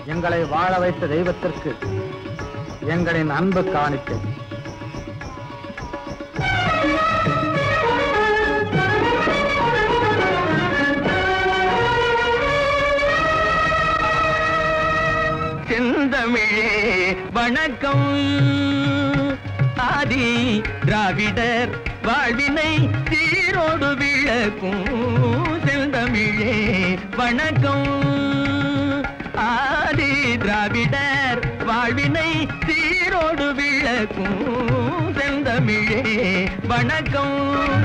எங்களை வாழ வைத்த தெய்வத்திற்கு எங்களின் அன்பு காணிக்கை செந்தமிழே வணக்கம் ஆதி திராவிடர் வாழ்வினை சீரோடு விளக்கும் செந்தமிழே வணக்கம் ஆதி திராவிடர் வாழ்வினை சீரோடு விளக்கும் செந்தமிழே வணக்கம்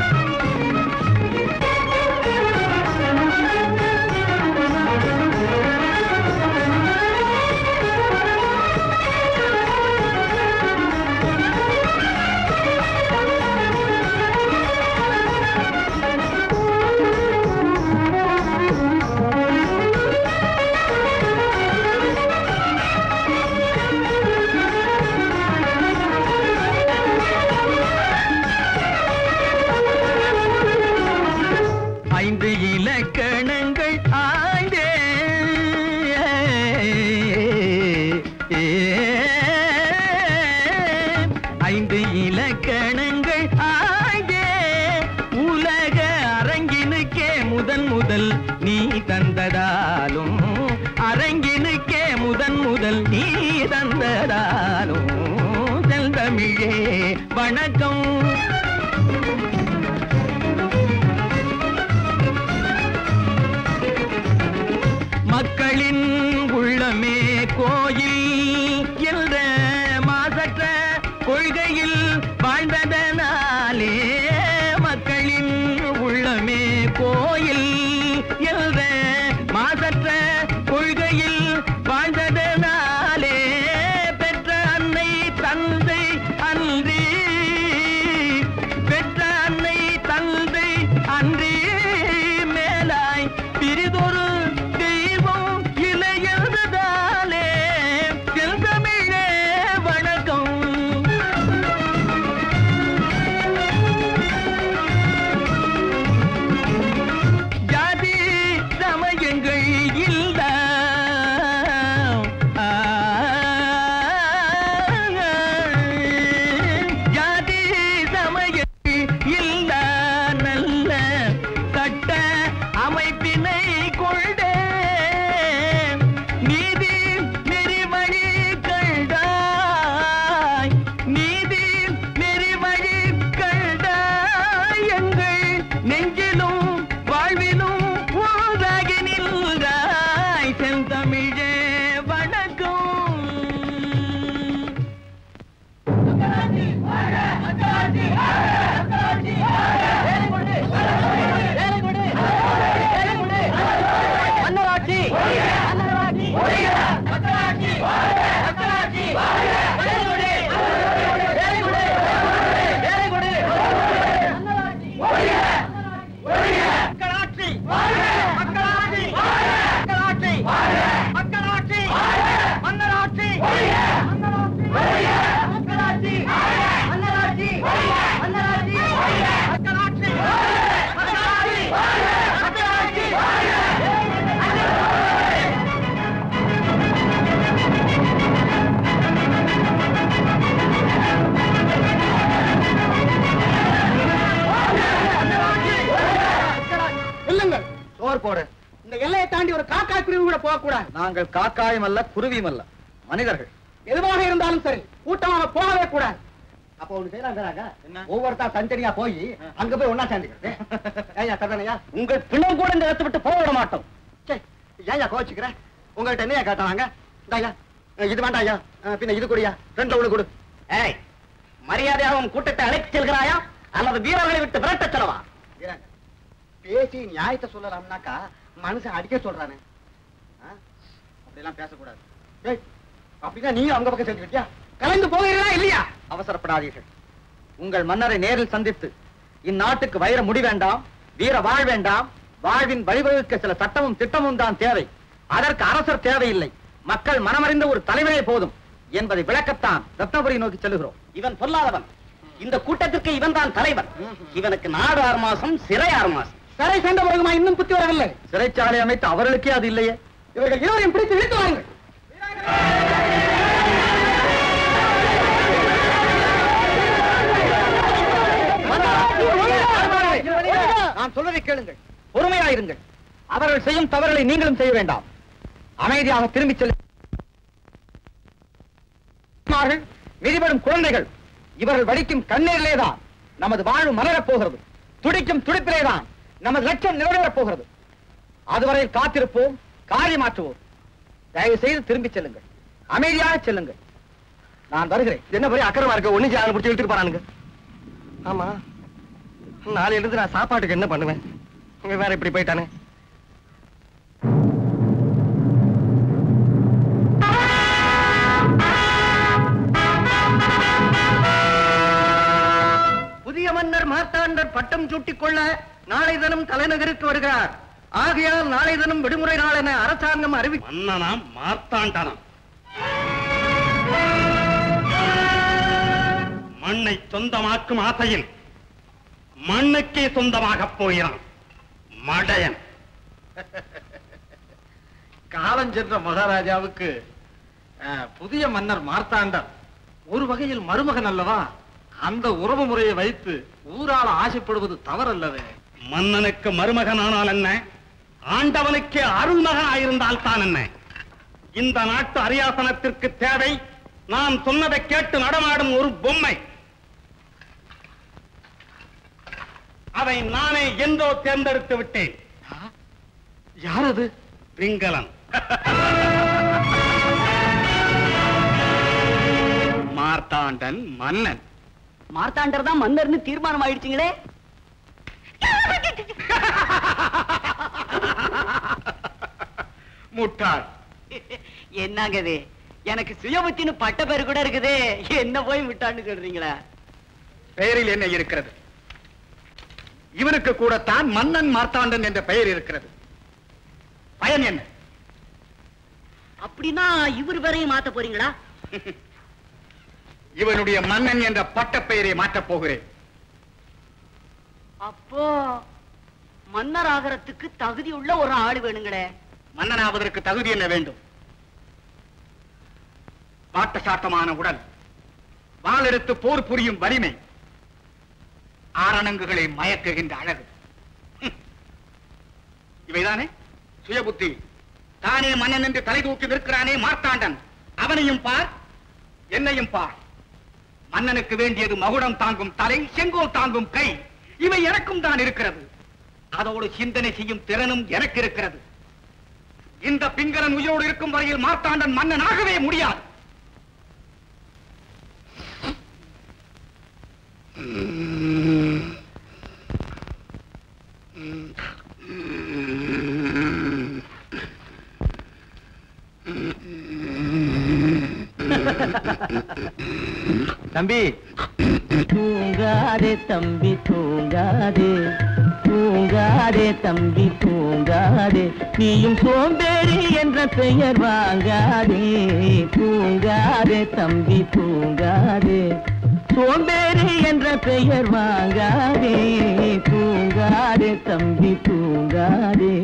ஐந்து இலக்கணங்கள் ஆய்ந்தே ஐந்து இலக்கணங்கள் ஆய்ந்தே உலக அரங்கினுக்கே முதன் முதல் நீ தந்ததாலும் அரங்கினுக்கே முதன் முதல் நீ தந்ததாலும் செந்தமிழே வணக்கம் மக்களின் உள்ளமே கோயில் என்ற மாசற்ற கொள்கையில் வாழ்ந்ததனாலே மக்களின் உள்ளமே கோயில் என்ற மாசற்ற கொள்கையில் வாழ்ந்ததனாலே பெற்ற அன்னை தந்தை அன்றி பெற்ற அன்னை தந்தை அன்றி மேலாய் பிரிதொரு தெய்வம் இளையதாலே செந்தமிழே வணக்கம் ஜாதி சமயங்கள் இல்ல ஜாதி சமயங்கள் இல்ல நல்ல சட்ட அமைப்பினை கொண்டே நீதி நெறிவழி கண்டாய் நீதி நெறிவழி கண்டாய் எங்கள் நெஞ்சிலும் வாழ்விலும் ஒன்றாகி நின்றாய் செந்தமிழே வணக்கம் மன்னராட்சி மன்னராட்சி மக்களாட்சி மக்களாட்சி வேலை கொடு வேலை கொடு வேலை கொடு மக்களாட்சி மக்களாட்சி மக்களாட்சி மக்களாட்சி மன்னராட்சி மன்னராட்சி மக்களாட்சி மன்னராட்சி மன்னராட்சி மக்களாட்சி மக்களாட்சி மக்களாட்சி இல்லுங்கள் சோர் போடு இந்த எல்லையை தாண்டி ஒரு காக்காய் குருவி கூட போகக்கூடாது நாங்கள் காக்காயும் அல்ல குருவியும் அல்ல மனிதர்கள் எதுவாக இருந்தாலும் சரி கூட்டமாக போகவே கூடாது அப்போ ஒண்ணு செய்யறாங்க என்ன? ஒவ்வொருத்தா தனித்தனியா போய் அங்க போய் ஒன்னா சேர்ந்துக்கிறது ஏயா தரணையா உங்கள் பிணம் கூட இந்த இடத்தை விட்டு போக விட மாட்டோம் ஏயா கோச்சுக்கிற உங்கள்ட்ட என்னையா கேட்டாங்க இந்தாயா இது வேண்டாம் ஐயா பின்ன இது கூடியா ரெண்டு ஒண்ணு கொடு ஏய் மரியாதையாக உன் கூட்டத்தை அழைத்து செல்கிறாயா அல்லது வீரர்களை விட்டு விரட்டச் செல்லவா வீரன், பேசி நியாயத்தை சொல்லலாம்னாக்கா மனுஷன் அடிக்க சொல்றானே ஆ? அப்படிலாம் பேசக்கூடாது ஏய், அப்படின்னா நீ அவங்க பக்கம் சேர்ந்துக்கிட்டியா கலந்து போகிறீங்களா இல்லையா அவசரப்படாதீர்கள் உங்கள் மன்னரை நேரில் சந்தித்து இந்நாட்டுக்கு வைர முடி வேண்டாம் வீர வாழ் வேண்டாம் வாழ்வின் வழிவகுக்க சில சட்டமும் திட்டமும் தான் தேவை அதற்கு அரசர் தேவையில்லை மக்கள் மனமறிந்த ஒரு தலைவரே போதும் என்பதை விளக்கத்தான் ரத்னபுரி நோக்கி செல்கிறோம் இவன் சொல்லாதவன் இந்த கூட்டத்திற்கு இவன் தான் தலைவன் இவனுக்கு நாடு ஆறு மாசம் சிறை ஆறு மாசம் சிறை சென்ற பிறகுமா இன்னும் புத்தி வரவில்லை சிறைச்சாலை அமைத்து அவர்களுக்கே அது இல்லையே இவர்கள் இருவரையும் பிடித்து இழுத்து வாருங்கள் நான் சொல்வதை கேளுங்கள் பொறுமையாயிருங்கள் அவர்கள் செய்யும் தவறுகளை நீங்களும் செய்ய வேண்டாம் அமைதியாக திரும்பிச் செல்லுங்கள் மிதிபடும் குழந்தைகள் இவர்கள் வடிக்கும் கண்ணீரிலேதான் நமது வாழ்வு மலரப் போகிறது துடிக்கும் துடிப்பிலேதான் நமது லட்சியம் நிறைவேறப் போகிறது அதுவரையில் காத்திருப்போம் காரியமாற்றுவோம் தயவு செய்து திரும்பிச் செல்லுங்கள் அமைதியாக செல்லுங்கள் நான் வருகிறேன் என்ன பெரிய அக்கறமா இருக்க ஒண்ணு செய்ய பிடிச்சி இழுத்துட்டு போறானுங்க ஆமா நாளையில இருந்து நான் சாப்பாட்டுக்கு என்ன பண்ணுவேன் இவன் வேற இப்படி போயிட்டானே புதிய மன்னர் மார்த்தாண்டர் பட்டம் சூட்டிக் கொள்ள நாளை தினம் தலைநகருக்கு வருகிறார் ஆகையால் நாளை தினம் விடுமுறை நாள் என அரசாங்கம் அறிவி மன்னனாம் மார்த்தாண்டனாம் மண்ணை சொந்தமாக்கும் ஆசையில் மண்ணுக்கே சொந்தமாகப் போகிறான் மடையன் காலம் சென்ற மகாராஜாவுக்கு அஹ், புதிய மன்னர் மார்த்தாண்டர் ஒரு வகையில் மருமகன் அல்லவா அந்த உறவு முறையை வைத்து ஊரால ஆசைப்படுவது தவறல்லவே மன்னனுக்கு மருமகனானால் என்ன ஆண்டவனுக்கே அருள்மகனாயிருந்தால் தான் என்ன இந்த நாட்டு அரியாசனத்திற்கு தேவை நான் சொன்னதை கேட்டு நடமாடும் ஒரு பொம்மை அதை நானே என்றோ தேர்ந்தெடுத்து விட்டேன் யார் அது பிங்களன் மார்த்தாண்டன் மன்னன் மார்த்தாண்டர் தான் மன்னர்னு தீர்மானம் ஆயிடுச்சுங்களே முட்டாள் என்னங்க இது எனக்கு சுயபுத்தின்னு பட்ட பேரு கூட இருக்குது என்ன போய் விட்டான்னு சொல்றீங்களா பெயரில் என்ன இருக்கிறது இவனுக்கு கூடத்தான் மன்னன் மார்த்தாண்டன் என்ற பெயர் இருக்கிறது பயன் என்ன அப்படின்னா இவர் பேரையும் மாத்த போறீங்களா இவனுடைய மன்னன் என்ற பட்டப் பெயரை மாற்றப் போகிறேன் அப்போ மன்னர் ஆகறதுக்கு தகுதி உள்ள ஒரு ஆளு வேணுங்களே மன்னனாவதற்கு தகுதி என்ன வேண்டும் வாட்ட சாட்டமான உடல் வாளெடுத்து போர் புரியும் வலிமை ஆரணங்குகளை மயக்குகின்ற அழகு ஹம். இவைதானே சுயபுத்தி தானே மன்னன் என்று தலை தூக்கி நிற்கிறானே மார்த்தாண்டன் அவனையும் பார் என்னையும் பார் மன்னனுக்கு வேண்டியது மகுடம் தாங்கும் தலை செங்கோல் தாங்கும் கை இவை எனக்கும் தான் இருக்கிறது அதோடு சிந்தனை செய்யும் திறனும் எனக்கு இருக்கிறது இந்த பிங்கரன் உயிரோடு இருக்கும் வரையில் மார்த்தாண்டன் மன்னன் ஆகவே முடியாது தம்பி தூங்காதே தம்பி தூங்காதே தூங்காதே தம்பி தூங்காதே நீயும் சோம்பேறி என்ற பெயர் வாங்காதே தூங்காதே தம்பி தூங்காதே சோம்பேறி என்ற பெயர் வாங்காதே தூங்காதே தம்பி தூங்காதே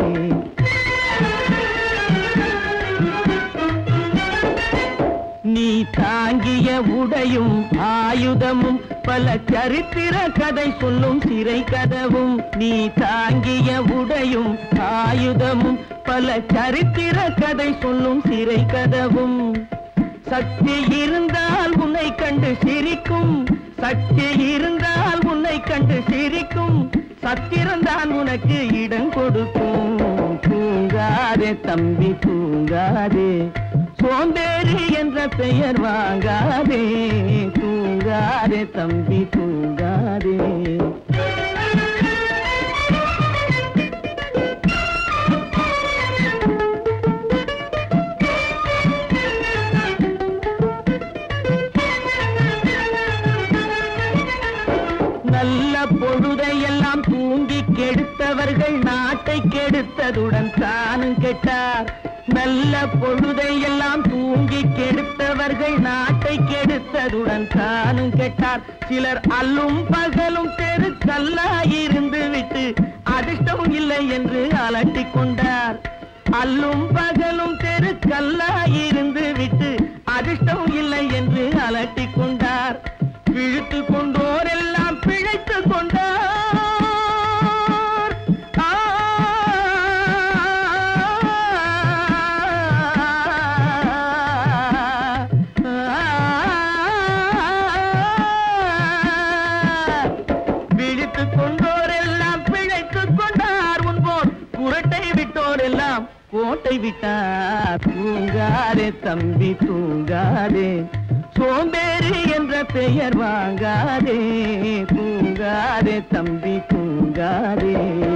நீ தாங்கிய உடையும் ஆயுதமும் பல சரித்திர கதை சொல்லும் சிறை கதவும் நீ தாங்கிய உடையும் ஆயுதமும் பல சரித்திர கதை சொல்லும் சிறை கதவும் சக்தி இருந்தால் உன்னை கண்டு சிரிக்கும் சக்தி இருந்தால் உன்னை கண்டு சிரிக்கும் சத்திரந்தான் உனக்கு இடம் கொடுக்கும் தூங்காதே தம்பி தூங்காதே சோம்பேறி என்ற பெயர் வாங்காதே தூங்காதே தம்பி தூங்காதே நல்ல பொழுதையெல்லாம் தூங்கி கெடுத்தவர்கள் நாட்டை கெடுத்ததுடன் தானும் கெட்டார் நல்ல பொழுதையெல்லாம் தூங்கி கெடுத்தவர்கள் நாட்டை கெடுத்ததுடன் தானும் கெட்டார் சிலர் அல்லும் பகலும் தெருக்கல்லாயிருந்து விட்டு அதிர்ஷ்டம் இல்லை என்று அலட்டிக் கொண்டார் அல்லும் பகலும் தெருக்கல்லாயிருந்து விட்டு தூங்காதே தம்பி தூங்காதே சோம்பேறி என்ற பெயர் வாங்காதே தூங்காதே தம்பி தூங்காதே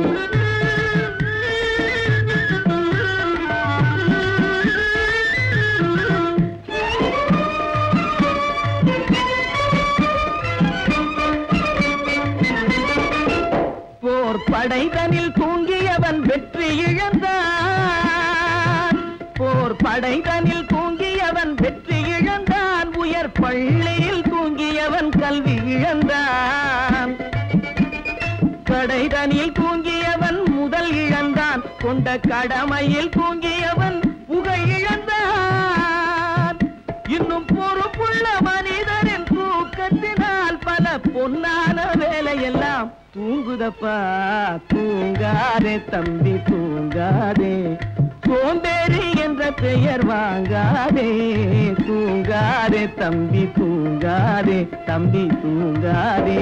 போர் படைதனில் தூங்கியவன் வெற்றி இழந்தான் போர் படைதனில் தூங்கியவன் வெற்றி இழந்தான் உயர் பள்ளியில் தூங்கியவன் கல்வி இழந்தான் கடைதனில் தூங்கியவன் முதல் இழந்தான் கொண்ட கடமையில் தூங்கியவன் புகழ் இழந்தான் இன்னும் பொறுப்புள்ள மனிதனின் தூக்கத்தினால் பல பொன்னான வேலையெல்லாம் தூங்குதப்பா தூங்காதே தம்பி தூங்காதே சோம்பேறி என்ற பெயர் வாங்காதே தூங்காதே தம்பி தூங்காதே தம்பி தூங்காதே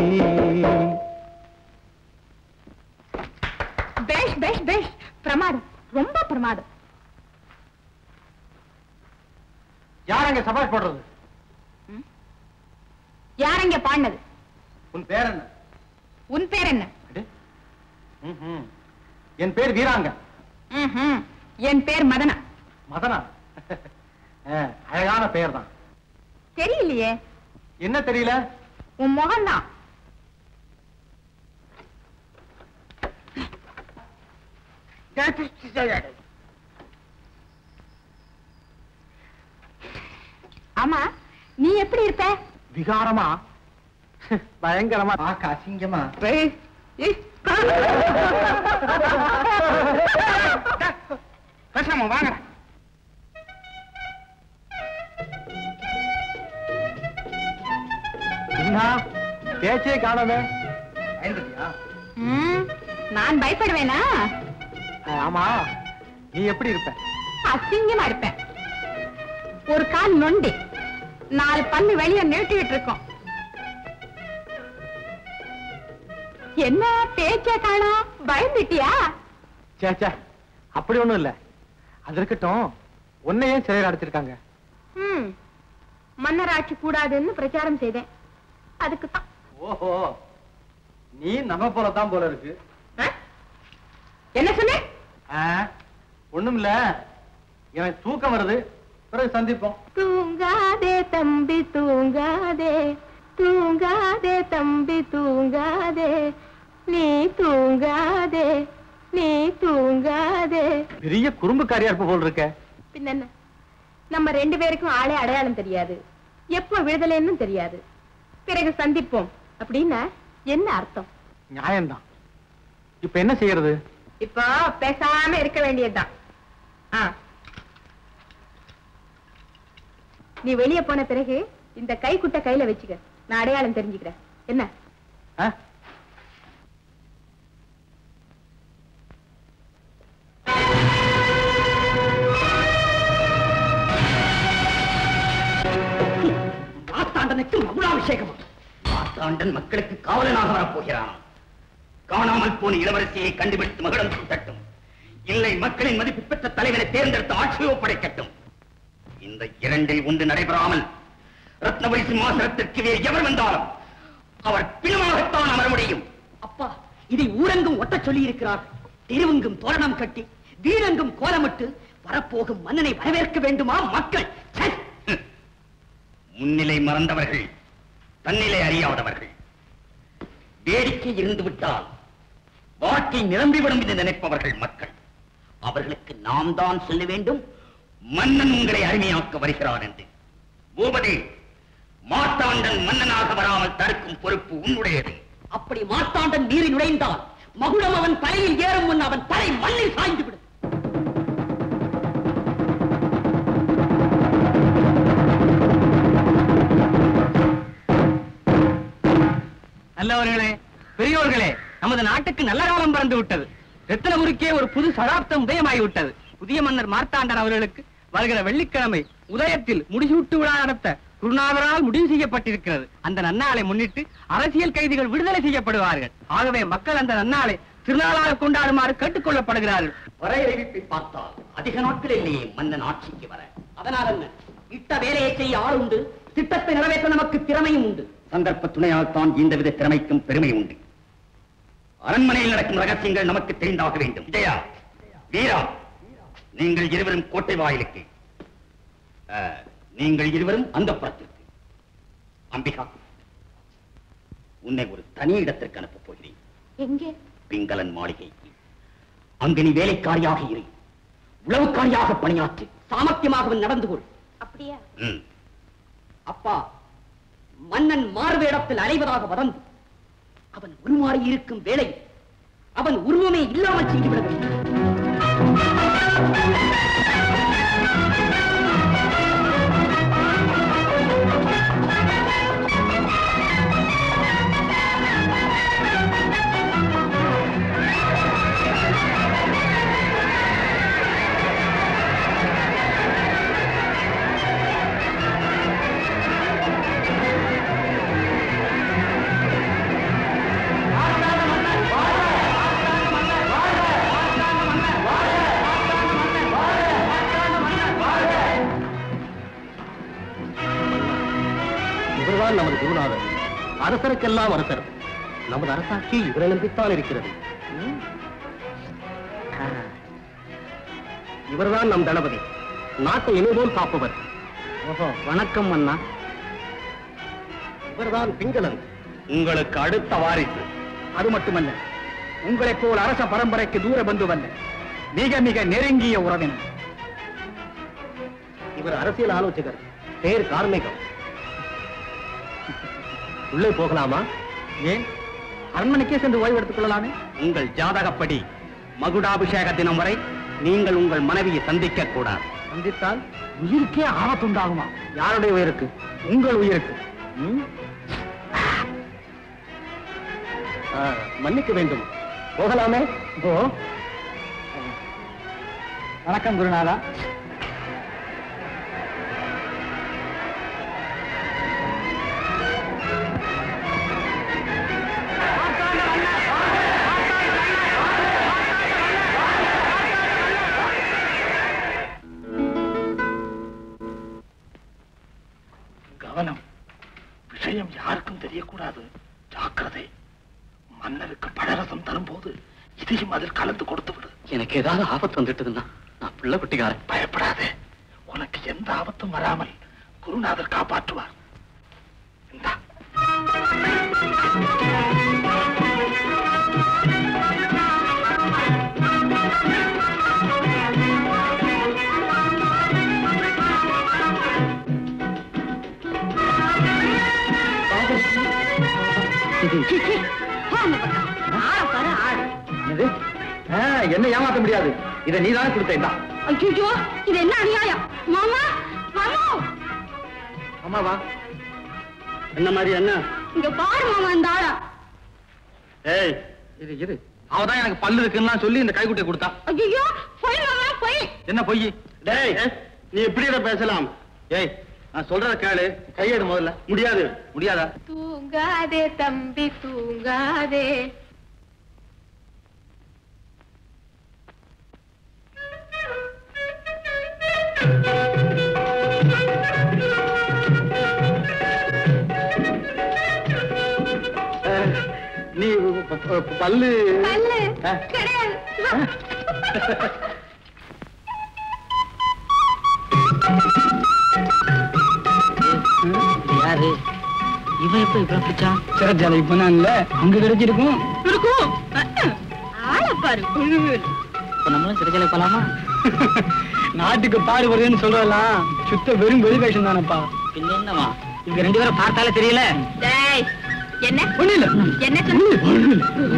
பேஷ் பேஷ் பேஷ் பிரமாதம் ரொம்ப பிரமாதம் யார் அங்க சபாஷ் போடுறது யாரங்க பாடினது உன் பேர் என்ன உன் பேர் என்ன அடே. ம்ஹும். என் பேர் வீராங்க ம்ஹும். என் பேர் மதனா மதனா அஹ், அழகான பெயர் தான் தெரியலையே என்ன தெரியல உன் முகம்தான் ஆமா நீ எப்படி இருப்ப விகாரமா பயங்கரமா பார்க்க அசிங்கமா பேசாம வாங்க என்ன பேச்சே காணாமே ம், நான் பயப்படுவேனா அஹ், ஆமா நீ எப்படி இருப்ப அசிங்கமா இருப்பேன் ஒரு கால் நொண்டி நாலு பல்லு வெளிய நீட்டிட்டு இருக்கோம் என்ன பேச்சே காணோம் பயந்துட்டியா சே சே அப்படி ஒண்ணும் இல்ல அது இருக்கட்டும் உன்னையே சிறையில் அடைச்சிருக்காங்க ம் மன்னராட்சி கூடாதுன்னு பிரச்சாரம் செய்தேன் அதுக்கு தான் ஓஹோ நீ நம்ம போலதான் போல இருக்கு என்ன சொன்ன ஒண்ணும் இல்ல எனக்கு தூக்கம் வருது பிறகு சந்திப்போம் தூங்காதே தம்பி தூங்காதே தூங்காதே தம்பி தூங்காதே நீ தூங்காதே நீ தூங்காதே பெரிய குறும்புக்காரியா இருப்ப போல் இருக்க பின்ன நம்ம ரெண்டு பேருக்கும் ஆளே அடையாளம் தெரியாது எப்போ விடுதலைன்னு தெரியாது பிறகு சந்திப்போம் அப்படின்னா என்ன அர்த்தம் நியாயம்தான் இப்ப என்ன செய்யறது இப்போ பேசாம இருக்க வேண்டியதுதான் ஆ. நீ வெளிய போன பிறகு இந்த கைக்குட்ட கையில வச்சுக்க நான் அடையாளம் தெரிஞ்சுக்கிறேன் என்ன ஆ? மார்த்தாண்டனுக்கு மகுடாபிஷேகம் மார்த்தாண்டன் மக்களுக்கு காவலனாக வரப்போகிறான் காணாமல் போன இளவரசியை கண்டுபிடித்து மகுடம் சூட்டட்டும் இல்லை மக்களின் மதிப்பு பெற்ற தலைவரை தேர்ந்தெடுத்து ஆட்சியோ படைக்கட்டும் இந்த இரண்டில் ஒன்று நடைபெறாமல் ரத்னபுரி சிம்மாசனத்திற்கு வேறு எவர் வந்தாலும் அவர் பிணமாகத்தான் அமர முடியும் அப்பா இதை ஊரெங்கும் ஒட்டச் சொல்லி இருக்கிறார் தெருவெங்கும் தோரணம் கட்டி வீடெங்கும் கோலமிட்டு வரப்போகும் மன்னனை வரவேற்க வேண்டுமா மக்கள் ச்சே! முன்னிலை மறந்தவர்கள் தன்னிலை அறியாதவர்கள் வேடிக்கை இருந்து விட்டால் வாழ்க்கை நிரம்பிவிடும் என்று நினைப்பவர்கள் மக்கள் அவர்களுக்கு நாம் தான் சொல்ல வேண்டும் மன்னன் உங்களை அருமையாக்க வருகிறான் என்று பூபதி மார்த்தாண்டன் மன்னனாக வராமல் தடுக்கும் பொறுப்பு உன்னுடையது அப்படி மார்த்தாண்டன் நீரி நுழைந்தால் மகுடம் அவன் தலையில் ஏறும் முன் அவன் தலை மண்ணில் சாய்ந்து விடும் நல்லவர்களே பெரியோர்களே நமது நாட்டுக்கு நல்ல காலம் பிறந்து விட்டது ரத்தினபுரிக்கே ஒரு புது சகாப்தம் உதயமாகி விட்டது புதிய மன்னர் மார்த்தாண்டன் அவர்களுக்கு வருகிற வெள்ளிக்கிழமை உதயத்தில் முடிசூட்டு விழா நடத்த குருநாதரால் முடிவு செய்யப்பட்டிருக்கிறது அந்த நன்னாளை முன்னிட்டு அரசியல் கைதிகள் விடுதலை செய்யப்படுவார்கள் ஆகவே மக்கள் அந்த நன்னாளை திருநாளாக கொண்டாடுமாறு கேட்டுக் கொள்ளப்படுகிறார்கள் வரையறிவிப்பை பார்த்தால் அதிக நாட்கள் இல்லையே மன்னன் ஆட்சிக்கு வர அதனால் என்ன இட்ட வேலையை செய்ய ஆள் உண்டு திட்டத்தை நிறைவேற்ற நமக்கு திறமையும் உண்டு சந்தர்ப்ப துணையால் தான் இந்த வித திறமைக்கும் பெருமை உண்டு அரண்மனையில் நடக்கும் ரகசியங்கள் நமக்கு தெரிந்தாக வேண்டும் விஜயா வீரா நீங்கள் இருவரும் கோட்டை வாயிலுக்கு ஆ, நீங்கள் இருவரும் அந்த புறத்திற்கு அம்பிகா உன்னை ஒரு தனி இடத்திற்கு அனுப்பப் போகிறேன் எங்கே பிங்களன் மாளிகைக்கு அங்கு நீ வேலைக்காரியாக இரு உளவுக்காரியாக பணியாற்று சாமர்த்தியமாக நடந்து கொள் அப்படியா ம். அப்பா மன்னன் மார்வேடத்தில் அலைவதாக வதந்து அவன் உருமாறி இருக்கும் வேளை அவன் உருவமே இல்லாமல் செய்துவிட வேண்டும் இவர்தான் நமது குருநாதர் அரசருக்கெல்லாம் அரசர் நமது அரசாட்சி இவரை நம்பித்தான் இருக்கிறது இவர்தான் நம் தளபதி நாட்டை இனிபோல் காப்பவர் ஓஹோ வணக்கம் அண்ணா இவர்தான் பிங்களன் உங்களுக்கு அடுத்த வாரிசு அது மட்டுமல்ல உங்களைப் போல் அரச பரம்பரைக்கு தூர பந்துவல்ல மிக மிக நெருங்கிய உறவினர் இவர் அரசியல் ஆலோசகர் பேர் கார்மிகம் உள்ளே போகலாமா ஏன் அரண்மனைக்கே சென்று ஓய்வு எடுத்துக் கொள்ளலாமே உங்கள் ஜாதகப்படி மகுடாபிஷேக தினம் வரை நீங்கள் உங்கள் மனைவியை சந்திக்க கூடாது சந்தித்தால் உயிருக்கே ஆபத்துண்டாகுமா யாருடைய உயிருக்கு உங்கள் உயிருக்கு ம்? ஆ, மன்னிக்க வேண்டும் போகலாமே ஓ வணக்கம் குருநாதா கவனம் விஷயம் யாருக்கும் தெரியக்கூடாது ஜாக்கிரதை மன்னருக்கு பழரசம் தரும்போது இதையும் அதில் கலந்து கொடுத்து விடு எனக்கு ஏதாவது ஆபத்து வந்துட்டுதுன்னா நான் பிள்ளை குட்டிக்காரன் பயப்படாதே உனக்கு எந்த ஆபத்தும் வராமல் குருநாதர் காப்பாற்றுவார் இந்தா என்னது? ஆ, என்ன ஏமாத்த முடியாது இதை நீதானே கொடுத்தா ஐயோ இது என்ன அநியாயம் மாமா மாமா அம்மாவா என்ன மாதிரி என்ன இங்க பாரு மாமா இந்த ஆளா ஏய் இரு இரு அவதான் எனக்கு பல்லு இருக்குன்னா சொல்லி இந்த கைக்குட்டை கொடுத்தா ஐயோ போய் மாமா போய் என்ன பொய் டேய் நீ எப்படி இதை பேசலாம் ஏய் நான் சொல்றத கேளு கையெடு முதல்ல முடியாது முடியாதா தூங்காதே தம்பி தூங்காதே அஹ், நீ ப- ப- பல்லு பல்லு ஆ. கிடையாது யாரு இவன் எப்ப இப்ப பிடிச்சான் சிறச்சாலை இப்ப நான் இல்ல அங்க கிடைச்சிருக்கும் இருக்கும் ஆளை பாரு இப்ப நம்மளும் சிறைச்சாலை போலாமா நாட்டுக்கு பாடு வருதுன்னு சொல்றதெல்லாம் சுத்த வெறும் வெளி வேஷம் தானப்பா பின்ன என்னவா இவங்க ரெண்டு பேரும் பார்த்தாலே தெரியல டேய் என்ன ஒண்ணு இல்ல என்ன சொன்ன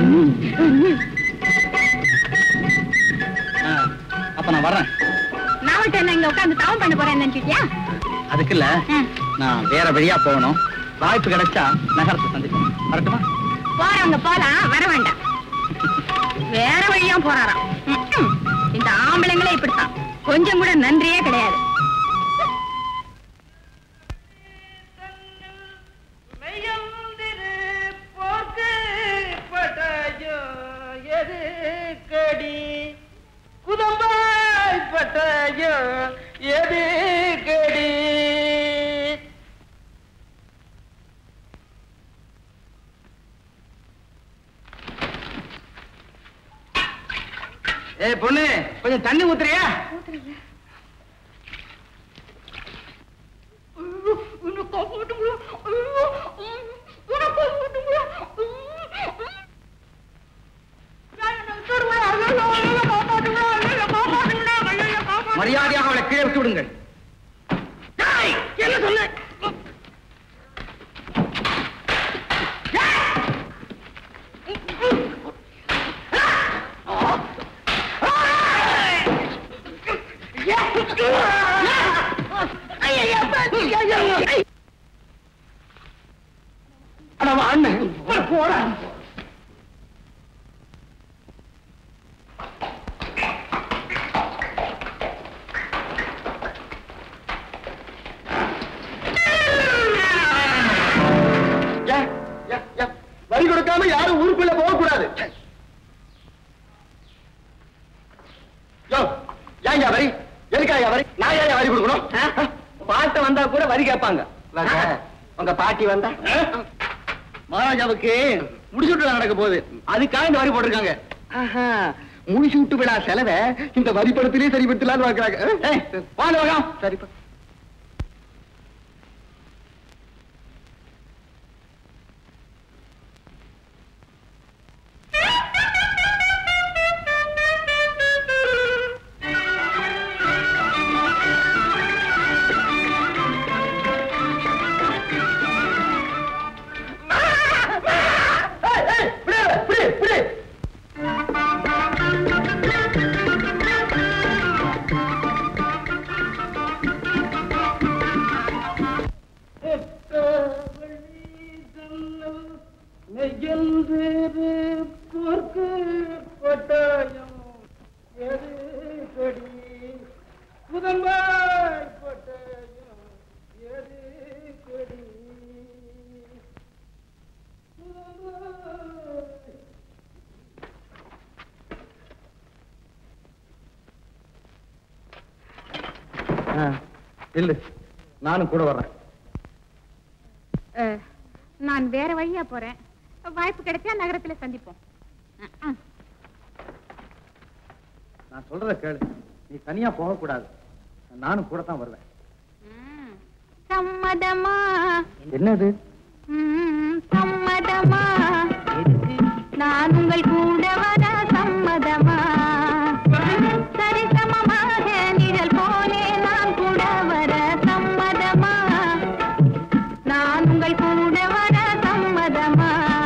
ஆ, அப்ப நான் வர்றேன் நான் மட்டும் என்ன இங்க உட்கார்ந்து தவம் பண்ண போறேன்னு நினைச்சிட்டியா அதுக்கு இல்ல ஆ. நான் வேற வழியா போகணும் வாய்ப்பு கிடைச்சா நகரத்தை சந்திப்போம் வரட்டுமா போறவங்க போலாம் வர வேண்டாம் வேற வழியா போறாராம் ம்ம். இந்த ஆம்பளைங்களே இப்படித்தான் கொஞ்சம் கூட நன்றியே கிடையாது மெய்யந்திரு போர்க்கு பட்டாயோ எது ஏய் பொண்ணு கொஞ்சம் தண்ணி ஊத்துறியா மரியாதையாக அவளை கீழே விட்டு விடுங்கள் என்ன சொன்ன அண்ணன் போடா ஏன்? ஏன்? ஏன்? வரி கொடுக்காம யாரும் ஊருக்குள்ள போக கூடாது யோ ஏன் வரி எதுக்காக வரி நான் ஏன் வரி கொடுக்கணும் பாட்ட வந்தா கூட வரி கேட்பாங்க உங்க பாட்டி வந்தா மகாராஜாவுக்கு முடிச்சுட்டு நடக்க போகுது அதுக்காக இந்த வரி போட்டிருக்காங்க ஆஹா, முடிச்சு விட்டு விழா செலவை இந்த வரி படத்திலே சரிப்படுத்தலாம்னு பார்க்கறாங்க ஏய், வாங்க வாங்க சரிப்பா இல்ல நானும் கூட வர்றேன் அஹ், நான் வேற வழியா போறேன் வாய்ப்பு கிடைச்சா நகரத்துல சந்திப்போம் அஹ், அஹ். நான் சொல்றத கேளு நீ தனியா போக கூடாது நானும் கூட தான் வருவேன் ம். சம்மதமா என்னது ம், சம்மதமா நான் உங்கள் கூட வர சம்மதமா சரிசமமாக நிழல் போலே நான் கூட வர சம்மதமா நான் உங்கள் கூட வர சம்மதமா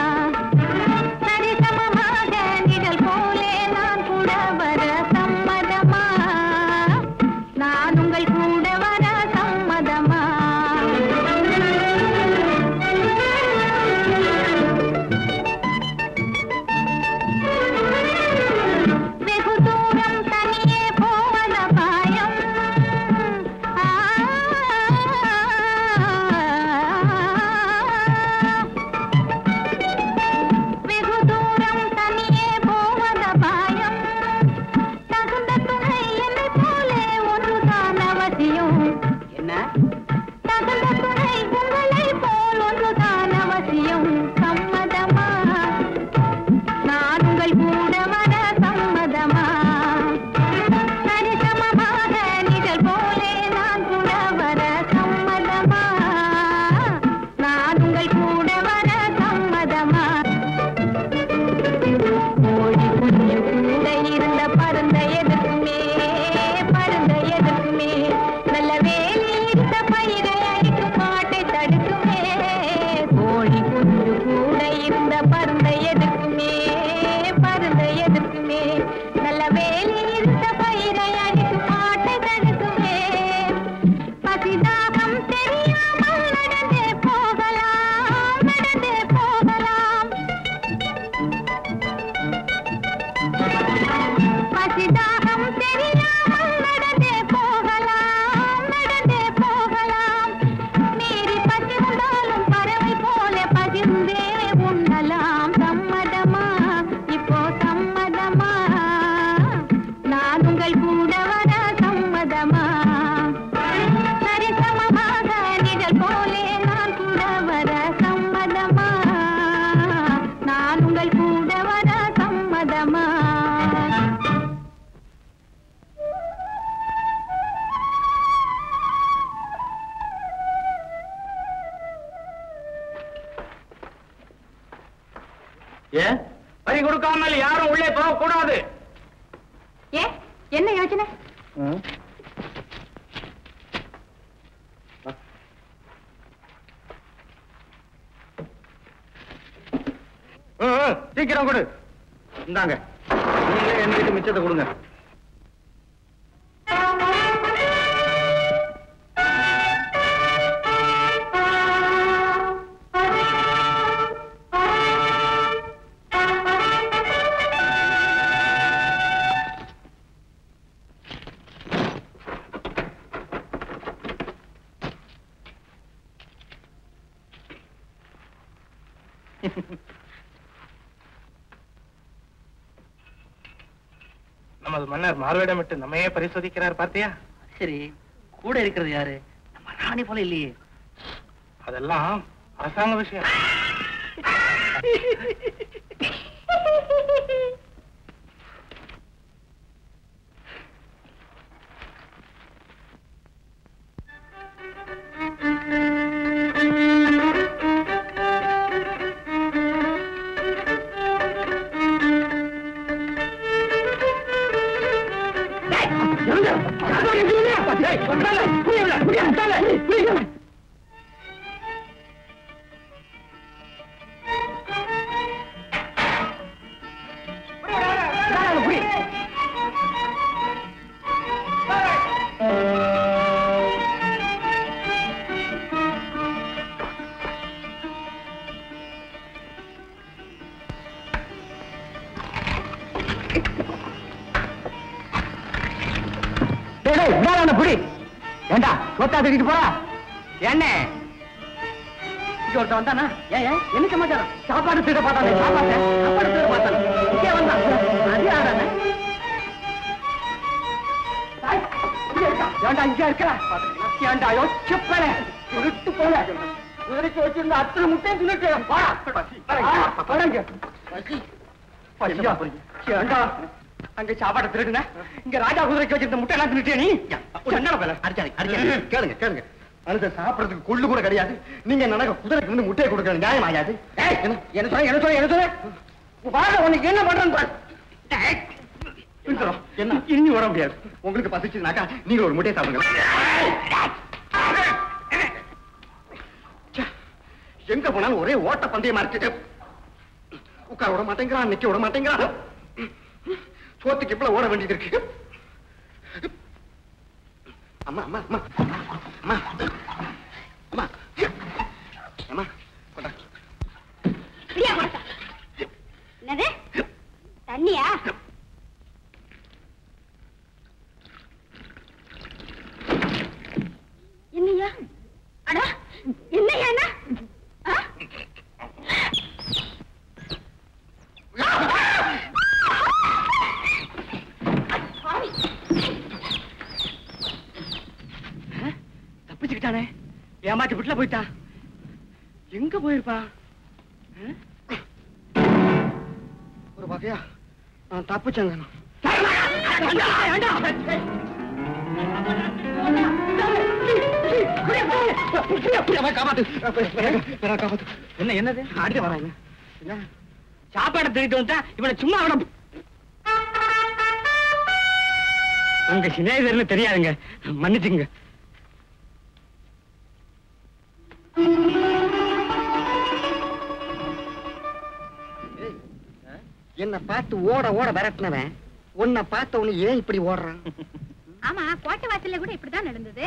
சரிசமமாக நிழல் போலே நான் கூட வர சம்மதமா நான் உங்கள் கூட வர சம்மதமா வெகு தூரம் தனியே போவத பாயம் ஆ, வெகு தூரம் தனியே போவத பாயம் தகுந்த துணை என்னை போலே ஒன்றுதான் அவசியம் என்ன தகுந்த துணை உங்களை போல் ஒன்றுதான் அவசியம் சம்மதமா நான் உங்கள் கூட வர சம்மதமா சரிசமமாக நிழல் போலே நான் கூட வர சம்மதமா நான் உங்கள் கூட வர சம்மதமா கோழி குஞ்சு கூட இருந்த பருந்த எதற்குமே பருந்த எதற்குமே நல்ல வேலி இருந்த பைய ஏன் வரி கொடுக்காமல் யாரும் உள்ளே போக கூடாது ஏ என்ன யோசனை சீக்கிரம் கொடு இந்தாங்க நீங்களே என் வீட்டு மிச்சத்தை கொடுங்க நமது மன்னர் மார்வேடமிட்டு நம்மையே பரிசோதிக்கிறார் பார்த்தியா சரி கூட இருக்கிறது யாரு நம்ம ராணி போல இல்லையே அதெல்லாம் அரசாங்க விஷயம் புடி ஏண்டா சொத்தா தூக்கிட்டு போறா என்ன இங்க ஒருத்தன் வந்தானா ஏன் ஏன் என்ன சமாச்சாரம் சாப்பாடு திருட பார்த்தானே சாப்பாடு சாப்பாடு திருட பார்த்தானே இங்கே வந்தான் அது யாரானே டேய், இங்க இருக்கா? ஏன்டா இங்க இருக்கா ஏன்டா யோசிச்சு போல உருட்டு போல குதிரைக்கு வச்சிருந்த அத்தனை முட்டையும் தின்னுட்டு வாடா வரங்க ஏன்டா அங்க சாப்பாடு திருடுன இங்க ராஜா குதிரைக்கு வச்சிருந்த முட்டை எல்லாம் தின்னுட்டியா நீ என்னடா வேலை அடிச்சாங்க அடிச்சாங்க கேளுங்க கேளுங்க மனுஷன் சாப்பிடறதுக்கு கொள்ளு கூட கிடையாது நீங்க நடக்க குதிரைக்கு வந்து முட்டையை கொடுக்கற நியாயம் ஆகாது ஏய், என்ன என்ன சொல்ல என்ன சொல்ல என்ன சொல்ல வாங்க உனக்கு என்ன பண்றேன்னு பாரு ஏய், நிறுத்துறோம். என்ன இனி வர முடியாது உங்களுக்கு பசிச்சுனாக்கா நீங்க ஒரு முட்டையை சாப்பிடுங்க ச்சே, எங்க போனாலும் ஒரே ஓட்ட பந்தயமா இருக்கு உட்கார விட மாட்டேங்கிறான் நிக்க விட மாட்டேங்கிறான் சோத்துக்கு இப்பல ஓட வேண்டியது இருக்கு அம்மா அம்மா அம்மா அம்மா அம்மா அம்மா கொண்டா. இப்படியா கொடுத்தா என்னது தண்ணியா என்னையா அடா என்னையா என்ன? ஆ? பாவி. தப்பிச்சுக்கிட்டானே ஏமாத்தி விட்டுல போயிட்டான் எங்க போயிருப்பான் ஒரு வகையா நான் தப்பிச்சேங்க காப்பாத்து என்ன என்னது அடிக்க வராங்க சாப்பாடு திருட்டு வந்தா இவனை சும்மா அவன உங்க சிநேகிதர்னு தெரியாதுங்க மன்னிச்சுங்க என்ன பார்த்து ஓட ஓட விரட்டினவன் உன்னை பார்த்த உடனே ஏன் இப்படி ஓடுறான் ஆமா கோட்டை வாசல்ல கூட இப்படிதான் நடந்தது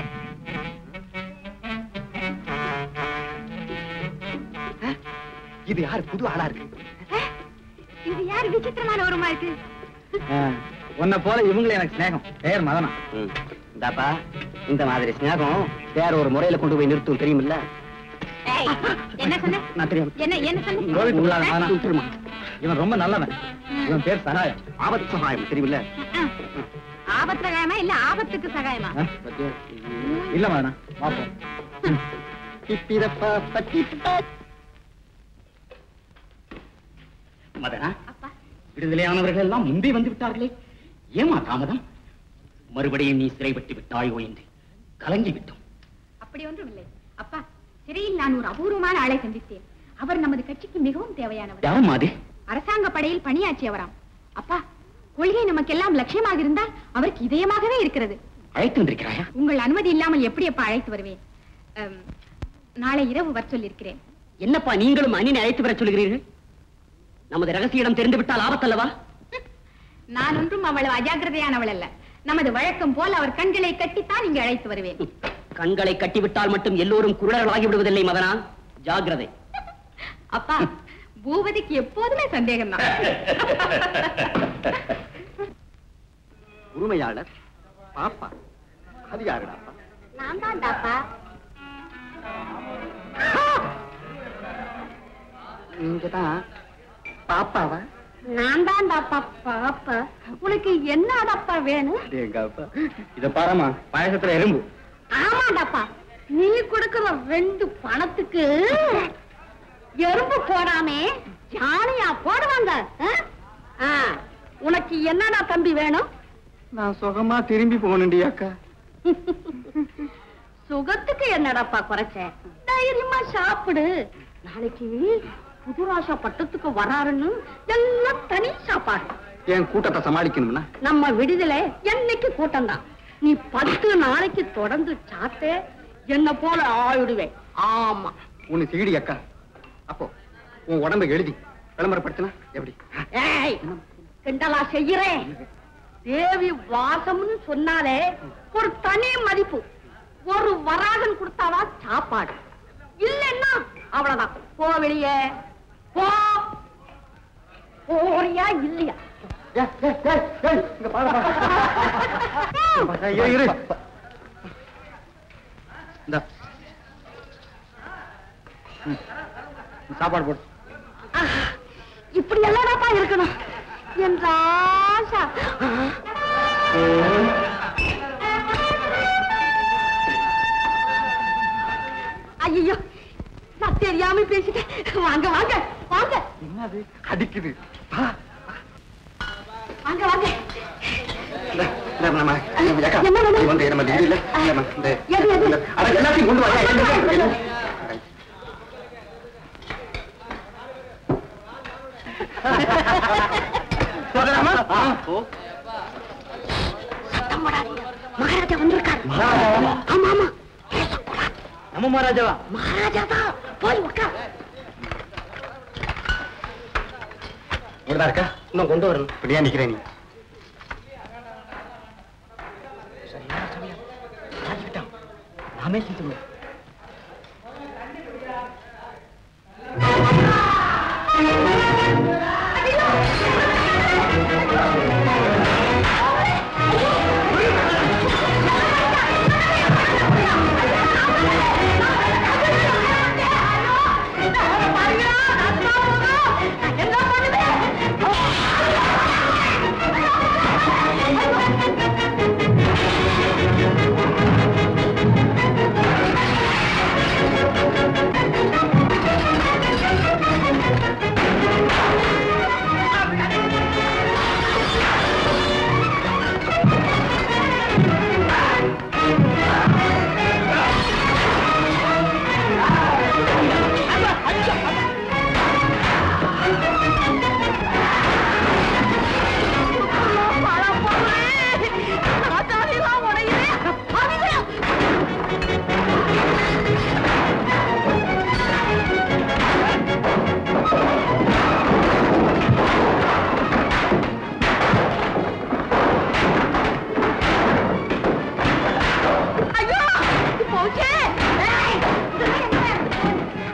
இது யாரு புது ஆளா இருக்கு இது யாரு விசித்திரமான உருமா இருக்கு உன்னை போல இவங்களே எனக்கு சிநேகம் பெயர் மதனா இந்தாப்பா இந்த மாதிரி ஸ்நேகம் வேற ஒரு முறையில கொண்டு போய் நிறுத்தும் தெரியுமில்ல ஏய், என்ன சொன்ன நான் தெரியும் என்ன என்ன சொன்ன கோவிந்த் உள்ளாத மதனா விட்டுருமா. இவன் ரொம்ப நல்லவன் இவன் பேர் சகாயம் ஆபத்து சகாயம் தெரியுமில்ல ஆபத்து சகாயமா இல்ல ஆபத்துக்கு சகாயமா ஆ? இல்ல மதனா பாப்போம் பிப்பிரப்பா பட்டிப்பா மதனா அப்பா விடுதலையானவர்கள் எல்லாம் முன்பே வந்து விட்டார்களே ஏமா தாமதம் மறுபடியும் நீ சிறைப்பட்டு விட்டாயோ என்று கலங்கி விட்டோம் அப்படி ஒன்றும் இல்லை அப்பா சிறையில் நான் ஒரு அபூர்வமான ஆளை சந்தித்தேன் அவர் நமது கட்சிக்கு மிகவும் தேவையானவர் யாரும் அது அரசாங்க படையில் பணியாற்றியவராம் அப்பா கொள்கை நமக்கெல்லாம் லட்சியமாக இருந்தால் அவருக்கு இதயமாகவே இருக்கிறது அழைத்து வந்திருக்கிறாயா உங்கள் அனுமதி இல்லாமல் எப்படி அப்பா அழைத்து வருவேன் அம், நாளை இரவு வர சொல்லியிருக்கிறேன் என்னப்பா நீங்களும் அண்ணினை அழைத்து வர சொல்கிறீர்கள் நமது ரகசிய இடம் தெரிந்து விட்டால் ஆபத்தல்லவா நான் ஒன்றும் அவ்வளவு அஜாக்கிரதையானவள் அல்ல நமது வழக்கம் போல் அவர் கண்களை கட்டித்தான் இங்கு அழைத்து வருவேன் கண்களை கட்டிவிட்டால் மட்டும் எல்லோரும் குருடர்களாகி விடுவதில்லை மதனா ஜாகிரதை அப்பா பூபதிக்கு எப்போதுமே சந்தேகம்தான் உரிமையாளர் பாப்பா அது யாருடாப்பா நான் தான் தாப்பா நீங்க தான் பாப்பாவா நான் தான் தாப்பா பாப்பா உனக்கு என்னடாப்பா வேணும் எங்க அப்பா இத பாரமா பாயசத்துல எறும்பு ஆமாடாப்பா நீ கொடுக்கிற ரெண்டு பணத்துக்கு எறும்பு போடாமே ஜாலியா போடுவாங்க ஆ? ஆ, உனக்கு என்னடா தம்பி வேணும் நான் சுகமா திரும்பி போகணுண்டி அக்கா சுகத்துக்கு என்னடாப்பா குறைச்ச தைரியமா சாப்பிடு நாளைக்கு புதுராசா பட்டத்துக்கு வராருன்னு எல்லாம் தனி சாப்பாடு என் கூட்டத்தை சமாளிக்கணும்னா நம்ம விடுதலை என்னைக்கு கூட்டம் தான் நீ பத்து நாளைக்கு தொடர்ந்து சாப்பிட்டு என்ன போல ஆயிடுவேன் ஆமா உன்னை சிகிடி அக்கா அப்போ உன் உடம்ப எழுதி விளம்பரப்படுத்தினா எப்படி ஏய் கிண்டலா செய்யறேன் தேவி வாசம்னு சொன்னாலே ஒரு தனி மதிப்பு ஒரு வராகன் கொடுத்தாதான் சாப்பாடு இல்லைன்னா அவ்வளவுதான் போ வெளியே போ போறியா இல்லையா ஏய், ஏய், ஏய், ஏய், இங்க பாரு, பாரு. இரு, இரு. இந்தா. ம். சாப்பாடு போடு ஆஹா, இப்படி எல்லாடாப்பா இருக்கணும் என் ராசா ஐயோ நான் தெரியாம பேசிட்டேன் வாங்க வாங்க வாங்க என்னது அடிக்குது வா. வாங்க வாங்க இந்த, இந்த, நம்ம, நம்ம அக்கா, என்ன வேணும்? இது வந்து நம்ம இந்த இதுல, நம்ம இந்த- எது, எது? இந்த- அட, எல்லாத்தையும் கொண்டு வா. ஏய், எங்க, எங்க, எங்க? போகலாமா? போ. மகாராஜா வந்திருக்காரு மகாராஜாவா? ஆமா ஆமா நம்ம மகாராஜாவா மகாராஜா தான் போய் உட்கார் இங்கதான் இருக்கா இன்னும் கொண்டு வரணும் இப்படியா நிக்கிறேன் நீ நாமே செஞ்சு ஐயோ போச்சே ஏய், இதெல்லாம் என்ன?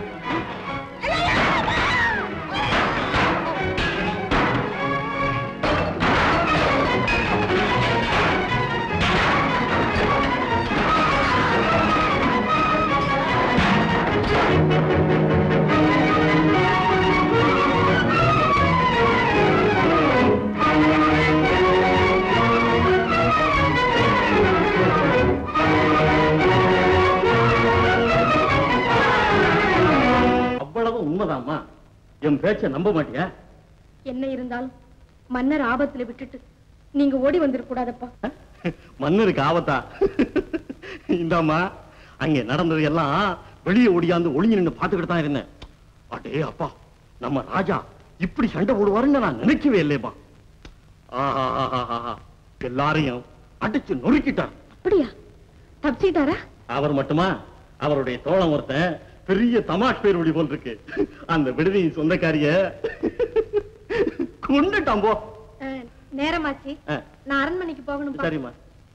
அவ்வளவு உண்மைதாம்மா என் பேச்ச நம்ப மாட்டியா என்ன இருந்தாலும் மன்னர் ஆபத்துல விட்டுட்டு நீங்க ஓடி வந்துடக் கூடாதப்பா மன்னருக்கு ஆபத்தா இந்தாம்மா அங்க நடந்தது எல்லாம் வெளியே ஓடியாந்து ஒளிஞ்சு நின்னு பாத்துக்கிட்டு தான் இருந்தேன் அடே அப்பா நம்ம ராஜா இப்படி சண்டை போடுவாருன்னு நான் நினைக்கவே இல்லையம்மா ஆஹா எல்லாரையும் அடிச்சு நொறுக்கிட்டார் அப்படியா தப்பிச்சிட்டாரா அவர் மட்டுமா அவருடைய தோழன் ஒருத்தன் பெரிய தமாஷ் பேர் ஒளி போல் இருக்கு அந்த விடுதியின் சொந்தக்காரிய கொண்டுட்டான் போ நேரமாச்சு ஆ, நான் அரண்மனைக்கு போகணும் சரிம்மா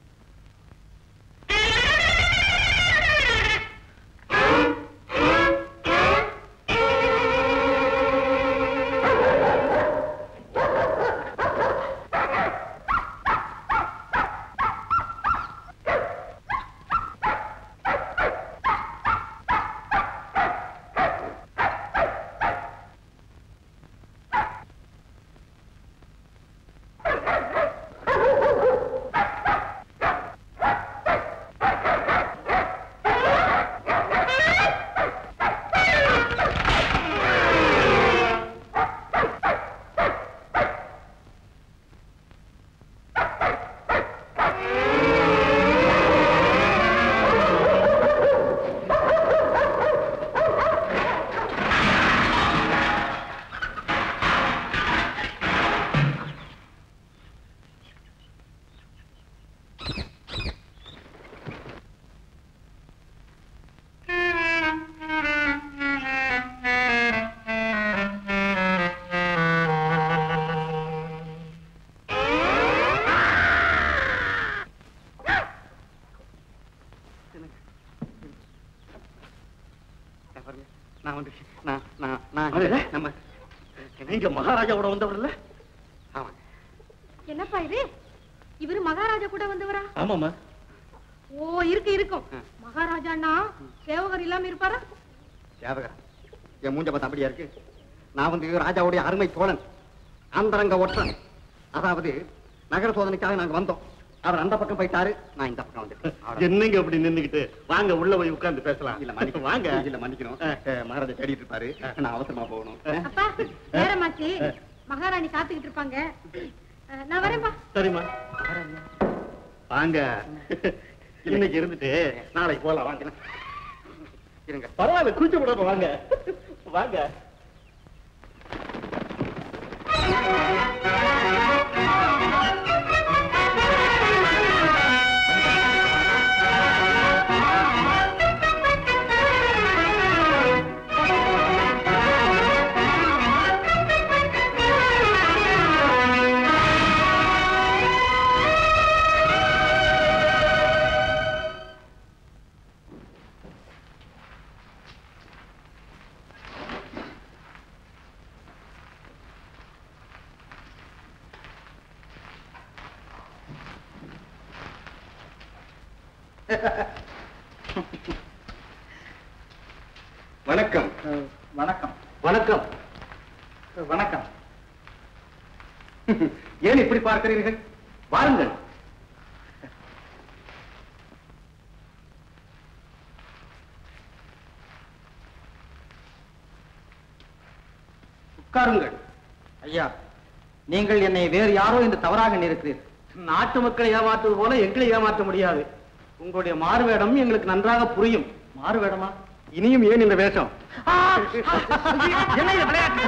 நான் வந்து நான் நான் நான் அடடே. நம்ம நீங்க மகாராஜாவோட வந்தவர் இல்ல ஆமா என்னப்பா இது இவரு மகாராஜா கூட வந்தவரா ஆமாமா ஓ இருக்கு இருக்கும் ஆ. மகாராஜான்னா சேவகர் இல்லாம இருப்பாரா சேவகரா என் மூஞ்ச பார்த்தா அப்படியா இருக்கு நான் வந்து ராஜாவுடைய அருமை தோழன் அந்தரங்க ஒற்றன் அதாவது நகர சோதனைக்காக நாங்க வந்தோம் அவர் அந்த பக்கம் போயிட்டாரு நான் இந்த பக்கம் வந்துட்டேன் அவ்வளவுதான். என்னங்க அப்படி நின்னுகிட்டு வாங்க உள்ள போய் உட்கார்ந்து பேசலாம் இல்ல மன்னிக்கணும் வாங்க இல்ல மன்னிக்கணும் அஹ், மகாராஜா தேடிட்டு இருப்பாரு நான் அவசரமா போகணும் அப்பா நேரமாச்சு மகாராணி காத்துக்கிட்டு இருப்பாங்க அஹ், நான் வரேன்பா சரிம்மா வாங்க இன்னைக்கு இருந்துட்டு நாளைக்கு போலாம் வாங்க இருங்க பரவாயில்ல கூச்ச விடாம வாங்க வாங்க வணக்கம் வணக்கம் வணக்கம் வணக்கம் ஏன் இப்படி பார்க்கிறீர்கள் வாருங்கள் உட்காருங்கள் ஐயா நீங்கள் என்னை வேறு யாரோ என்று தவறாக நினைக்கிறீர்கள் நாட்டு மக்களை ஏமாற்றுவது போல எங்களை ஏமாற்ற முடியாது உங்களுடைய மாறுவேடம் எங்களுக்கு நன்றாக புரியும் மாறுவேடமா இனியும் ஏன் இந்த வேஷம் என்ன இது விளையாட்டு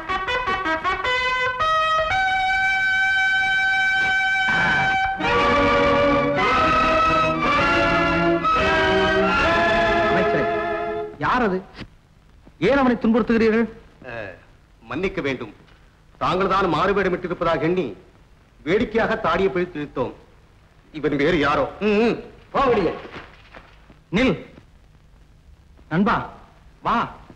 அமைச்சரே யார் அது ஏன் அவனை துன்புறுத்துகிறீர்கள் மன்னிக்க வேண்டும் தாங்கள் தான் மாறுவேடம் இட்டிருப்பதாக எண்ணி வேடிக்கையாக தாடியை பிடித்து இழுத்தோம் இவன் வேறு யாரோ போவடியே நில் நண்பா வா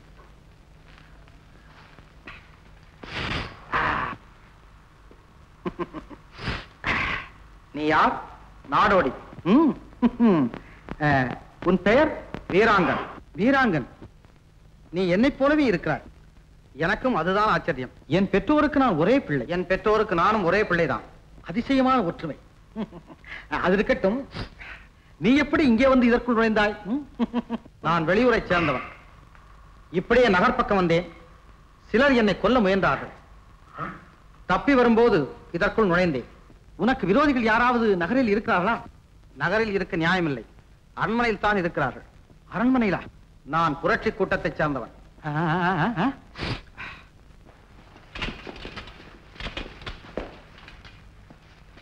நீ யார் நாடோடி ம். அஹ், உன் பெயர் வீராங்கன் வீராங்கன் நீ என்னைப் போலவே இருக்கிறாய் எனக்கும் அதுதான் ஆச்சரியம் என் பெற்றோருக்கு நான் ஒரே பிள்ளை என் பெற்றோருக்கு நானும் ஒரே பிள்ளைதான் அதிசயமான ஒற்றுமை அது இருக்கட்டும் நீ எப்படி இங்கே வந்து இதற்குள் நுழைந்தாய் ம்? நான் வெளியூரை சேர்ந்தவன் இப்படியே நகர்ப்பக்கம் வந்தேன் சிலர் என்னை கொல்ல முயன்றார்கள் தப்பி வரும்போது இதற்குள் நுழைந்தேன் உனக்கு விரோதிகள் யாராவது நகரில் இருக்கிறார்களா நகரில் இருக்க நியாயமில்லை அரண்மனையில் தான் இருக்கிறார்கள் அரண்மனையிலா நான் புரட்சி கூட்டத்தைச் சேர்ந்தவன் ஆ, ஆ, ஆ, ஆ.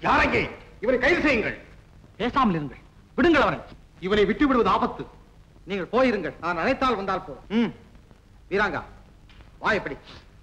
யாரங்கே இவரை கைது செய்யுங்கள் பேசாமல் இருங்கள் விடுங்கள் அவரை இவனை விட்டு விடுவது ஆபத்து நீங்கள் போயிருங்கள் நான் அழைத்தால் வந்தால் போதும் ம் வீராங்கா வா எப்படி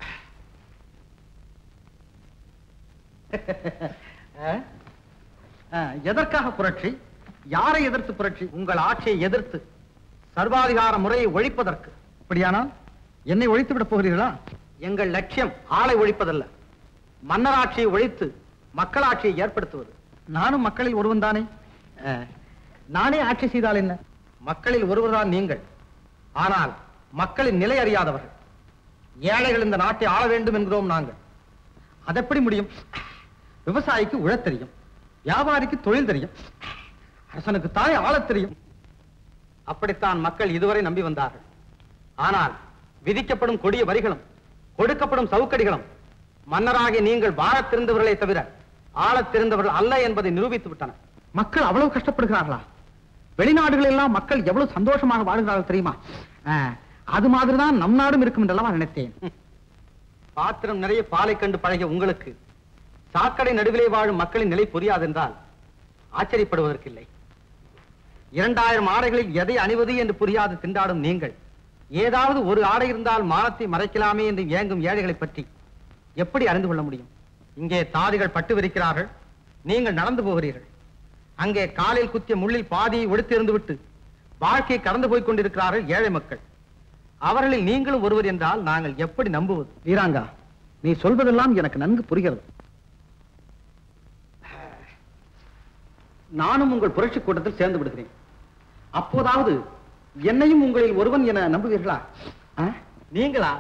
அஹ், அஹ், எதற்காக புரட்சி யாரை எதிர்த்து புரட்சி உங்கள் ஆட்சியை எதிர்த்து சர்வாதிகார முறையை ஒழிப்பதற்கு அப்படியானால் என்னை ஒழித்து விடப் போகிறீர்களா எங்கள் லட்சியம் ஆளை ஒழிப்பதல்ல மன்னராட்சியை ஒழித்து மக்களாட்சியை ஏற்படுத்துவது நானும் மக்களில் ஒருவன் தானே அஹ், நானே ஆட்சி செய்தால் என்ன மக்களில் ஒருவர்தான் நீங்கள் ஆனால் மக்களின் நிலை அறியாதவர்கள் ஏழைகள் இந்த நாட்டை ஆள வேண்டும் என்கிறோம் நாங்கள் அதெப்படி முடியும் விவசாயிக்கு உழத் தெரியும் வியாபாரிக்கு தொழில் தெரியும் அரசனுக்கு தாய் ஆளத் தெரியும் அப்படித்தான் மக்கள் இதுவரை நம்பி வந்தார்கள் ஆனால் விதிக்கப்படும் கொடிய வரிகளும் கொடுக்கப்படும் சவுக்கடிகளும் மன்னராகிய நீங்கள் வாழத் தெரிந்தவர்களே தவிர ஆளத் தெரிந்தவர்கள் அல்ல என்பதை நிரூபித்து விட்டன மக்கள் அவ்வளவு கஷ்டப்படுகிறார்களா வெளிநாடுகளில் எல்லாம் மக்கள் எவ்வளவு சந்தோஷமாக வாழ்கிறார்கள் தெரியுமா அஹ், அது மாதிரிதான் நம் நாடும் இருக்கும் என்றெல்லாம் நினைத்தேன் பாத்திரம் நிறைய பாலை கண்டு பழகிய உங்களுக்கு சாக்கடை நடுவிலே வாழும் மக்களின் நிலை புரியாதென்றால் ஆச்சரியப்படுவதற்கில்லை இரண்டாயிரம் ஆடைகளில் எதை அணிவது என்று புரியாது திண்டாடும் நீங்கள் ஏதாவது ஒரு ஆடை இருந்தால் மானத்தை மறைக்கலாமே என்று ஏங்கும் ஏழைகளை பற்றி எப்படி அறிந்து கொள்ள முடியும் இங்கே தாதிகள் பட்டு விரிக்கிறார்கள் நீங்கள் நடந்து போகிறீர்கள் அங்கே காலில் குத்திய முள்ளில் பாதியை ஒடுத்திருந்து விட்டு வாழ்க்கையை கடந்து போய் கொண்டிருக்கிறார்கள் ஏழை மக்கள் அவர்களில் நீங்களும் ஒருவர் என்றால் நாங்கள் எப்படி நம்புவது வீராங்கா நீ சொல்வதெல்லாம் எனக்கு நன்கு புரிகிறது நானும் உங்கள் புரட்சி கூட்டத்தில் சேர்ந்து விடுகிறேன் அப்போதாவது என்னையும் உங்களில் ஒருவன் என நம்புவீர்களா ஆ? நீங்களா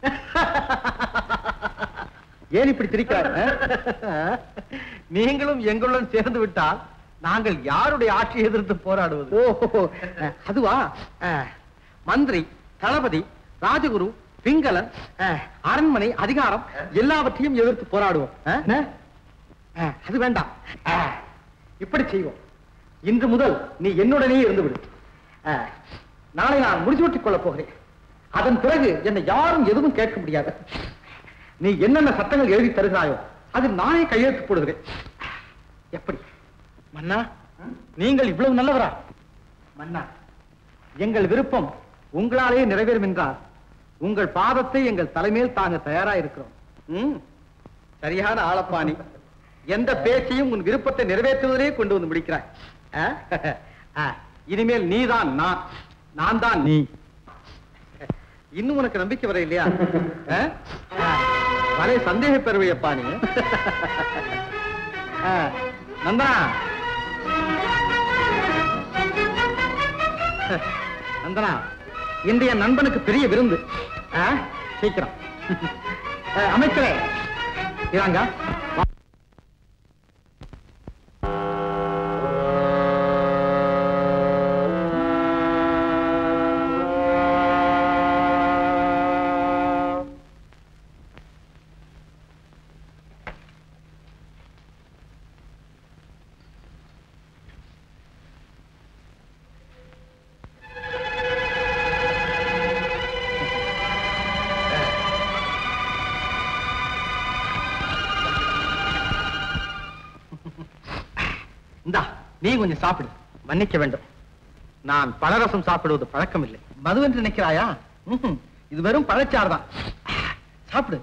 ஏன் இப்படி திரிக்கிறார் நீங்களும் எங்களுடன் சேர்ந்து விட்டால் நாங்கள் யாருடைய ஆட்சியை எதிர்த்து போராடுவது ஓ அதுவா அஹ், மந்திரி தளபதி ராஜகுரு பிங்களன் அஹ், அரண்மனை அதிகாரம் எல்லாவற்றையும் எதிர்த்து போராடுவோம் அஹ், என்ன? அஹ், அது வேண்டாம் அஹ், இப்படி செய்வோம் இன்று முதல் நீ என்னுடனே இருந்து விடு அஹ், நாளை நான் முடிசூட்டிக் கொள்ளப் போகிறேன் அதன் பிறகு என்னை யாரும் எதுவும் கேட்க முடியாது நீ என்னென்ன சட்டங்கள் எழுதி தருகிறாயோ அதில் நானே கையெழுத்து போடுகிறேன் எப்படி மன்னா நீங்கள் இவ்வளவு நல்லவரா மன்னா எங்கள் விருப்பம் உங்களாலேயே நிறைவேறும் என்றால் உங்கள் பாதத்தை எங்கள் தலைமையில் தாங்க தயாரா இருக்கிறோம் ம், சரியான ஆளப்பாணி எந்த பேச்சையும் உன் விருப்பத்தை நிறைவேற்றுவதிலே கொண்டு வந்து முடிக்கிறாய் ஆ? ஆ, இனிமேல் நீதான் நான் நான் தான் நீ இன்னும் உனக்கு நம்பிக்கை வர இல்லையா ஆ? ஆ, வரை சந்தேக பெறுவையப்பா நீ ஆ, நந்தா நந்தனா இன்றைய நண்பனுக்கு பெரிய விருந்து ஆ, சீக்கிரம் ஆ, அமைச்சரே இதாங்க இந்தா நீ கொஞ்சம் சாப்பிடு மன்னிக்க வேண்டும் நான் பழரசம் சாப்பிடுவது பழக்கம் இல்லை மது என்று நினைக்கிறாயா ம்ஹும். இது வெறும் பழச்சாறு தான் சாப்பிடு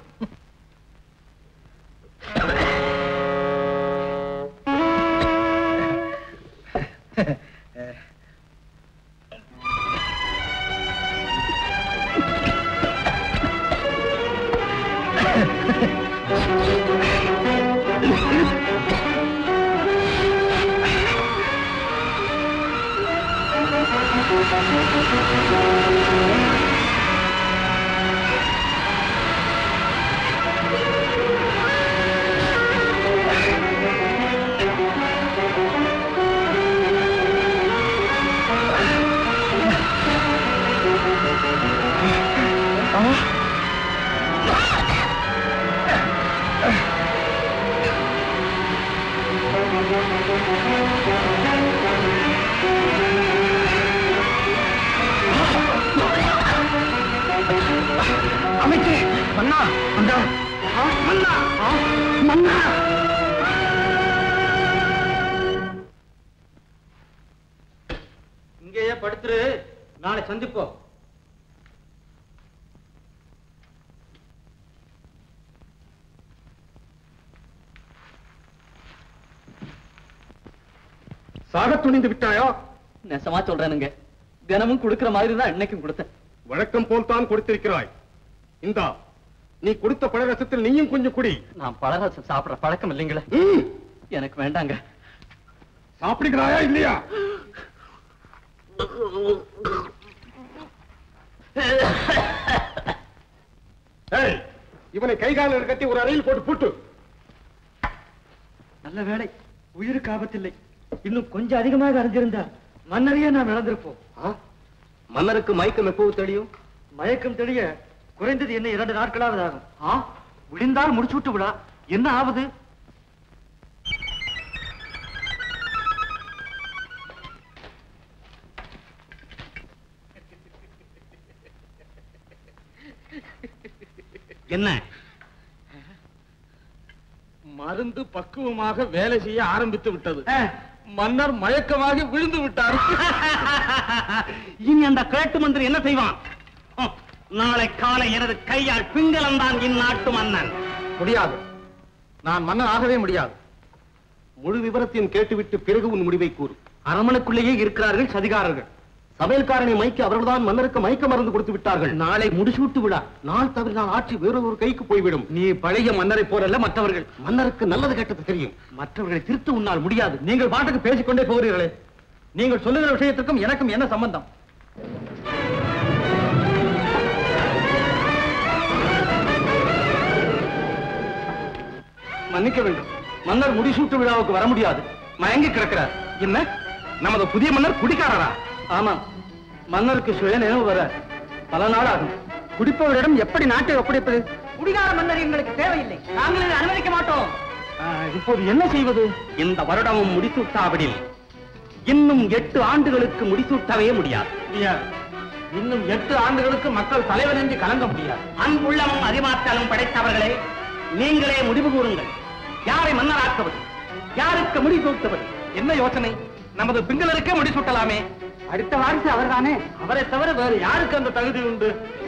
அமைச்சே மன்னா மன்னா ஆ, மன்னா ஆ, மன்னா நாளை சந்திப்போம் சாக துணிந்து விட்டாயா நெசமா சொல்றேனுங்க தினமும் கொடுக்கிற மாதிரி தான் இன்னைக்கும் கொடுத்தேன் வழக்கம் போல் தான் கொடுத்திருக்கிறாய் இந்தா நீ கொடுத்த பழரசத்தில் நீயும் கொஞ்சம் குடி நான் பழரசம் சாப்பிடுற பழக்கம் இல்லைங்களே ம், எனக்கு வேண்டாங்க சாப்பிடுகிறாயா இல்லையா ஏய், இவனை கைகாலில் கட்டி ஒரு அறையில் போட்டு பூட்டு நல்ல வேளை உயிருக்கு ஆபத்தில்லை இன்னும் கொஞ்சம் அதிகமாக அறிஞ்சிருந்தா மன்னரையே நாம் இழந்திருப்போம் ஆ? மன்னருக்கு மயக்கம் எப்போது தெரியும் மயக்கம் தெளிய குறைந்தது என்ன இரண்டு நாட்களாவது ஆகும் ஆ விழுந்தால் முடிச்சு விட்டு விடா என்ன ஆகுது என்ன மருந்து பக்குவமாக வேலை செய்ய ஆரம்பித்து விட்டது மன்னர் மயக்கமாகி விழுந்து விட்டார் இனி அந்த கேட்டு மந்திரி என்ன செய்வான் ஹம், நாளை காலை எனது கையால் பிங்களந்தான் இந்நாட்டு மன்னன் முடியாது நான் மன்னன் ஆகவே முடியாது முழு விவரத்தையும் கேட்டுவிட்டு பிறகு உன் முடிவை கூறு அரமனுக்குள்ளேயே இருக்கிறார்கள் சதிகாரர்கள் சமையல்காரனை மயக்கி அவர்கள்தான் மன்னருக்கு மயக்க மருந்து கொடுத்து விட்டார்கள் நாளை முடிசூட்டு விழா நாள் தவறினால் ஆட்சி வேறொரு கைக்கு போய்விடும் நீ பழைய மன்னரை போலல்ல மற்றவர்கள் மன்னருக்கு நல்லது கெட்டது தெரியும் மற்றவர்களை திருத்த உன்னால் முடியாது நீங்கள் பாட்டுக்கு பேசிக்கொண்டே போகிறீர்களே நீங்கள் சொல்லுகிற விஷயத்திற்கும் எனக்கும் என்ன சம்பந்தம் மன்னிக்க வேண்டும் மன்னர் முடிசூட்டு விழாவுக்கு வர முடியாது மயங்கி கிடக்கிறார் என்ன நமது புதிய மன்னர் குடிக்காரரா ஆமாம் மன்னருக்கு சுய நினைவு வர பல நாள் ஆகும் குடிப்பவரிடம் எப்படி நாட்டை ஒப்படைப்பது குடிகார மன்னர் எங்களுக்கு தேவையில்லை நாங்கள் இதை அனுமதிக்க மாட்டோம் ஆ, இப்போது என்ன செய்வது இந்த வருடமும் முடிசூட்டாவிடில் இன்னும் எட்டு ஆண்டுகளுக்கு முடிசூட்டவே முடியாது முடியாது இன்னும் எட்டு ஆண்டுகளுக்கு மக்கள் தலைவர் என்று கலங்க முடியாது அன்புள்ளமும் அறிவாற்றலும் படைத்தவர்களே நீங்களே முடிவு கூறுங்கள் யாரை மன்னராக்குவது யாருக்கு முடிசூட்டுவது என்ன யோசனை நமது பிங்களருக்கே முடிசூட்டலாமே அடுத்த வாரிசு அவர்தானே அவரை தவிர வேறு யாருக்கு அந்த தகுதி உண்டு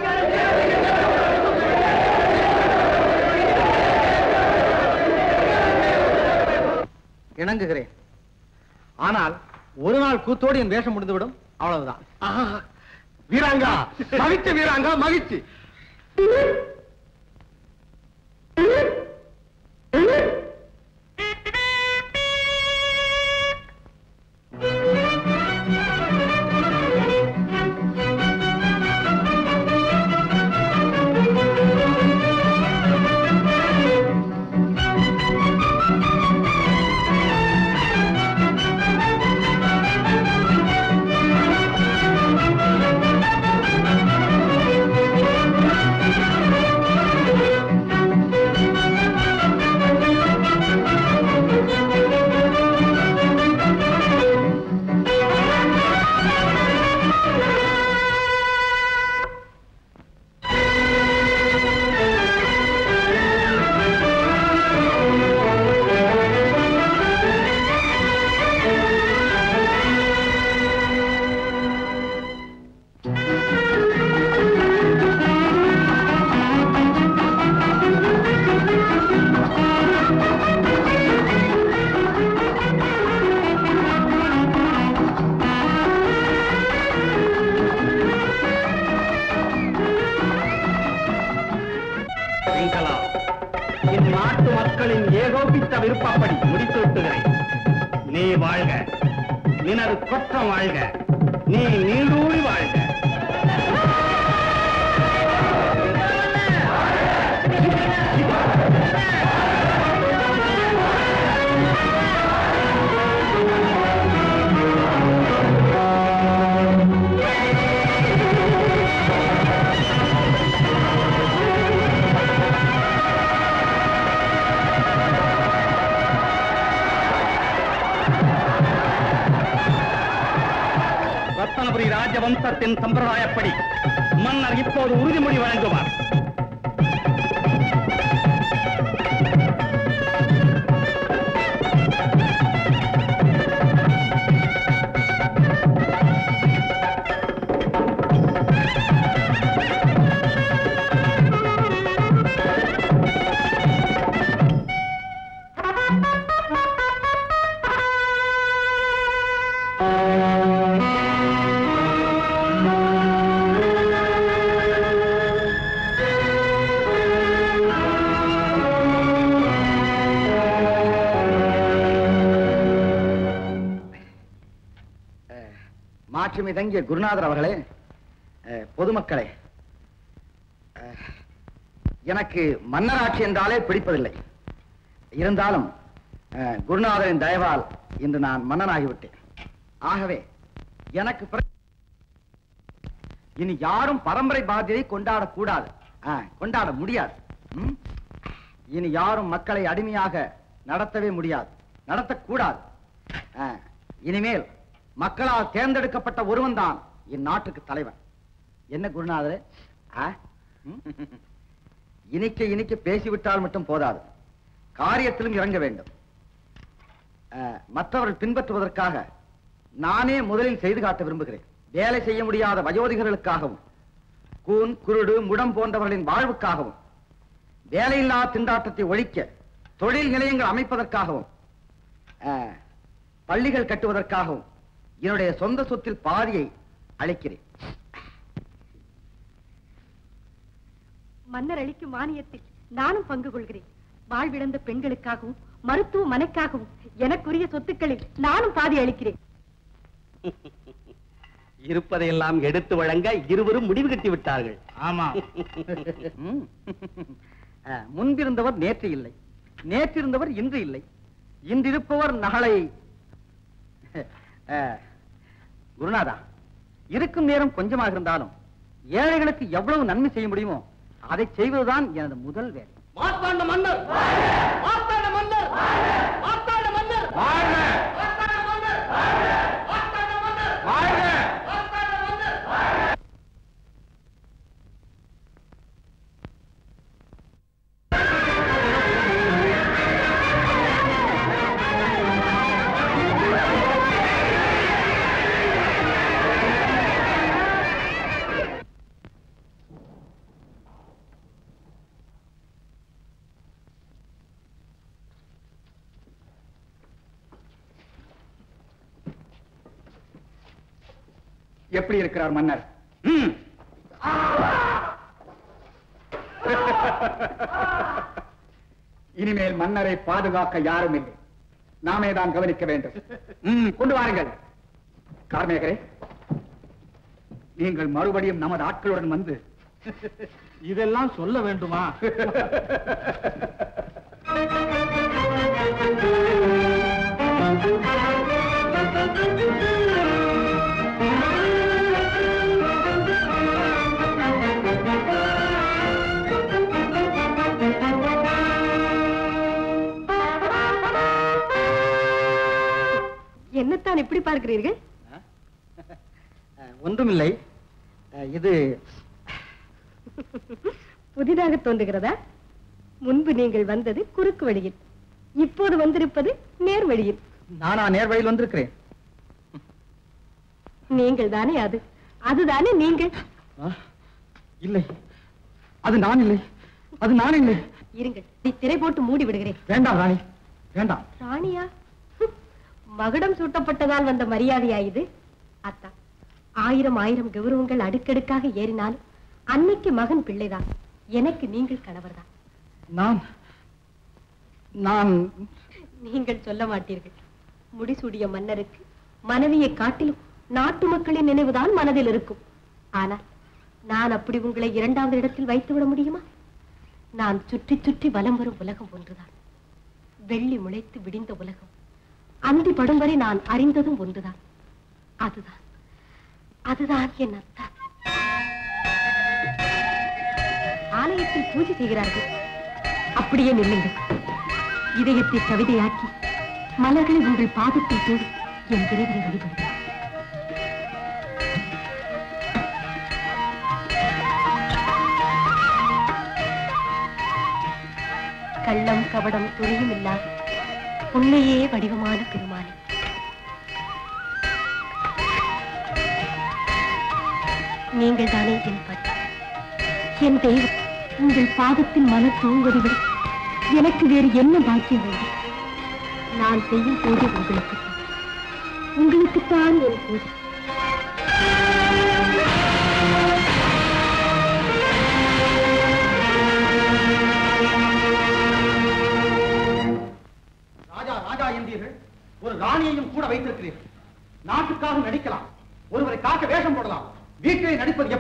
இணங்குகிறேன் ஆனால் ஒரு நாள் கூத்தோடு என் வேஷம் முடிந்துவிடும் அவ்வளவுதான் ஆஹா, வீராங்கா மகிழ்ச்சி வீராங்கா மகிழ்ச்சி பிங்களா இந்நாட்டு மக்களின் ஏகோபித்த விருப்பப்படி முடிசூட்டுகிறேன் நீ வாழ்க நினது கொற்றம் வாழ்க நீ நீடூழி வாழ்க ரத்தனபுரி ராஜவம்சத்தின் சம்பிரதாயப்படி மன்னர் இப்போது உறுதிமொழி வழங்குவார் மாட்சிமை தங்கிய குருநாதர் அவர்களே அஹ், பொதுமக்களே அஹ், எனக்கு மன்னராட்சி என்றாலே பிடிப்பதில்லை இருந்தாலும் அஹ், குருநாதரின் தயவால் இன்று நான் மன்னனாகிவிட்டேன் ஆகவே எனக்கு பிற- இனி யாரும் பரம்பரை பாதியை கொண்டாடக்கூடாது ஆ, கொண்டாட முடியாது ம்? இனி யாரும் மக்களை அடிமையாக நடத்தவே முடியாது நடத்தக்கூடாது ஆ, இனிமேல் மக்களால் தேர்ந்தெடுக்கப்பட்ட ஒருவன் தான் இந்நாட்டுக்கு தலைவன் என்ன குருநாதரே ஆ? ம்? இனிக்க இனிக்க பேசிவிட்டால் மட்டும் போதாது காரியத்திலும் இறங்க வேண்டும் ஆ, மற்றவர்கள் பின்பற்றுவதற்காக நானே முதலில் செய்து காட்ட விரும்புகிறேன் வேலை செய்ய முடியாத வயோதிகர்களுக்காகவும் கூன் குருடு முடம் போன்றவர்களின் வாழ்வுக்காகவும் வேலையில்லா திண்டாட்டத்தை ஒழிக்க தொழில் நிலையங்கள் அமைப்பதற்காகவும் ஆ, பள்ளிகள் கட்டுவதற்காகவும் என்னுடைய சொந்த சொத்தில் பாதியை அளிக்கிறேன் மன்னர் அளிக்கும் மானியத்தில் நானும் பங்கு கொள்கிறேன் வாழ்விழந்த பெண்களுக்காகவும் மருத்துவமனைக்காகவும் எனக்குரிய சொத்துக்களில் நானும் பாதி அளிக்கிறேன் இருப்பதையெல்லாம் எடுத்து வழங்க இருவரும் முடிவு கட்டி விட்டார்கள் ஆமா ம். ஆ, முன்பிருந்தவர் நேற்று இல்லை நேற்றிருந்தவர் இன்று இல்லை இன்றிருப்பவர் நாளை ஆ, குருநாதா இருக்கும் நேரம் கொஞ்சமாக இருந்தாலும் ஏழைகளுக்கு எவ்வளவு நன்மை செய்ய முடியுமோ அதை செய்வதுதான் எனது முதல் வேலை மார்த்தாண்ட மன்னர் மார்த்தாண்ட மன்னர் மார்த்தாண்ட மன்னர் மார்த்தாண்ட மன்னர் மார்த்தாண்ட மன்னர் மார்த்தாண்ட மன்னர் எப்படி இருக்கிறார் மன்னர் இனிமேல் மன்னரை பாதுகாக்க யாரும் இல்லை நாமே தான் கவனிக்க வேண்டும் ம், கொண்டு வாருங்கள் கார்மேகரே நீங்கள் மறுபடியும் நமது ஆட்களுடன் வந்து இதெல்லாம் சொல்ல வேண்டுமா என்னத்தான் இப்படி பார்க்கிறீர்கள் ஒன்றுமில்லை அஹ், இது புதிதாக தோன்றுகிறதா முன்பு நீங்கள் வந்தது குறுக்கு வழியில் இப்போது வந்திருப்பது நேர் வழியில் நானா நேர்வழியில் வந்திருக்கிறேன் நீங்கள் தானே அது அதுதானே நீங்கள் ஆ, இல்லை அது நான் இல்லை அது நான் இல்லை இருங்கள் நீ திரை போட்டு மூடி விடுகிறேன் வேண்டாம் ராணி வேண்டாம் ராணியா ஹம், மகுடம் சூட்டப்பட்டதால் வந்த மரியாதையா இது அத்தா ஆயிரம் ஆயிரம் கௌரவங்கள் அடுக்கடுக்காக ஏறினாலும் அன்னைக்கு மகன் பிள்ளைதான் எனக்கு நீங்கள் கணவர்தான் நான் நான் நீங்கள் சொல்ல மாட்டீர்கள் முடிசூடிய மன்னருக்கு மனைவியை காட்டிலும் நாட்டு மக்களின் நினைவுதான் மனதில் இருக்கும் ஆனால் நான் அப்படி உங்களை இரண்டாவது இடத்தில் வைத்து விட முடியுமா நான் சுற்றி சுற்றி வலம் வரும் உலகம் ஒன்றுதான் வெள்ளி முளைத்து விடிந்த உலகம் அந்தி படும் வரை நான் அறிந்ததும் ஒன்றுதான் அதுதான் அதுதான் என் அத்தா ஆலயத்தில் பூஜை செய்கிறார்கள் அப்படியே நில்லுங்கள் இதயத்தை கவிதையாக்கி மலர்களை உங்கள் பாதத்தில் தோடு என் இறைவனை வழிபடுகிறேன் கள்ளம் கபடம் துணியும் இல்லா உண்மையே வடிவமான பெருமானே நீங்கள் தானே என் பதி என் தெய்வம் உங்கள் பாதத்தில் மலர் தூங்குவதை விட எனக்கு வேறு என்ன பாக்கியம் வேண்டும் நான் செய்யும் பூஜை உங்களுக்கு உங்களுக்குத்தான் என் பூஜை ராஜா ராஜா என்றீர்கள் ஒரு ராணியையும் கூட வைத்திருக்கிறீர்கள் நாட்டுக்காக நடிக்கலாம் ஒருவரை காக்க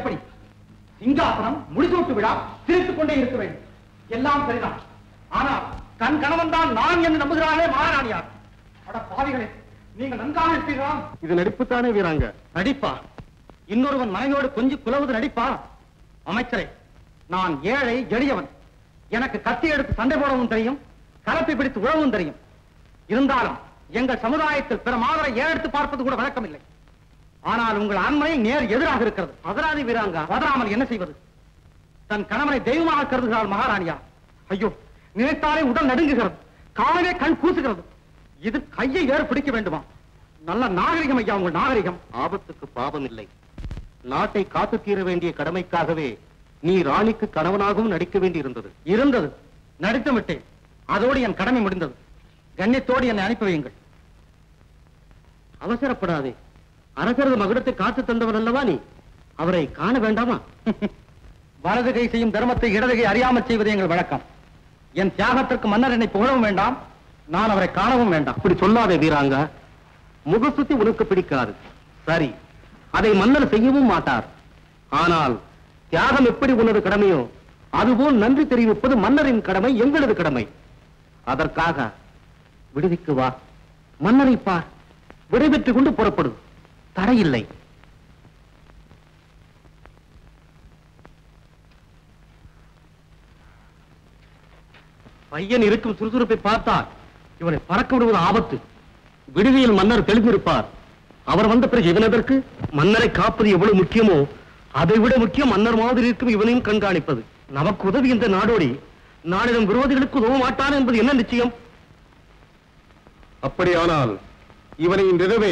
எப்படி சிங்காசனம் முடிசூட்டு விழா சிரித்துக் கொண்டே இருக்க வேண்டும் எல்லாம் சரிதான் ஆனால் கண் கணவன் தான் நான் என்று நம்புகிறானே மகாராணியார் அட பாவிகளே நீங்கள் நன்றாக இருப்பீர்களா இது நடிப்புத்தானே வீராங்க நடிப்பா இன்னொருவன் மனைவியோடு கொஞ்சம் குலவுது நடிப்பா அமைச்சரே நான் ஏழை எளியவன் எனக்கு கத்தி எடுத்து சண்டை போடவும் தெரியும் கலப்பை பிடித்து உழவும் தெரியும் இருந்தாலும் எங்கள் சமுதாயத்தில் பிற மாதரை ஏறெடுத்து பார்ப்பது கூட வழக்கமில்லை ஆனால் உங்கள் ஆண்மை நேர் எதிராக இருக்கிறது பதராதி வீராங்க பதறாமல் என்ன செய்வது தன் கணவனை தெய்வமாக கருதுகிறாள் மகாராணியா ஐயோ நினைத்தாலே உடல் நடுங்குகிறது காலவே கண் கூசுகிறது இது கையை ஏறு பிடிக்க வேண்டுமா நல்ல நாகரிகம் ஐயா உங்கள் நாகரிகம் ஆபத்துக்கு பாவம் இல்லை நாட்டை காத்து தீர வேண்டிய கடமைக்காகவே நீ ராணிக்கு கணவனாகவும் நடிக்க வேண்டி இருந்தது இருந்தது நடித்து விட்டேன் அதோடு என் கடமை முடிந்தது கண்ணியத்தோடு என்னை அனுப்பி வையுங்கள் அவசரப்படாதே அரசரது மகுடத்தை காத்து தந்தவன் அல்லவா நீ அவரை காண வேண்டாமா வலது கை செய்யும் தர்மத்தை இடது கை அறியாமல் செய்வது எங்கள் வழக்கம் என் தியாகத்திற்கு மன்னர் என்னை புகழவும் வேண்டாம் நான் அவரை காணவும் வேண்டாம் அப்படி சொல்லாதே வீராங்க முகசுத்தி உனக்கு பிடிக்காது சரி அதை மன்னர் செய்யவும் மாட்டார் ஆனால் தியாகம் எப்படி உனது கடமையோ அதுபோல் நன்றி தெரிவிப்பது மன்னரின் கடமை எங்களது கடமை அதற்காக விடுதிக்கு வா மன்னரை பார் விடைபெற்றுக் கொண்டு புறப்படு தடையில்லை பையன் இருக்கும் சுறுசுறுப்பை பார்த்தால் இவனை பறக்க விடுவது ஆபத்து விடுதியில் மன்னர் தெளிந்திருப்பார் அவர் வந்த பிறகு இவனதற்கு மன்னரை காப்பது எவ்வளவு முக்கியமோ அதை விட முக்கியம் மன்னர் மாதிரி இருக்கும் இவனையும் கண்காணிப்பது நமக்கு உதவி இந்த நாடோடி நாளிடம் விரோதிகளுக்கு உதவ மாட்டான் என்பது என்ன நிச்சயம் அப்படியானால் இவனை இன்றிரவே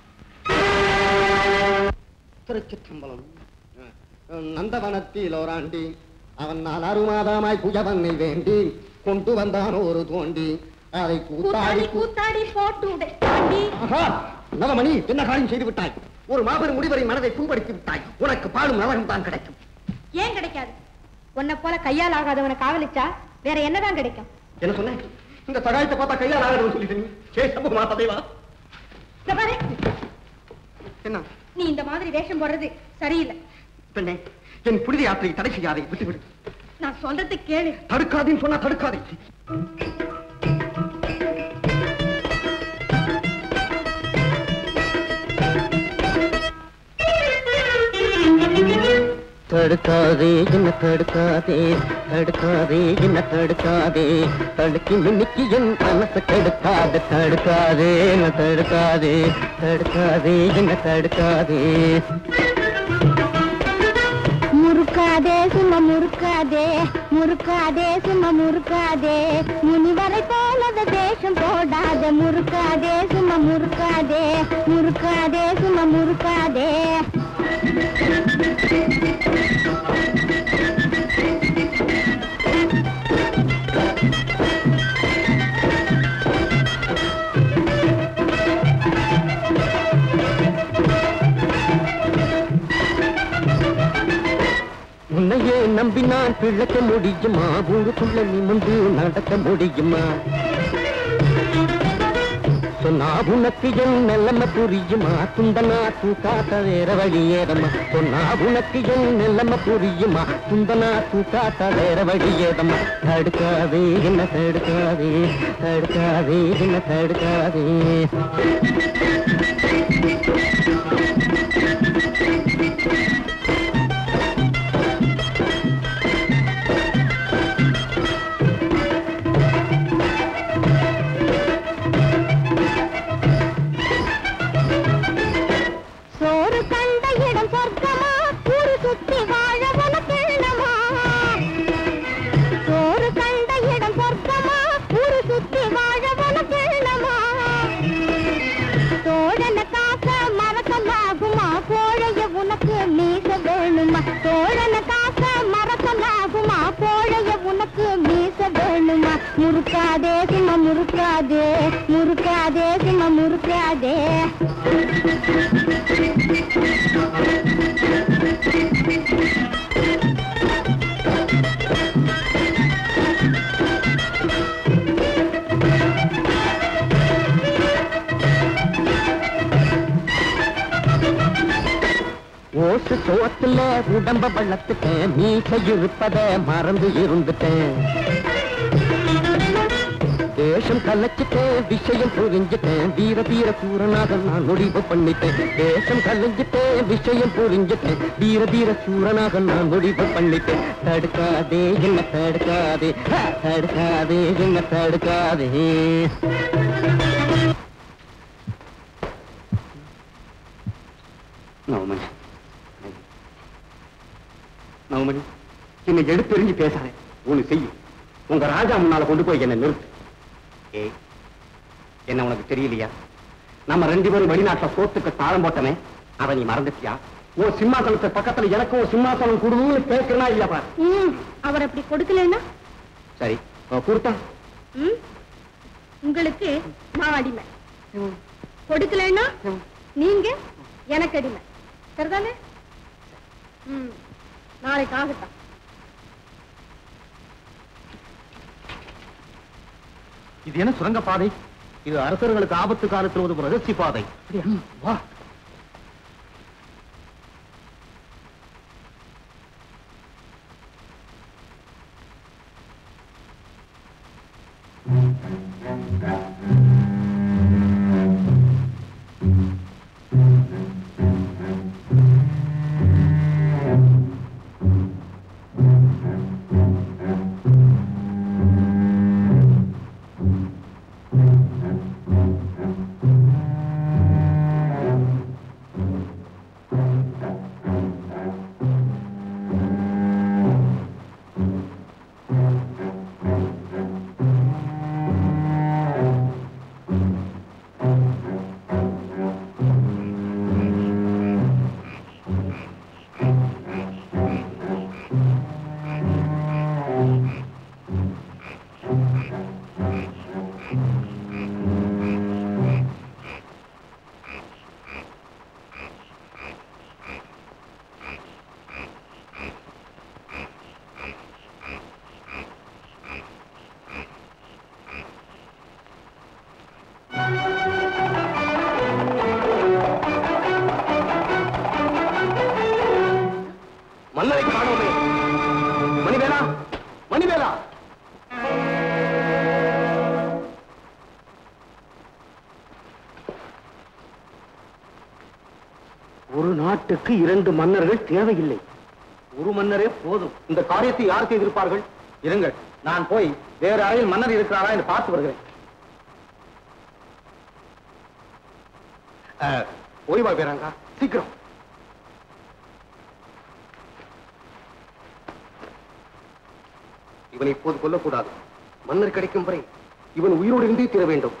திருச்சிற்றம்பலம் நந்தவனத்தில் ஓராண்டி அவன் நான் அருமாதமாய் புஜவனை வேண்டி கொண்டு வந்தான் ஒரு தோண்டி அதை கூத்தாடி கூத்தாடி கூத்தாடி போட்டு உடைத்தாண்டி ஆஹா, நவமணி என்ன காரியம் செய்து விட்டாய் ஒரு மாபெரும் முடிவரை மனதை புண்படுத்தி விட்டாய் உனக்கு பாடும் நரகம் தான் கிடைக்கும் ஏன் கிடைக்காது உன்னை போல கையால் ஆகாதவனை காவலிச்சா வேற என்னதான் கிடைக்கும் என்ன சொன்னேன் இந்த சகாயத்தை பார்த்தா கையால் ஆகணும் சொல்லிட்டு சே சம்பவமா பதைவா இங்க பாரு, என்ன நீ இந்த மாதிரி வேஷம் போடுறது சரியில்லை பெண்ணே என் புனித யாத்திரை தடை செய்யாதே விட்டுவிடு நான் சொல்றது கேளு தடுக்காதேன்னு சொன்னா தடுக்காதே தடுக்காதே என்ன தடுக்காதே தடுக்காதே என்ன தடுக்காதே தடுக்கி மின்னிக்கு என் மனசை கெடுக்காத தடுக்காதே என்ன தடுக்காதே தடுக்காதே என்ன தடுக்காதே முறுக்காதே சும்மா முறுக்காதே முறுக்காதே சும்மா முறுக்காதே முனிவரை போலத தேசம் போடாத முறுக்காதே சும்மா முறுக்காதே முறுக்காதே சும்மா முறுக்காதே உன்னையே நம்பி நான் பிழைக்க முடியுமா ஊருக்குள்ள நிமிந்து நடக்க முடியுமா சொன்னா உனக்கு என் நிலைமை புரியுமா துந்தனா தூக்காத்த வேற வழி ஏதம்மா சொன்னா உனக்கு என் நிலைமை புரியுமா துந்தனா தூக்காத்த வேற வழி ஏதம்மா தடுக்காதே என்ன தடுக்காதே தடுக்காதே என்ன தடுக்காதே சோறு கண்ட இடம் சொர்க்கமா ஊரு சுத்தி வாழ உனக்கு எண்ணமா சோறு கண்ட இடம் சொர்க்கமா ஊரு சுத்தி வாழ உனக்கு எண்ணமா தோழன உடம்ப வளர்த்துட்டேன் மீச இருப்பத மறந்து இருந்துட்டேன் தேசம் கலைச்சிட்டேன் விஷயம் புரிஞ்சிட்டேன் வீர தீர சூரனாக நான் முடிவு பண்ணிட்டேன் தேசம் கலைஞ்சிட்டேன் விஷயம் புரிஞ்சிட்டேன் வீர தீர சூரனாக நான் முடிவு பண்ணிட்டேன் தடுக்காதே என்ன தடுக்காதே ஹ, தடுக்காதே என்ன தடுக்காதே நவமணி நவமணி என்னை எடுத்தெறிஞ்சு பேசாதே ஒண்ணு செய்யும் உங்க ராஜா முன்னால கொண்டு போய் என்ன நிறுத்து ஏய் என்ன உனக்கு தெரியலையா நம்ம ரெண்டு பேரும் வெளிநாட்டுல சோத்துக்கு தாளம் போட்டமே அதை நீ மறந்துட்டியா உன் சிம்மாசனத்து பக்கத்துல எனக்கு ஒரு சிம்மாசனம் கொடுன்னு கேட்கிறனா இல்லையா பாரு ம், அவர் அப்படி கொடுக்கலன்னா சரி அவ கொடுத்தா ம், உங்களுக்கு நான் அடிமை கொடுக்கலன்னா நீங்க எனக்கு அடிமை சரிதானே ம், நாளைக்கு ஆகட்டும் இது என்ன சுரங்க பாதை இது அரசர்களுக்கு ஆபத்து காலத்தில் ஒரு ரகசிய பாதை வா மன்னரை காணோமே மணிவேலா மணிவேலா ஒரு நாட்டுக்கு இரண்டு மன்னர்கள் தேவையில்லை ஒரு மன்னரே போதும் இந்த காரியத்தை யார் செய்திருப்பார்கள் இருங்கள் நான் போய் வேறு அறையில் மன்னர் இருக்கிறாரா என்று பார்த்து வருகிறேன் அஹ், ஓய்வா வீராங்கா சீக்கிரம் இவனை இப்போது கொல்லக்கூடாது மன்னர் கிடைக்கும் வரை இவன் உயிரோடு இருந்தே தீர வேண்டும்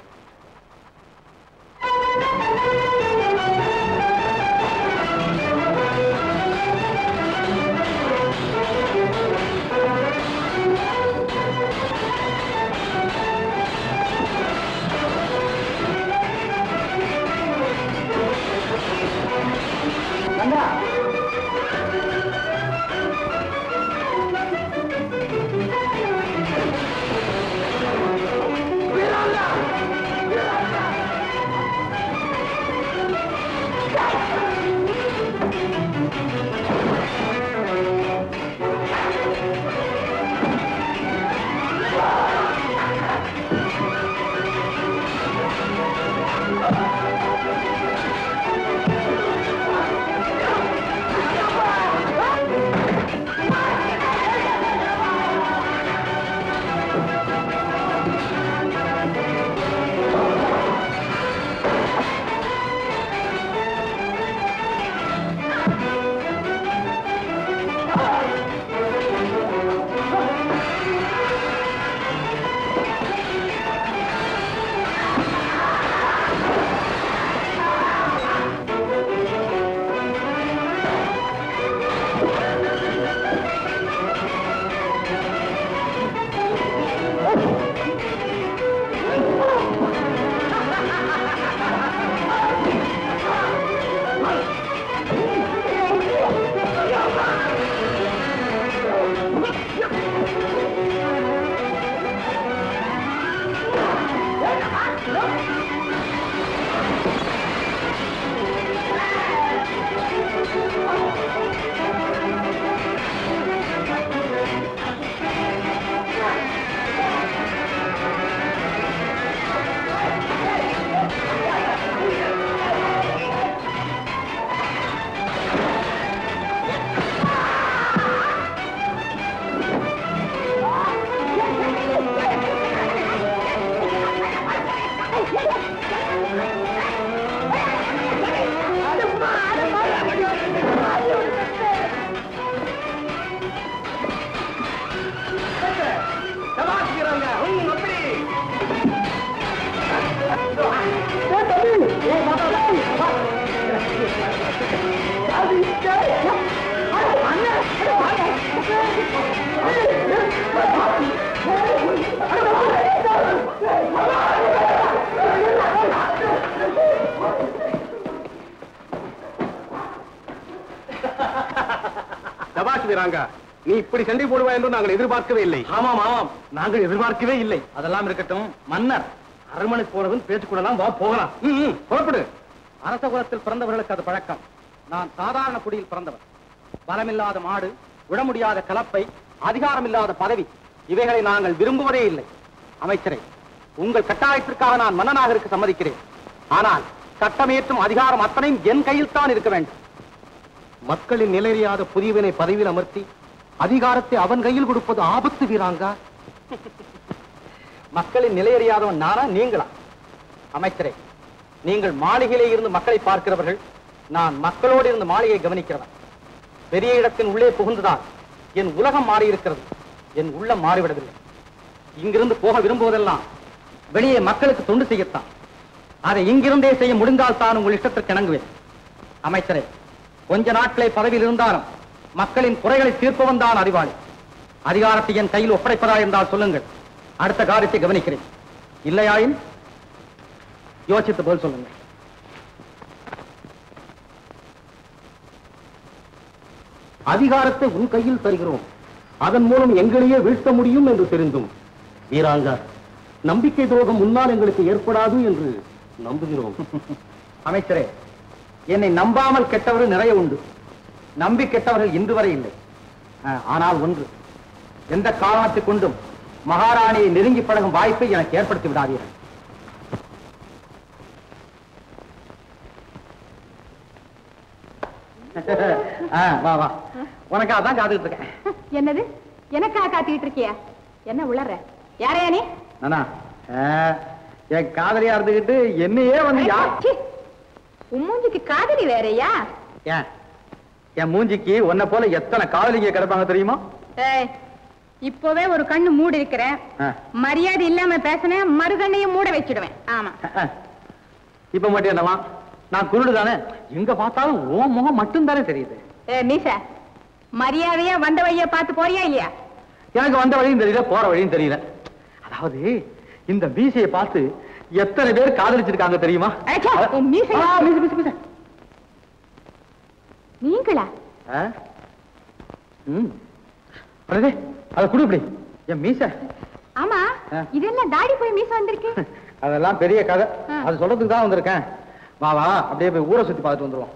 வீராங்கா சபாஷ் வீராங்கா நீ இப்படி சண்டை போடுவாய் என்று நாங்கள் எதிர்பார்க்கவே இல்லை ஆமாம் ஆமாம் நாங்கள் எதிர்பார்க்கவே இல்லை அதெல்லாம் இருக்கட்டும் மன்னர் அரண்மனைக்கு போறவன் பேச்சுக்கூடலாம் வா போகலாம் ம், ம், புறப்படு அரச குலத்தில் பிறந்தவர்களுக்கு அது பழக்கம் நான் சாதாரண குடியில் பிறந்தவர் பலமில்லாத மாடு விட முடியாத கலப்பை அதிகாரமில்லாத பதவி இவைகளை நாங்கள் விரும்புவதே இல்லை அமைச்சரே உங்கள் கட்டாயத்திற்காக நான் மன்னனாக இருக்க சம்மதிக்கிறேன் ஆனால் சட்டமேற்றும் அதிகாரம் அத்தனையும் என் கையில் தான் இருக்க வேண்டும் மக்களின் நிலையறியாத புதியவனை பதவியில் அமர்த்தி அதிகாரத்தை அவன் கையில் கொடுப்பது ஆபத்து வீராங்கா மக்களின் நிலையறியாதவன் நானா நீங்களா அமைச்சரே நீங்கள் மாளிகையிலே இருந்து மக்களை பார்க்கிறவர்கள் நான் மக்களோடு இருந்து மாளிகையை கவனிக்கிறவன் பெரிய இடத்தின் உள்ளே புகுந்ததால் என் உலகம் மாறியிருக்கிறது என் உள்ளம் மாறிவிடவில்லை இங்கிருந்து போக விரும்புவதெல்லாம் வெளியே மக்களுக்கு தொண்டு செய்யத்தான் அதை இங்கிருந்தே செய்ய முடிந்தால் தான் உங்கள் இஷ்டத்திற்கு இணங்குவேன் அமைச்சரே கொஞ்ச நாட்களே பதவியில் இருந்தாலும் மக்களின் குறைகளை தீர்ப்பவன் தான் அறிவாளி அதிகாரத்தை என் கையில் ஒப்படைப்பதா என்றால் சொல்லுங்கள் அடுத்த காரியத்தை கவனிக்கிறேன் இல்லையாயின் யோசித்து போல் சொல்லுங்கள் அதிகாரத்தை உன் கையில் தருகிறோம் அதன் மூலம் எங்களையே வீழ்த்த முடியும் என்று தெரிந்தும் வீராங்கா நம்பிக்கை துரோகம் முன்னால் எங்களுக்கு ஏற்படாது என்று நம்புகிறோம் அமைச்சரே என்னை நம்பாமல் கெட்டவர்கள் நிறைய உண்டு நம்பி கெட்டவர்கள் இன்று வரை இல்லை அஹ், ஆனால் ஒன்று எந்த காரணத்தை கொண்டும் மகாராணியை நெருங்கி பழகும் வாய்ப்பை எனக்கு ஏற்படுத்தி விடாதீர்கள் ஆ, வா வா உனக்காக தான் காத்துக்கிட்டு இருக்கேன் என்னது எனக்கா காத்திட்டு இருக்கியா என்ன உளற யாரையா நீ நானா ஆ, என் காதலியா இருந்துகிட்டு என்னையே வந்து யா ச்சீ, உன் மூஞ்சிக்கு காதலி வேறயா ஏன் என் மூஞ்சிக்கு உன்னை போல எத்தனை காதலிங்க கிடப்பாங்க தெரியுமா ஏய் இப்பவே ஒரு கண்ணு மூடி இருக்கிறேன் ஆ. மரியாதை இல்லாம பேசினேன் மறுகண்ணையும் மூட வச்சிடுவேன் ஆமா இப்ப மட்டும் என்னவா நான் குருடு தானே எங்க பார்த்தாலும் ஓ முகம் மட்டும் தானே தெரியுது ஏ நீசா மரியாதையா வந்த வழிய பார்த்து போறியா இல்லையா எனக்கு வந்த வழியும் தெரியல போற வழியும் தெரியல அதாவது இந்த மீசையை பார்த்து எத்தனை பேர் காதலிச்சிருக்காங்க தெரியுமா அச்சா, உன் மீசை- ஆ, மீசை, மீசை, மீசை. நீங்களா ஆ? ம். அடடே, அதை குடு இப்படி என் மீசை ஆமா ஆ. இதெல்லாம் தாடி போய் மீச வந்திருக்கு அதெல்லாம் பெரிய கதை ஆ. அது சொல்றதுக்கு தான் வந்திருக்கேன் வா வா அப்படியே போய் ஊரை சுத்தி பார்த்துட்டு வந்துருவோம்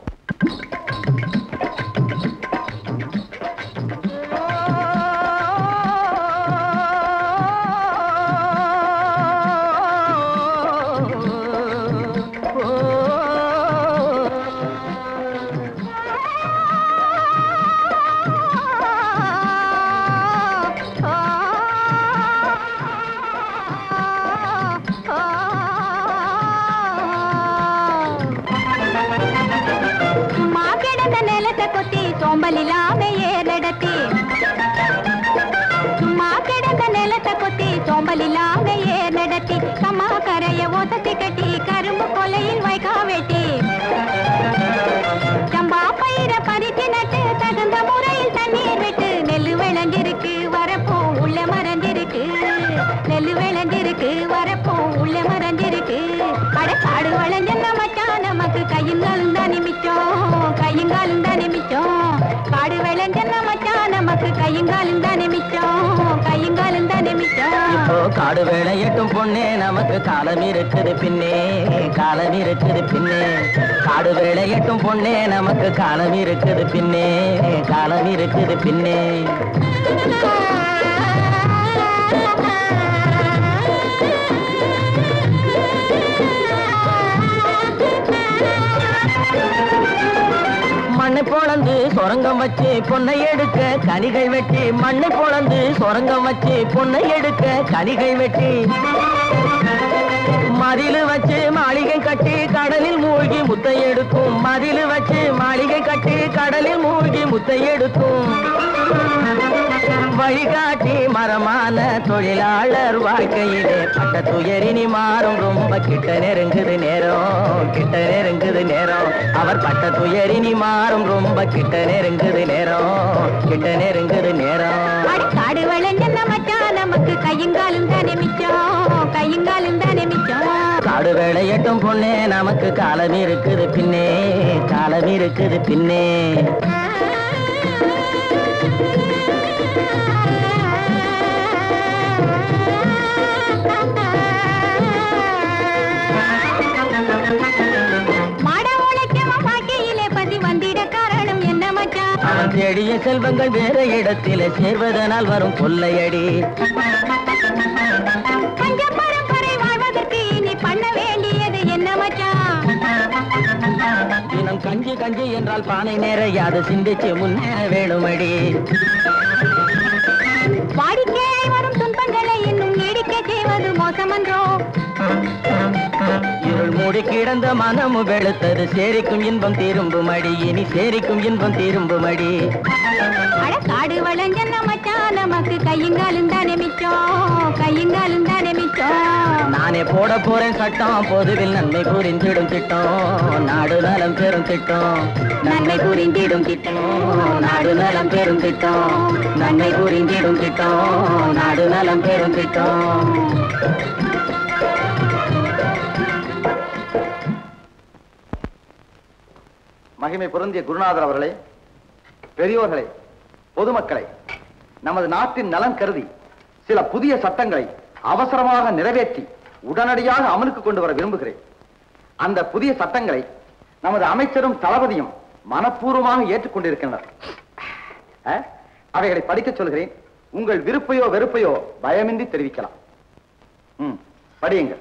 சும்மா கிடந்த நிலத்தை கொத்தி சோம்பல் இல்லாம ஏறடத்தி சும்மா கிடந்த நிலத்தை கொத்தி சோம்பல் இல்லாம ஏறடத்தி கம்மா கரைய ஓசத்தி கட்டி கரும்பு கொலையில் வைக்கா வெட்டி சம்பா பயிர பறிச்சு நட்டு தகுந்த முறையில் தண்ணீர் விட்டு நெல்லு விளைஞ்சிருக்கு வரப்போ உள்ள மறந்திருக்கு நெல்லு விளைஞ்சிருக்கு வரப்போ உள்ள மறந்திருக்கு அட காடு வளைஞ்ச மச்சான் நமக்கு கையுங்காலும் தான் நிமிச்சோம் கையுங்காலும் தான் நிமிச்சோம் காடு விளைஞ்ச மச்சான் நமக்கு கையுங்காலும் தான் நிமிச்சோம் கையுங்காலும் தான் நிமிச்சோம் இப்போ காடு வேலையட்டும் பொண்ணே நமக்கு காலம் இருக்குது பின்னே காலம் இருக்குது பின்னே காடு வேலையட்டும் பொண்ணே நமக்கு காலம் இருக்குது பின்னே காலம் இருக்குது பின்னே மண்ணை பொளந்து சொரங்கம் வச்சு பொன்னை எடுக்க கனிகள் வெட்டி மண்ணை பொளந்து சொரங்கம் வச்சு பொன்னை எடுக்க கனிகள் வெட்டி மதிலு வச்சு மாளிகை கட்டி கடலில் மூழ்கி முத்தை எடுக்கும் மதிலு வச்சு மாளிகை கட்டி கடலில் மூழ்கி முத்தை எடுக்கும் வழிகாட்டி மரமான தொழிலாளர் வாழ்க்கையிலே பட்ட துயரினி மாறும் ரொம்ப கிட்ட நெருங்குது நேரம் கிட்ட நெருங்குது நேரம் அவர் பட்ட துயரினி மாறும் ரொம்ப கிட்ட நெருங்குது நேரம் கிட்ட நெருங்குது நேரம் அட காடு வளைஞ்ச மச்சான் நமக்கு கையுங்காலும் தான் நிமிச்சோம் கையுங்காலும் தான் நிமிச்சோம் காடு வேலையட்டும் பொண்ணே நமக்கு காலம் இருக்குது பின்னே காலம் இருக்குது பின்னே செழிய செல்வங்கள் வேற இடத்திலே சேர்வதனால் வரும் கொள்ளையடி பஞ்ச பரம்பரை வாழ்வதற்கு இனி பண்ண வேண்டியது என்ன மச்சான் தினம் கஞ்சி கஞ்சி என்றால் பானை நிறையாது சிந்திச்சு முன்னேற வேணுமடி வாடிக்கையாய் வரும் துன்பங்களை இன்னும் நீடிக்க செய்வது மோசமன்றோ இருள் மூடி கிடந்த மனமு வெளுத்தது சேரிக்கும் இன்பம் திரும்புமடி இனி சேரிக்கும் இன்பம் திரும்புமடி அட காடு வளைஞ்சன்ன மச்சான் நமக்கு கையுங்காலும் தானே மிச்சம் கையுங்காலும் தானே மிச்சம் நானே போட போறேன் சட்டம் பொதுவில் நன்மை புரிந்திடும் திட்டம் நாடு நலம் பெறும் திட்டம் நன்மை புரிந்திடும் திட்டம் நாடு நலம் பெறும் திட்டம் நன்மை புரிந்திடும் திட்டம் நாடு நலம் பெறும் திட்டம் மகிமை பொருந்திய குருநாதர் அவர்களே பெரியோர்களே பொதுமக்களே நமது நாட்டின் நலன் கருதி சில புதிய சட்டங்களை அவசரமாக நிறைவேற்றி உடனடியாக அமலுக்கு கொண்டு வர விரும்புகிறேன் அந்த புதிய சட்டங்களை நமது அமைச்சரும் தளபதியும் மனப்பூர்வமாக ஏற்றுக்கொண்டிருக்கின்றனர் அஹ், அவைகளை படிக்கச் சொல்கிறேன் உங்கள் விருப்பையோ வெறுப்பையோ பயமின்றி தெரிவிக்கலாம் ம், படியுங்கள்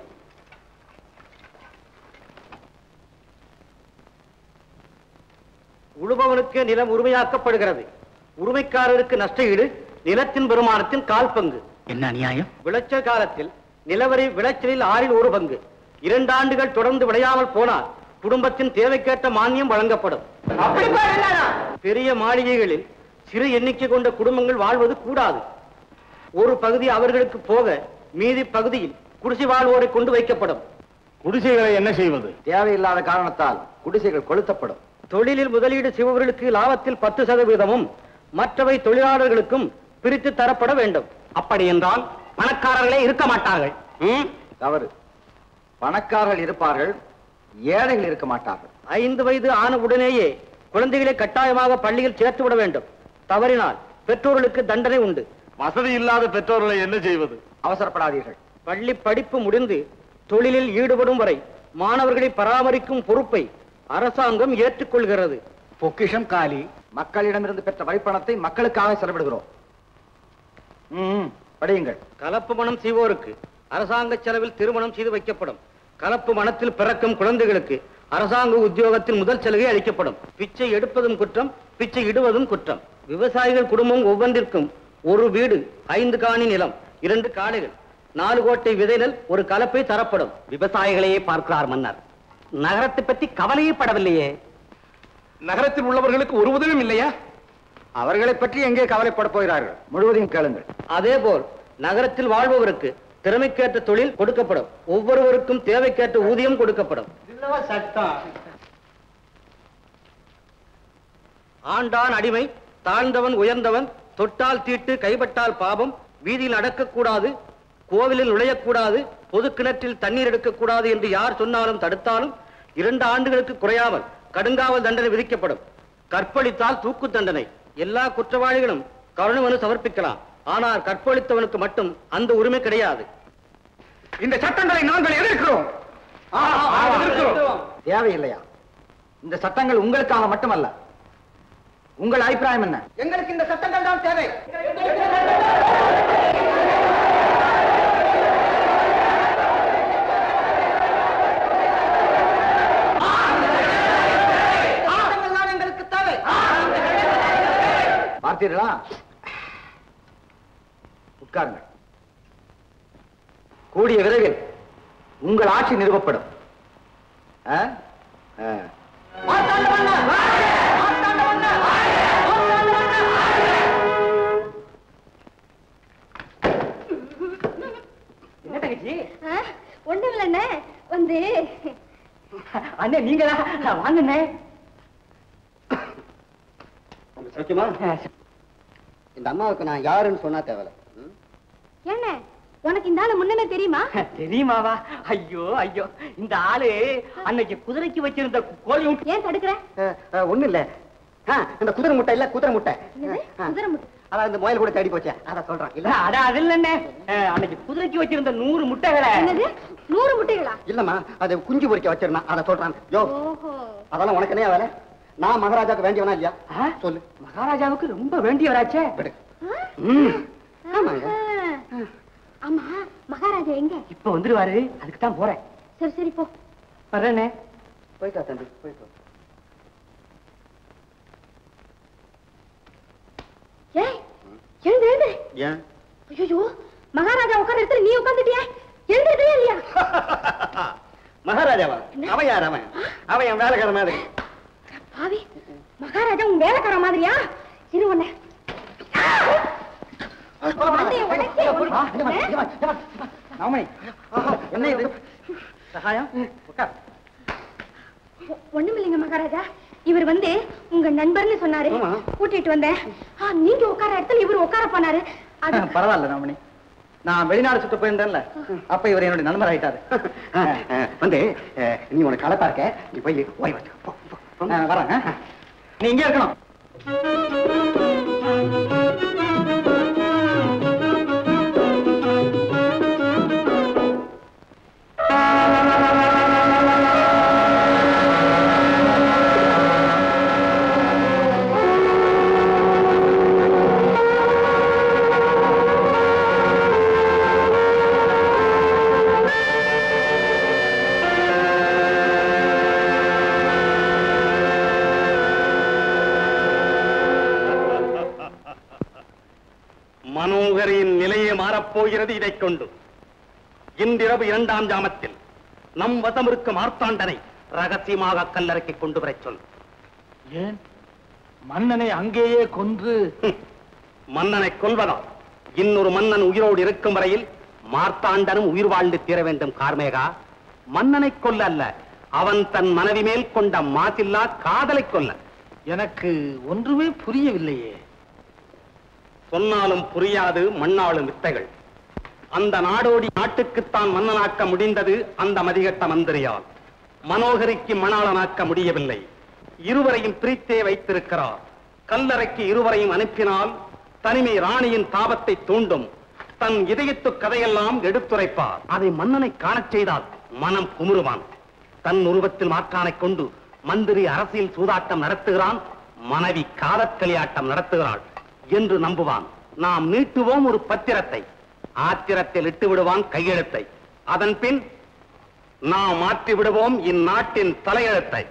உழுபவனுக்கு நிலம் உரிமையாக்கப்படுகிறது உரிமைக்காரருக்கு நஷ்ட ஈடு நிலத்தின் பெருமானத்தின் கால் பங்கு என்ன அநியாயம் விளைச்சல் காலத்தில் நிலவரி விளைச்சலில் ஆறில் ஒரு பங்கு இரண்டு ஆண்டுகள் தொடர்ந்து விளையாமல் போனால் குடும்பத்தின் தேவைக்கேற்ற மானியம் வழங்கப்படும் பெரிய மாளிகைகளில் சிறு எண்ணிக்கை கொண்ட குடும்பங்கள் வாழ்வது கூடாது ஒரு பகுதி அவர்களுக்கு போக மீதி பகுதியில் குடிசை வாழ்வோரை கொண்டு வைக்கப்படும் குடிசைகளை என்ன செய்வது தேவையில்லாத காரணத்தால் குடிசைகள் கொளுத்தப்படும் தொழிலில் முதலீடு செய்பவர்களுக்கு லாபத்தில் பத்து சதவீதமும் மற்றவை தொழிலாளர்களுக்கும் பிரித்து தரப்பட வேண்டும் அப்படி என்றால் பணக்காரர்களே இருக்க மாட்டார்கள் ம்? தவறு பணக்காரர்கள் இருப்பார்கள் ஏழைகள் இருக்க மாட்டார்கள் ஐந்து வயது ஆன உடனேயே குழந்தைகளை கட்டாயமாக பள்ளியில் சேர்த்து விட வேண்டும் தவறினால் பெற்றோர்களுக்கு தண்டனை உண்டு வசதி இல்லாத பெற்றோர்களை என்ன செய்வது அவசரப்படாதீர்கள் பள்ளி படிப்பு முடிந்து தொழிலில் ஈடுபடும் வரை மாணவர்களை பராமரிக்கும் பொறுப்பை அரசாங்கம் ஏற்றுக்கொள்கிறது பொக்கிஷம் காலி மக்களிடமிருந்து பெற்ற வரிப்பணத்தை மக்களுக்காக செலவிடுகிறோம் ம், படியுங்கள் கலப்பு மனம் செய்வோருக்கு அரசாங்க செலவில் திருமணம் செய்து வைக்கப்படும் கலப்பு மனத்தில் பிறக்கும் குழந்தைகளுக்கு அரசாங்க உத்தியோகத்தில் முதல் சலுகை அளிக்கப்படும் பிச்சை எடுப்பதும் குற்றம் பிச்சை இடுவதும் குற்றம் விவசாயிகள் குடும்பம் ஒவ்வொன்றிற்கும் ஒரு வீடு ஐந்து காணி நிலம் இரண்டு காளைகள் நாலு கோட்டை விதை நெல் ஒரு கலப்பை தரப்படும் விவசாயிகளையே பார்க்கிறார் மன்னர் நகரத்தை பற்றி கவலையே படவில்லையே நகரத்தில் உள்ளவர்களுக்கு ஒரு உதவியும் இல்லையா அவர்களை பற்றி எங்கே கவலைப்பட போகிறார்கள் முழுவதையும் கேளுங்கள் அதேபோல் நகரத்தில் வாழ்பவருக்கு திறமைக்கேற்ற தொழில் கொடுக்கப்படும் ஒவ்வொருவருக்கும் தேவைக்கேற்ற ஊதியம் கொடுக்கப்படும் ஆண்டான் அடிமை தாழ்ந்தவன் உயர்ந்தவன் தொட்டால் தீட்டு கைப்பட்டால் பாபம் வீதியில் நடக்கக்கூடாது கோவிலில் நுழையக்கூடாது பொது கிணற்றில் தண்ணீர் எடுக்கக்கூடாது என்று யார் சொன்னாலும் தடுத்தாலும் இரண்டு ஆண்டுகளுக்கு குறையாமல் கடுங்காவல் தண்டனை விதிக்கப்படும் கற்பழித்தால் தூக்கு தண்டனை எல்லா குற்றவாளிகளும் கருணை மனு சமர்ப்பிக்கலாம் ஆனால் கற்பழித்தவனுக்கு மட்டும் அந்த உரிமை கிடையாது இந்த சட்டங்களை நாங்கள் எதிர்க்கிறோம் எதிர்க்கிறோம் தேவையில்லையா இந்த சட்டங்கள் உங்களுக்காக மட்டுமல்ல உங்கள் அபிப்பிராயம் என்ன எங்களுக்கு இந்த சட்டங்கள் தான் தேவை சட்டங்கள் தான் எங்களுக்கு தேவை பார்த்தீர்களா உட்காருங்கள் கூடிய விரைவில் உங்கள் ஆட்சி நிறுவப்படும் ஆ? ஆ. என்ன தங்கச்சி ஒண்ணும் இல்லண்ணே வந்து அண்ணே நீங்களா வாங்கண்ணே சத்தியமா இந்த அம்மாவுக்கு நான் யாருன்னு சொன்னா தேவையில்ல ம்? என்ன உனக்கு இந்த ஆளு முன்னே தெரியுமா தெரியுமாவா ஐயோ ஐயோ இந்த ஆளு அன்னைக்கு குதிரைக்கு வச்சிருந்த கோழி முட்டை- ஏன் தடுக்கிற அஹ், அஹ், ஒண்ணும் இல்ல ஆ, இந்த குதிரை முட்டை இல்ல குதிரை முட்டை என்னது? ஆ. குதிரை முட்டை. அதான் இந்த முயல் கூட தேடி போச்சே அத சொல்றேன் இல்ல அட அது இல்லண்ணே அஹ், அன்னைக்கு குதிரைக்கு வச்சிருந்த நூறு முட்டைகளை என்னது நூறு முட்டைகளா இல்லம்மா அது குஞ்சு பொறிக்க வச்சிருந்தான் அத சொல்றான் யோ ஓஹோ அதெல்லாம் உனக்கு என்ன வேலை நான் மகாராஜாக்கு வேண்டியவனா இல்லையா சொல்லு மகாராஜாவுக்கு ரொம்ப வேண்டியவராச்சே ஆமாங்க. ஆமா மகாராஜா எங்க இப்ப வந்துருவாரு அதுக்கு தான் போறேன் சரி சரி போ வர்றேனே போயிட்டா தம்பி போயிட்டு வா. ஏய் எழுந்து எழுந்து ஏன் ஐயோ மகாராஜா உட்கார்ந்த இடத்துல நீ உட்கார்ந்துட்டியா எழுந்துட்டே இல்லையா மகாராஜாவா அவன் யார் அவன் அவன் என் வேலைக்கார மாதிரி பாவி மகாராஜா உன் வேலைக்கார மாதிரியா இரு உன்னை மண்டையை உடைச்சு உன்னை- ராமணி என்ன இது சகாயம் உட்கார் ஒ- ஒண்ணுமில்லைங்க மகாராஜா இவர் வந்து உங்க நண்பர்னு சொன்னாரு கூட்டிட்டு வந்தேன் ஆ, நீங்க உட்கார இடத்துல இவர் உட்கார போனாரு அது பரவாயில்ல ராமணி நான் வெளிநாடு சுத்த போயிருந்தேன்ல அப்ப இவர் என்னுடைய நண்பர் ஆயிட்டாரு வந்து அஹ், நீ உனக்கு கலப்பா இருக்க நீ போய் ஓய்வு எடுத்துக்கோ. போ, போ, போ. நான் வரேன் நீ இங்கே இருக்கணும் மனோகரின் நிலையை மாறப்போகிறது இதைக் கொண்டு இன்றிரவு இரண்டாம் ஜாமத்தில் நம் வசம் இருக்கும் மார்த்தாண்டனை ரகசியமாக கல்லறைக்கு கொண்டு வரச் சொல் ஏன் மன்னனை அங்கேயே கொன்று ஹம். மன்னனை கொல்வதால் இன்னொரு மன்னன் உயிரோடு இருக்கும் வரையில் மார்த்தாண்டனும் உயிர் வாழ்ந்து தீர வேண்டும் கார்மேகா மன்னனை கொல்ல அல்ல அவன் தன் மனைவி மேல் கொண்ட மாசில்லா காதலை கொல்ல எனக்கு ஒன்றுமே புரியவில்லையே சொன்னாலும் புரியாது மண்ணாளும் வித்தைகள் அந்த நாடோடி நாட்டுக்குத்தான் மன்னனாக்க முடிந்தது அந்த மதிகட்ட மந்திரியால் மனோகரிக்கு மணாளனாக்க முடியவில்லை இருவரையும் பிரித்தே வைத்திருக்கிறார் கல்லறைக்கு இருவரையும் அனுப்பினால் தனிமை ராணியின் தாபத்தை தூண்டும் தன் இதயத்து கதையெல்லாம் எடுத்துரைப்பார் அதை மன்னனை காணச் செய்தால் மனம் குமுறுவான் தன் உருவத்தில் மாற்றானைக் கொண்டு மந்திரி அரசியல் சூதாட்டம் நடத்துகிறான் மனைவி காதற்களியாட்டம் நடத்துகிறாள் என்று நம்புவான் நாம் நீட்டுவோம் ஒரு பத்திரத்தை ஆத்திரத்தில் இட்டு விடுவான் கையெழுத்தை அதன் பின் நாம் மாற்றி விடுவோம் இந்நாட்டின் தலையெழுத்தை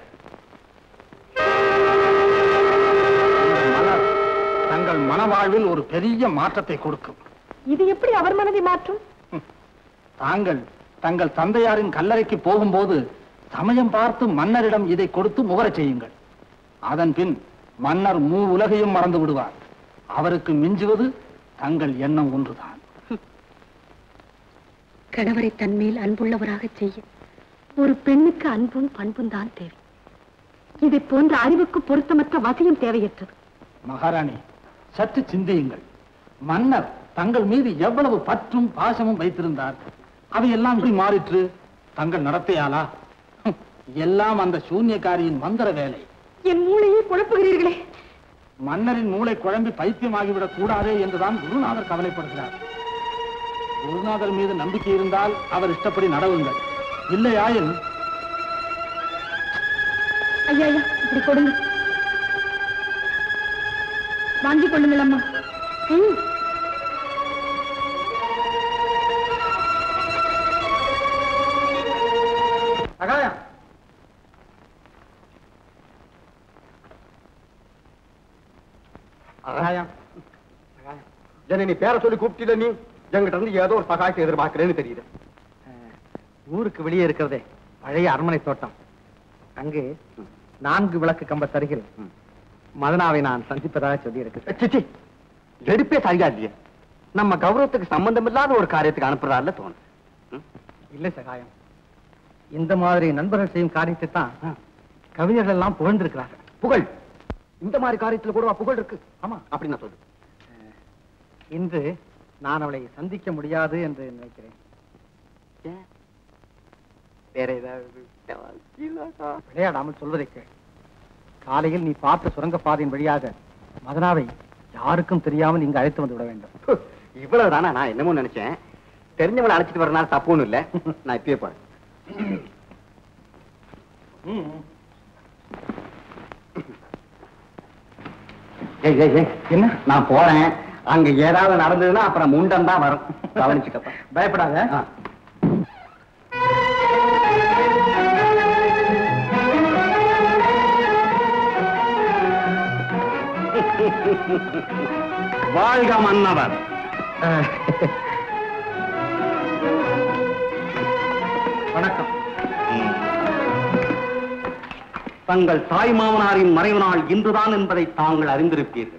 இந்த மலர் தங்கள் மனவாழ்வில் ஒரு பெரிய மாற்றத்தை கொடுக்கும் இது எப்படி அவர் மனதை மாற்றும் தாங்கள் தங்கள் தந்தையாரின் கல்லறைக்கு போகும்போது சமயம் பார்த்து மன்னரிடம் இதை கொடுத்து முகரச் செய்யுங்கள் அதன் பின் மன்னர் மூ உலகையும் மறந்து விடுவார் அவருக்கு மிஞ்சுவது தங்கள் எண்ணம் ஒன்றுதான் கணவரை தன்மேல் அன்புள்ளவராக செய்ய ஒரு பெண்ணுக்கு அன்பும் பண்பும் தான் தேவை இதை போன்ற அறிவுக்கு பொருத்தமற்ற வசையும் தேவையற்றது மகாராணி சற்று சிந்தியுங்கள் மன்னர் தங்கள் மீது எவ்வளவு பற்றும் பாசமும் வைத்திருந்தார் அவையெல்லாம் இப்படி மாறிற்று தங்கள் நடத்தையாலா ஹம், எல்லாம் அந்த சூன்யக்காரியின் மந்திர வேலை என் மூளையை குழப்புகிறீர்களே மன்னரின் மூளை குழம்பி பைத்தியமாகிவிடக் கூடாதே என்றுதான் குருநாதர் கவலைப்படுகிறார் குருநாதர் மீது நம்பிக்கை இருந்தால் அவர் இஷ்டப்படி நடவுங்கள் இல்லையாயின் ஐயா ஐயா இப்படி கொடுங்க வாங்கிக் கொள்ளுங்கள் அம்மா ம். சகாயம் சகாயம் என்ன நீ பேரை சொல்லி கூப்பிட்டு நீ என்கிட்ட இருந்து ஏதோ ஒரு சகாயத்தை எதிர்பார்க்கிறேன்னு தெரியுது ஊருக்கு வெளியே இருக்கிறதே பழைய அரண்மனை தோட்டம் அங்கு நான்கு விளக்கு கம்ப அருகில் மதனாவை நான் சந்திப்பதாக சொல்லி இருக்கு சிச்சி எடுப்பே சரியா இல்லையே நம்ம கௌரவத்துக்கு சம்பந்தம் இல்லாத ஒரு காரியத்துக்கு அனுப்புறாருல தோணும் இல்லை சகாயம் இந்த மாதிரி நண்பர்கள் செய்யும் காரியத்தை தான் கவிஞர்கள் எல்லாம் புகழ்ந்திருக்கிறார்கள் புகழ் இந்த மாதிரி காரியத்துல கூட புகழ் இருக்கு ஆமா அப்படின்னு நான் சொல்லு இன்று நான் அவளை சந்திக்க முடியாது என்று நினைக்கிறேன் வேற ஏதாவது விளையாடாமல் சொல்வதை கேள் காலையில் நீ பார்த்த சுரங்கப்பாதையின் வழியாக மதனாவை யாருக்கும் தெரியாமல் இங்கு அழைத்து வந்து விட வேண்டும் இவ்வளவு தானே நான் என்னமோ நினைச்சேன் தெரிஞ்சவளை அழைச்சிட்டு வரனால தப்பு ஒண்ணும் இல்ல நான் இப்பயே போறேன் ஏய் ஏய் ஏய் என்ன நான் போறேன் அங்க ஏதாவது நடந்ததுன்னா அப்புறம் முண்டம் தான் வரும் கவனிச்சுக்கப்பா பயப்படாத ஆ. வாழ்க மன்னவர் வணக்கம் தங்கள் தாய் மாமனாரின் மறைவு நாள் இன்றுதான் என்பதை தாங்கள் அறிந்திருப்பீர்கள்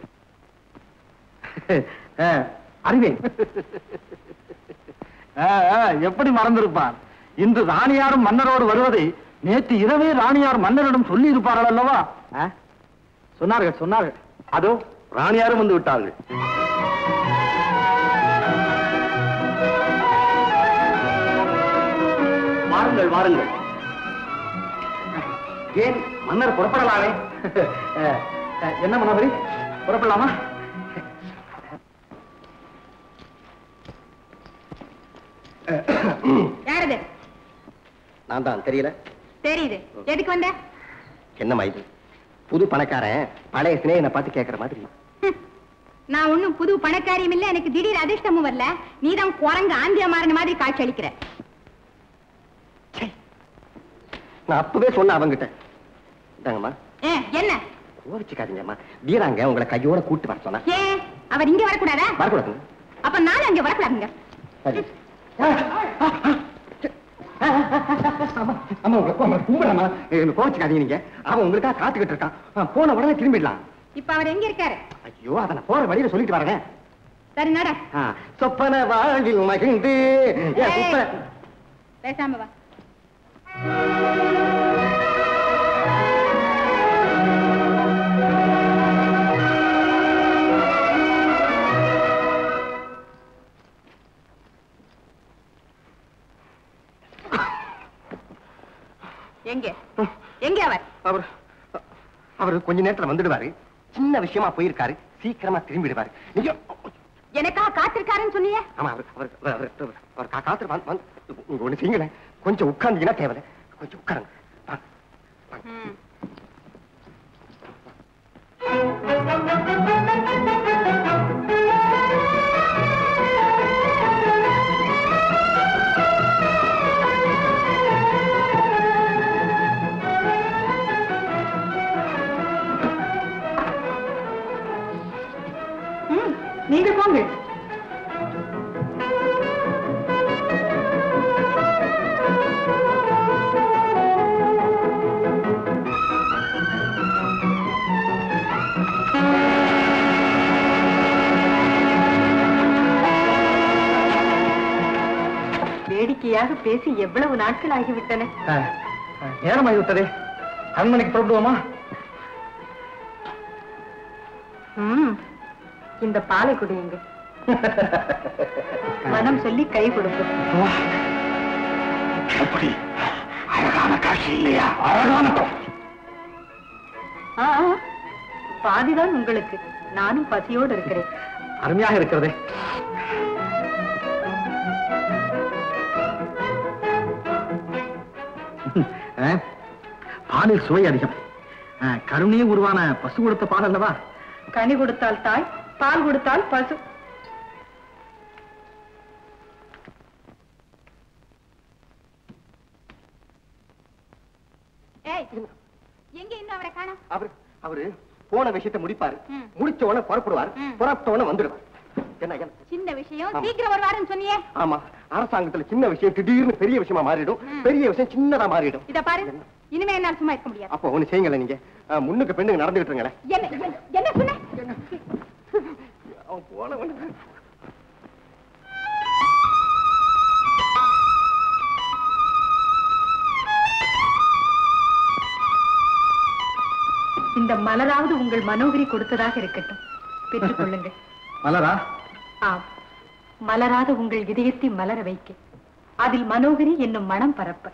அறிவேன் ஆ, ஆ, எப்படி மறந்திருப்பார் இன்று ராணியாரும் மன்னரோடு வருவதை நேற்று இரவே ராணியார் மன்னரிடம் சொல்லி இருப்பார்கள் அல்லவா ஆ? சொன்னார்கள் சொன்னார்கள் அதோ ராணியாரும் வந்து விட்டார்கள் வாருங்கள் வாருங்கள் ஏன் மன்னர் புறப்படலாமே அஹ், அஹ், என்ன மனோதரி புறப்படலாமா யாரது நான் தான் தெரியல தெரியுது எதுக்கு வந்த என்னம்மா இது புது பணக்காரன் பழைய சிநேகனை பார்த்து கேட்கற மாதிரி ஹம். நான் ஒண்ணும் புது பணக்காரியும் இல்ல எனக்கு திடீர் அதிர்ஷ்டமும் வரல நீதான் குரங்கு ஆந்தியா மாறின மாதிரி காட்சி அளிக்கிற நான் அப்பவே சொன்னேன் அவங்கிட்ட இந்தாங்கம்மா ஏ, என்ன கோரிச்சுக்காதீங்கம்மா வீராங்க உங்களை கையோட கூட்டு வர சொன்னா ஏன் அவர் இங்க வரக்கூடாதா வரக்கூடாதுங்க அப்ப நானும் அங்க வரக்கூடாதுங்க சரி ஆமா உங்களை கோ- கும்பிடலாமா என்ன கோவிச்சுக்காதீங்க நீங்க அவன் உங்களுக்காக காத்துக்கிட்டு இருக்கான் ஆ, போன உடனே திரும்பிடலாம் இப்ப அவர் எங்க இருக்காரு ஐயோ அதை நான் போற வழியில சொல்லிட்டு வரேன் சரி நட ஆ, சொப்பன வாழ்வில் மகிழ்ந்து ஏ, ஏய். சொப்பன பேசாம வா எங்க எங்க அவர் அவர் அவர் கொஞ்ச நேரத்துல வந்துடுவாரு சின்ன விஷயமா போயிருக்காரு சீக்கிரமா திரும்பிடுவாரு நீங்க எனக்காக காத்திருக்காருன்னு சொன்னீங்க ஆமா அவர் அவர் அவர் அவர் அவர் கா- காத்துட்டு வந்து வந்து நீங்க ஒண்ணு செய்யுங்களேன் கொஞ்சம் உட்கார்ந்தீங்கன்னா தேவையில்ல கொஞ்சம் உட்காருங்க வாங்க, வாங்க. ம். ம், நீங்க போங்க வேடிக்கையாக பேசி எவ்வளவு நாட்கள் ஆகிவிட்டன அஹ், அஹ், நேரமாகி விட்டதே அரண்மனைக்கு புறப்படுவோமா ம், இந்த பாலை குடியுங்க மனம் சொல்லி கை கொடுக்கும் அப்படி அழகான காட்சி இல்லையா அழகான காட்சி ஆ, ஆ, பாதிதான் உங்களுக்கு நானும் பசியோடு இருக்கிறேன் அருமையாக இருக்கிறதே அஹ், பாலில் சுவை அதிகம் அஹ், கருணையே உருவான பசு கொடுத்த பால் அல்லவா கனி கொடுத்தால் தாய் பால் கொடுத்தால் பசு ஏய் எங்க இன்னும் அவரை காணோம் அவர் அவரு போன விஷயத்தை முடிப்பாரு ம். முடிச்ச உடனே புறப்படுவார் ம். புறப்பட்ட உடனே வந்துடுவார் என்ன என்ன சின்ன விஷயம் ஆமா. சீக்கிரம் வருவாருன்னு சொன்னியே ஆமா அரசாங்கத்துல சின்ன விஷயம் திடீர்னு பெரிய விஷயமா மாறிடும் ம். பெரிய விஷயம் சின்னதா மாறிடும் இத பாரு இனிமே என்னால சும்மா இருக்க முடியாது அப்போ ஒண்ணு செய்யுங்களேன் நீங்க அஹ், முன்னுக்கு பெண்ணுக்கு நடந்துகிட்டு இருங்களேன் என்ன என்ன- என்ன சொன்ன அவன் போன உடனே இந்த மலராவது உங்கள் மனோகரி கொடுத்ததாக இருக்கட்டும் பெற்றுக்கொள்ளுங்கள் மலரா ஆம் மலராத உங்கள் இதயத்தை மலர வைக்க அதில் மனோகரி என்னும் மனம் பரப்ப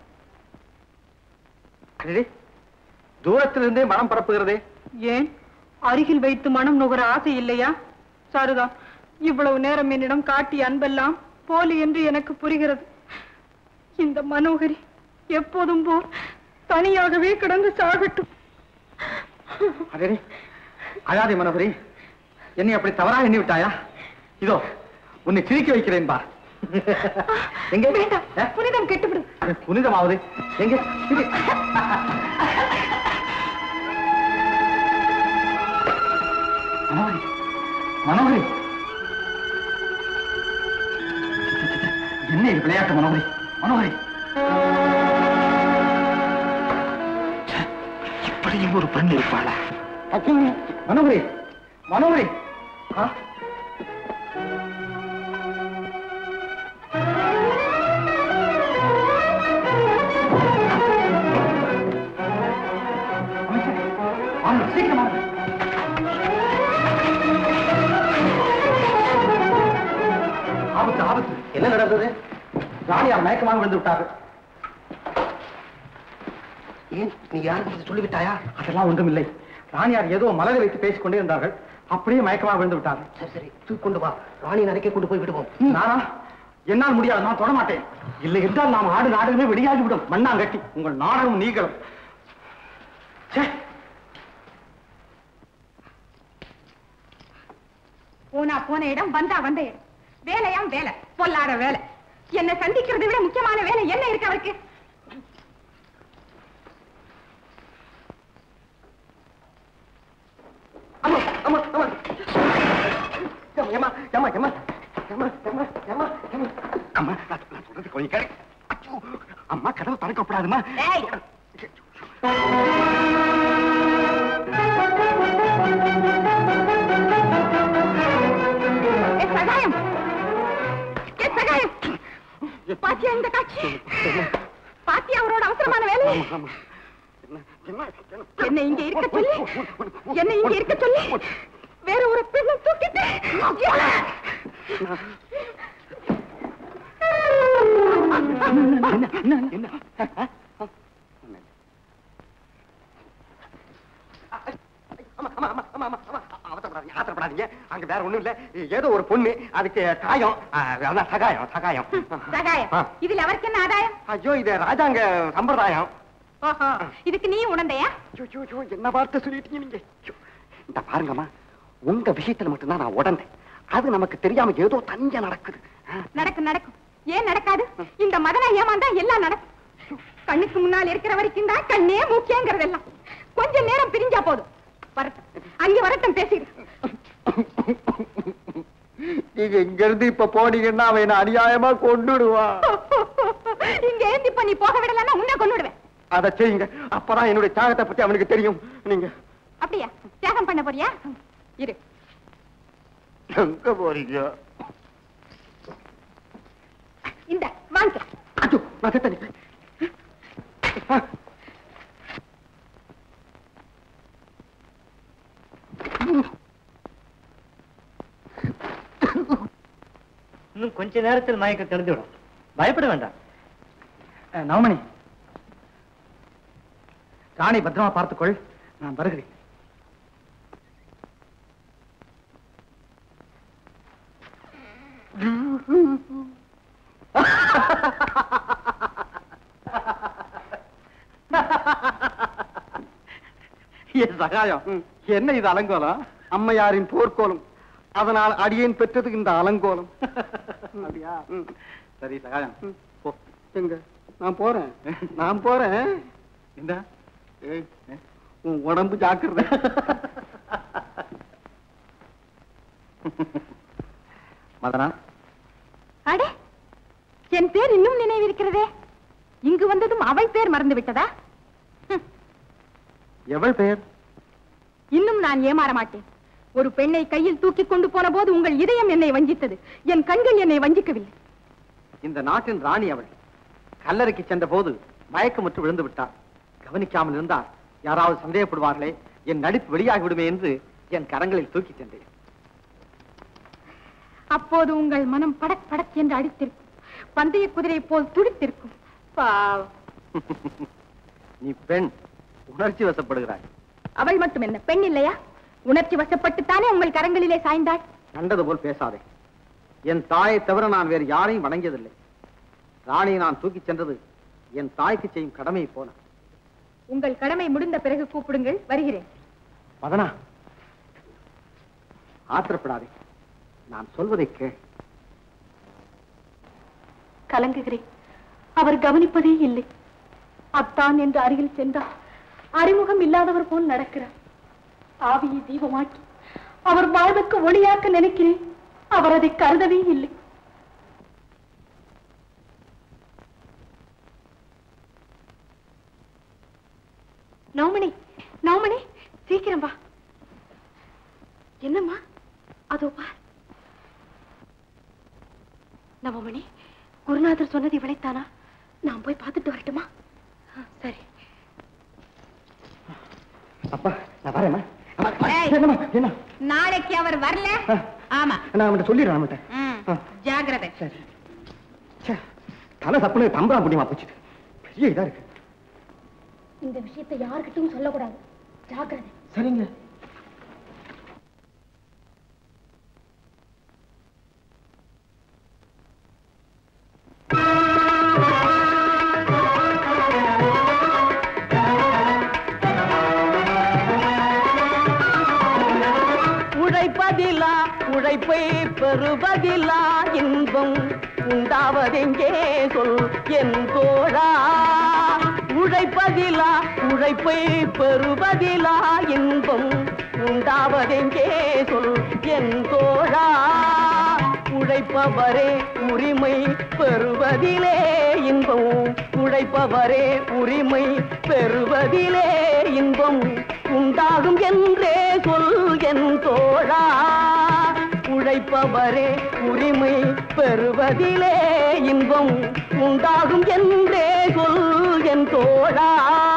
அடடே, தூரத்திலிருந்தே மனம் பரப்புகிறதே ஏன் அருகில் வைத்து மனம் நுகர ஆசை இல்லையா சாருதான் இவ்வளவு நேரம் என்னிடம் காட்டிய அன்பெல்லாம் போலி என்று எனக்கு புரிகிறது இந்த மனோகரி எப்போதும் போல் தனியாகவே கிடந்து சாகட்டும் அடே அழாதே மனோகரி என்னை அப்படி தவறா எண்ணி விட்டாயா இதோ உன்னை சிரிக்க வைக்கிறேன் பா எங்க வேண்டாம் புனிதம் கெட்டுவிடும் புனிதமாவது எங்க சிரி. மனோகரி மனோகரி என்ன இது விளையாட்டு மனோகரி மனோகரி ச்சே, இப்படியும் ஒரு பெண் இருப்பாளா ஐயோ, மனோகரி மனோகரி ஆ? அமைச்சரே, வாங்க, சீக்கிரம் வாங்க. ஆபத்து ஆபத்து என்ன நடந்தது ராணியார் மயக்கமாக விழுந்து விட்டார்கள் ஏன் நீ யாருக்கு சொல்லிவிட்டாயா அதெல்லாம் ஒன்றும் இல்லை ராணியார் ஏதோ மலரை வைத்து பேசிக் கொண்டே இருந்தார்கள் அப்படியே மயக்கமாக விழுந்து விட்டார்கள் சரி சரி தூக்கி கொண்டு வா ராணி நரைக்க கொண்டு போய் விடுவோம் நானா என்னால் முடியாது நான் தொட மாட்டேன் இல்லை என்றால் நாம் ஆடு நாடகமே வெளியாகி விடும் மண்ணாங்கட்டி உங்கள் நாடகம் நீங்களும் ச்சே போனா போன இடம் வந்தா வந்த இடம் வேலையாம் வேலை பொல்லாத வேலை என்ன சந்திக்கிறதை விட முக்கியமான வேலை என்ன இருக்கு அவருக்கு அம்மா அம்மா அம்மா ஏமா ஏமா ஏமா ஏமா ஏமா ஏமா ஏமா அம்மா நான் நான் சொல்றது கொஞ்சம் கேளு அச்சோ அம்மா கதவு திறக்கப்படாதுமா ஏய். ஏ சகாயம் ஏ சகாயம் பாத்தியா இந்த காட்சி பாத்தியா அவரோட அவசரமான வேலை என்ன இங்க இருக்க சொல்லி என்ன இங்க இருக்க சொல்லி வேற ஒரு பெண்ணை தூக்கிட்டு அவசரப்படாதீங்க ஆத்திரப்படாதீங்க அங்க வேற ஒண்ணும் இல்ல ஏதோ ஒரு பொண்ணு அதுக்கு காயம் ஆ, அதான் சகாயம் சகாயம் சகாயம் ஆ. இதுல அவருக்கு என்ன ஆதாயம் ஐயோ இது ராஜாங்க சம்பிரதாயம் ஓஹோ இதுக்கு நீ உணர்ந்தையா ஐயோ, ஐயோ, ஐயோ, என்ன வார்த்தை சொல்லிட்டீங்க நீங்க ஐயோ, இந்த பாருங்கம்மா உங்க விஷயத்துல மட்டும்தான் நான் உடந்தேன் அது நமக்கு தெரியாம ஏதோ தனியா நடக்குது ஆ, நடக்கும் நடக்கும் ஏன் நடக்காது இந்த மதனை ஏமாந்தா எல்லாம் நடக்கும் கண்ணுக்கு முன்னால் இருக்கிற வரைக்கும் தான் கண்ணே முக்கியங்கிறதெல்லாம் கொஞ்ச நேரம் பிரிஞ்சா போதும் வரட்டும் அங்க வரட்டும் பேசிக்கிறேன் நீங்க இங்க இருந்து இப்ப போனீங்கன்னா அவன் என்ன அநியாயமா கொண்டுடுவான் இங்க ஏந்தி இப்ப நீ போக விடலன்னா உன்னை கொன்னுடுவேன் அதை செய்யுங்க அப்பதான் என்னுடைய தியாகத்தை பத்தி அவனுக்கு தெரியும் நீங்க அப்படியா தியாகம் பண்ண போறியா இரு எங்க போறீங்க இந்த வாங்க ஐயோ, நான் செத்தேன். ஆ, இன்னும் கொஞ்ச நேரத்தில் மயக்கம் தெரிந்துவிடும் பயப்பட வேண்டாம் அஹ், நவமணி ராணி பத்திரமா பார்த்துக்கொள் நான் வருகிறேன் என் சகாயம் என்ன இது அலங்கோலம் அம்மையாரின் போர்க்கோலம் அதனால் அடியேன் பெற்றது இந்த அலங்கோலம் அப்படியா சரி சகாயம் போ எங்க நான் போறேன் நான் போறேன் இந்த ஏய், உன் உடம்பு ஜாக்கிரதை மதனா அடே என் பேர் இன்னும் நினைவிருக்கிறதே இங்கு வந்ததும் அவள் பேர் மறந்து விட்டதா ஹம், எவள் பெயர் இன்னும் நான் ஏமாற மாட்டேன் ஒரு பெண்ணை கையில் தூக்கி கொண்டு போன போது உங்கள் இதயம் என்னை வஞ்சித்தது என் கண்கள் என்னை வஞ்சிக்கவில்லை இந்த நாட்டின் ராணி அவள் கல்லறைக்கு சென்ற போது மயக்கமுற்று விழுந்து விட்டார் கவனிக்காமல் இருந்தால் யாராவது சந்தேகப்படுவார்களே என் நடிப்பு வெளியாகி விடுமே என்று என் கரங்களில் தூக்கி சென்றேன் அப்போது உங்கள் மனம் படக் படக் என்று அடித்திருக்கும் பந்தய குதிரை போல் துடித்திருக்கும் பாவம் நீ பெண் உணர்ச்சி வசப்படுகிறாய் அவள் மட்டும் என்ன பெண் இல்லையா உணர்ச்சி வசப்பட்டுத்தானே உங்கள் கரங்களிலே சாய்ந்தாள் கண்டது போல் பேசாதே என் தாயை தவிர நான் வேறு யாரையும் வணங்கியதில்லை ராணியை நான் தூக்கிச் சென்றது என் தாய்க்கு செய்யும் கடமையை போன உங்கள் கடமை முடிந்த பிறகு கூப்பிடுங்கள் வருகிறேன் மதனா ஆத்திரப்படாதே நான் சொல்வதை கேள் கலங்குகிறேன் அவர் கவனிப்பதே இல்லை அத்தான் என்று அருகில் சென்றார் அறிமுகம் இல்லாதவர் போல் நடக்கிறார் ஆவியை தீபமாக்கி அவர் வாழ்வுக்கு ஒளியாக்க நினைக்கிறேன் அவர் அதை கருதவே இல்லை நவமணி நவமணி சீக்கிரம் வா என்னம்மா அதோ பார் நவமணி குருநாதர் சொன்னது இவளைத்தானா நான் போய் பார்த்துட்டு வரட்டுமா ஆ, சரி அப்பா நான் வரேம்மா அம்மா, ஏய். என்னம்மா என்ன நாளைக்கு அவர் வரல ஆமா நான் அவன்கிட்ட சொல்லிடுறேன் அவன்கிட்ட ம், ஆ. ஜாக்கிரதை சரி ச்சே, தலை தப்புன்னு தம்பரா முடியுமா போச்சு பெரிய இதா இருக்கு இந்த விஷயத்தை யாருக்கிட்டும் சொல்லக்கூடாது ஜாக்கிரதை சரிங்க உழைப்பதிலா உழைப்பை பெறுவதிலா இன்பம் உண்டாவதெங்கே சொல் என் தோழா உழைப்பதிலா உழைப்பை பெறுவதிலா இன்பம் உண்டாவதெங்கே சொல் என் தோழா உழைப்பவரே உரிமை பெறுவதிலே இன்பம் உழைப்பவரே உரிமை பெறுவதிலே இன்பம் உண்டாகும் என்றே சொல் என் தோழா உழைப்பவரே உரிமை பெறுவதிலே இன்பம் உண்டாகும் என்றே சொல் என் தோழா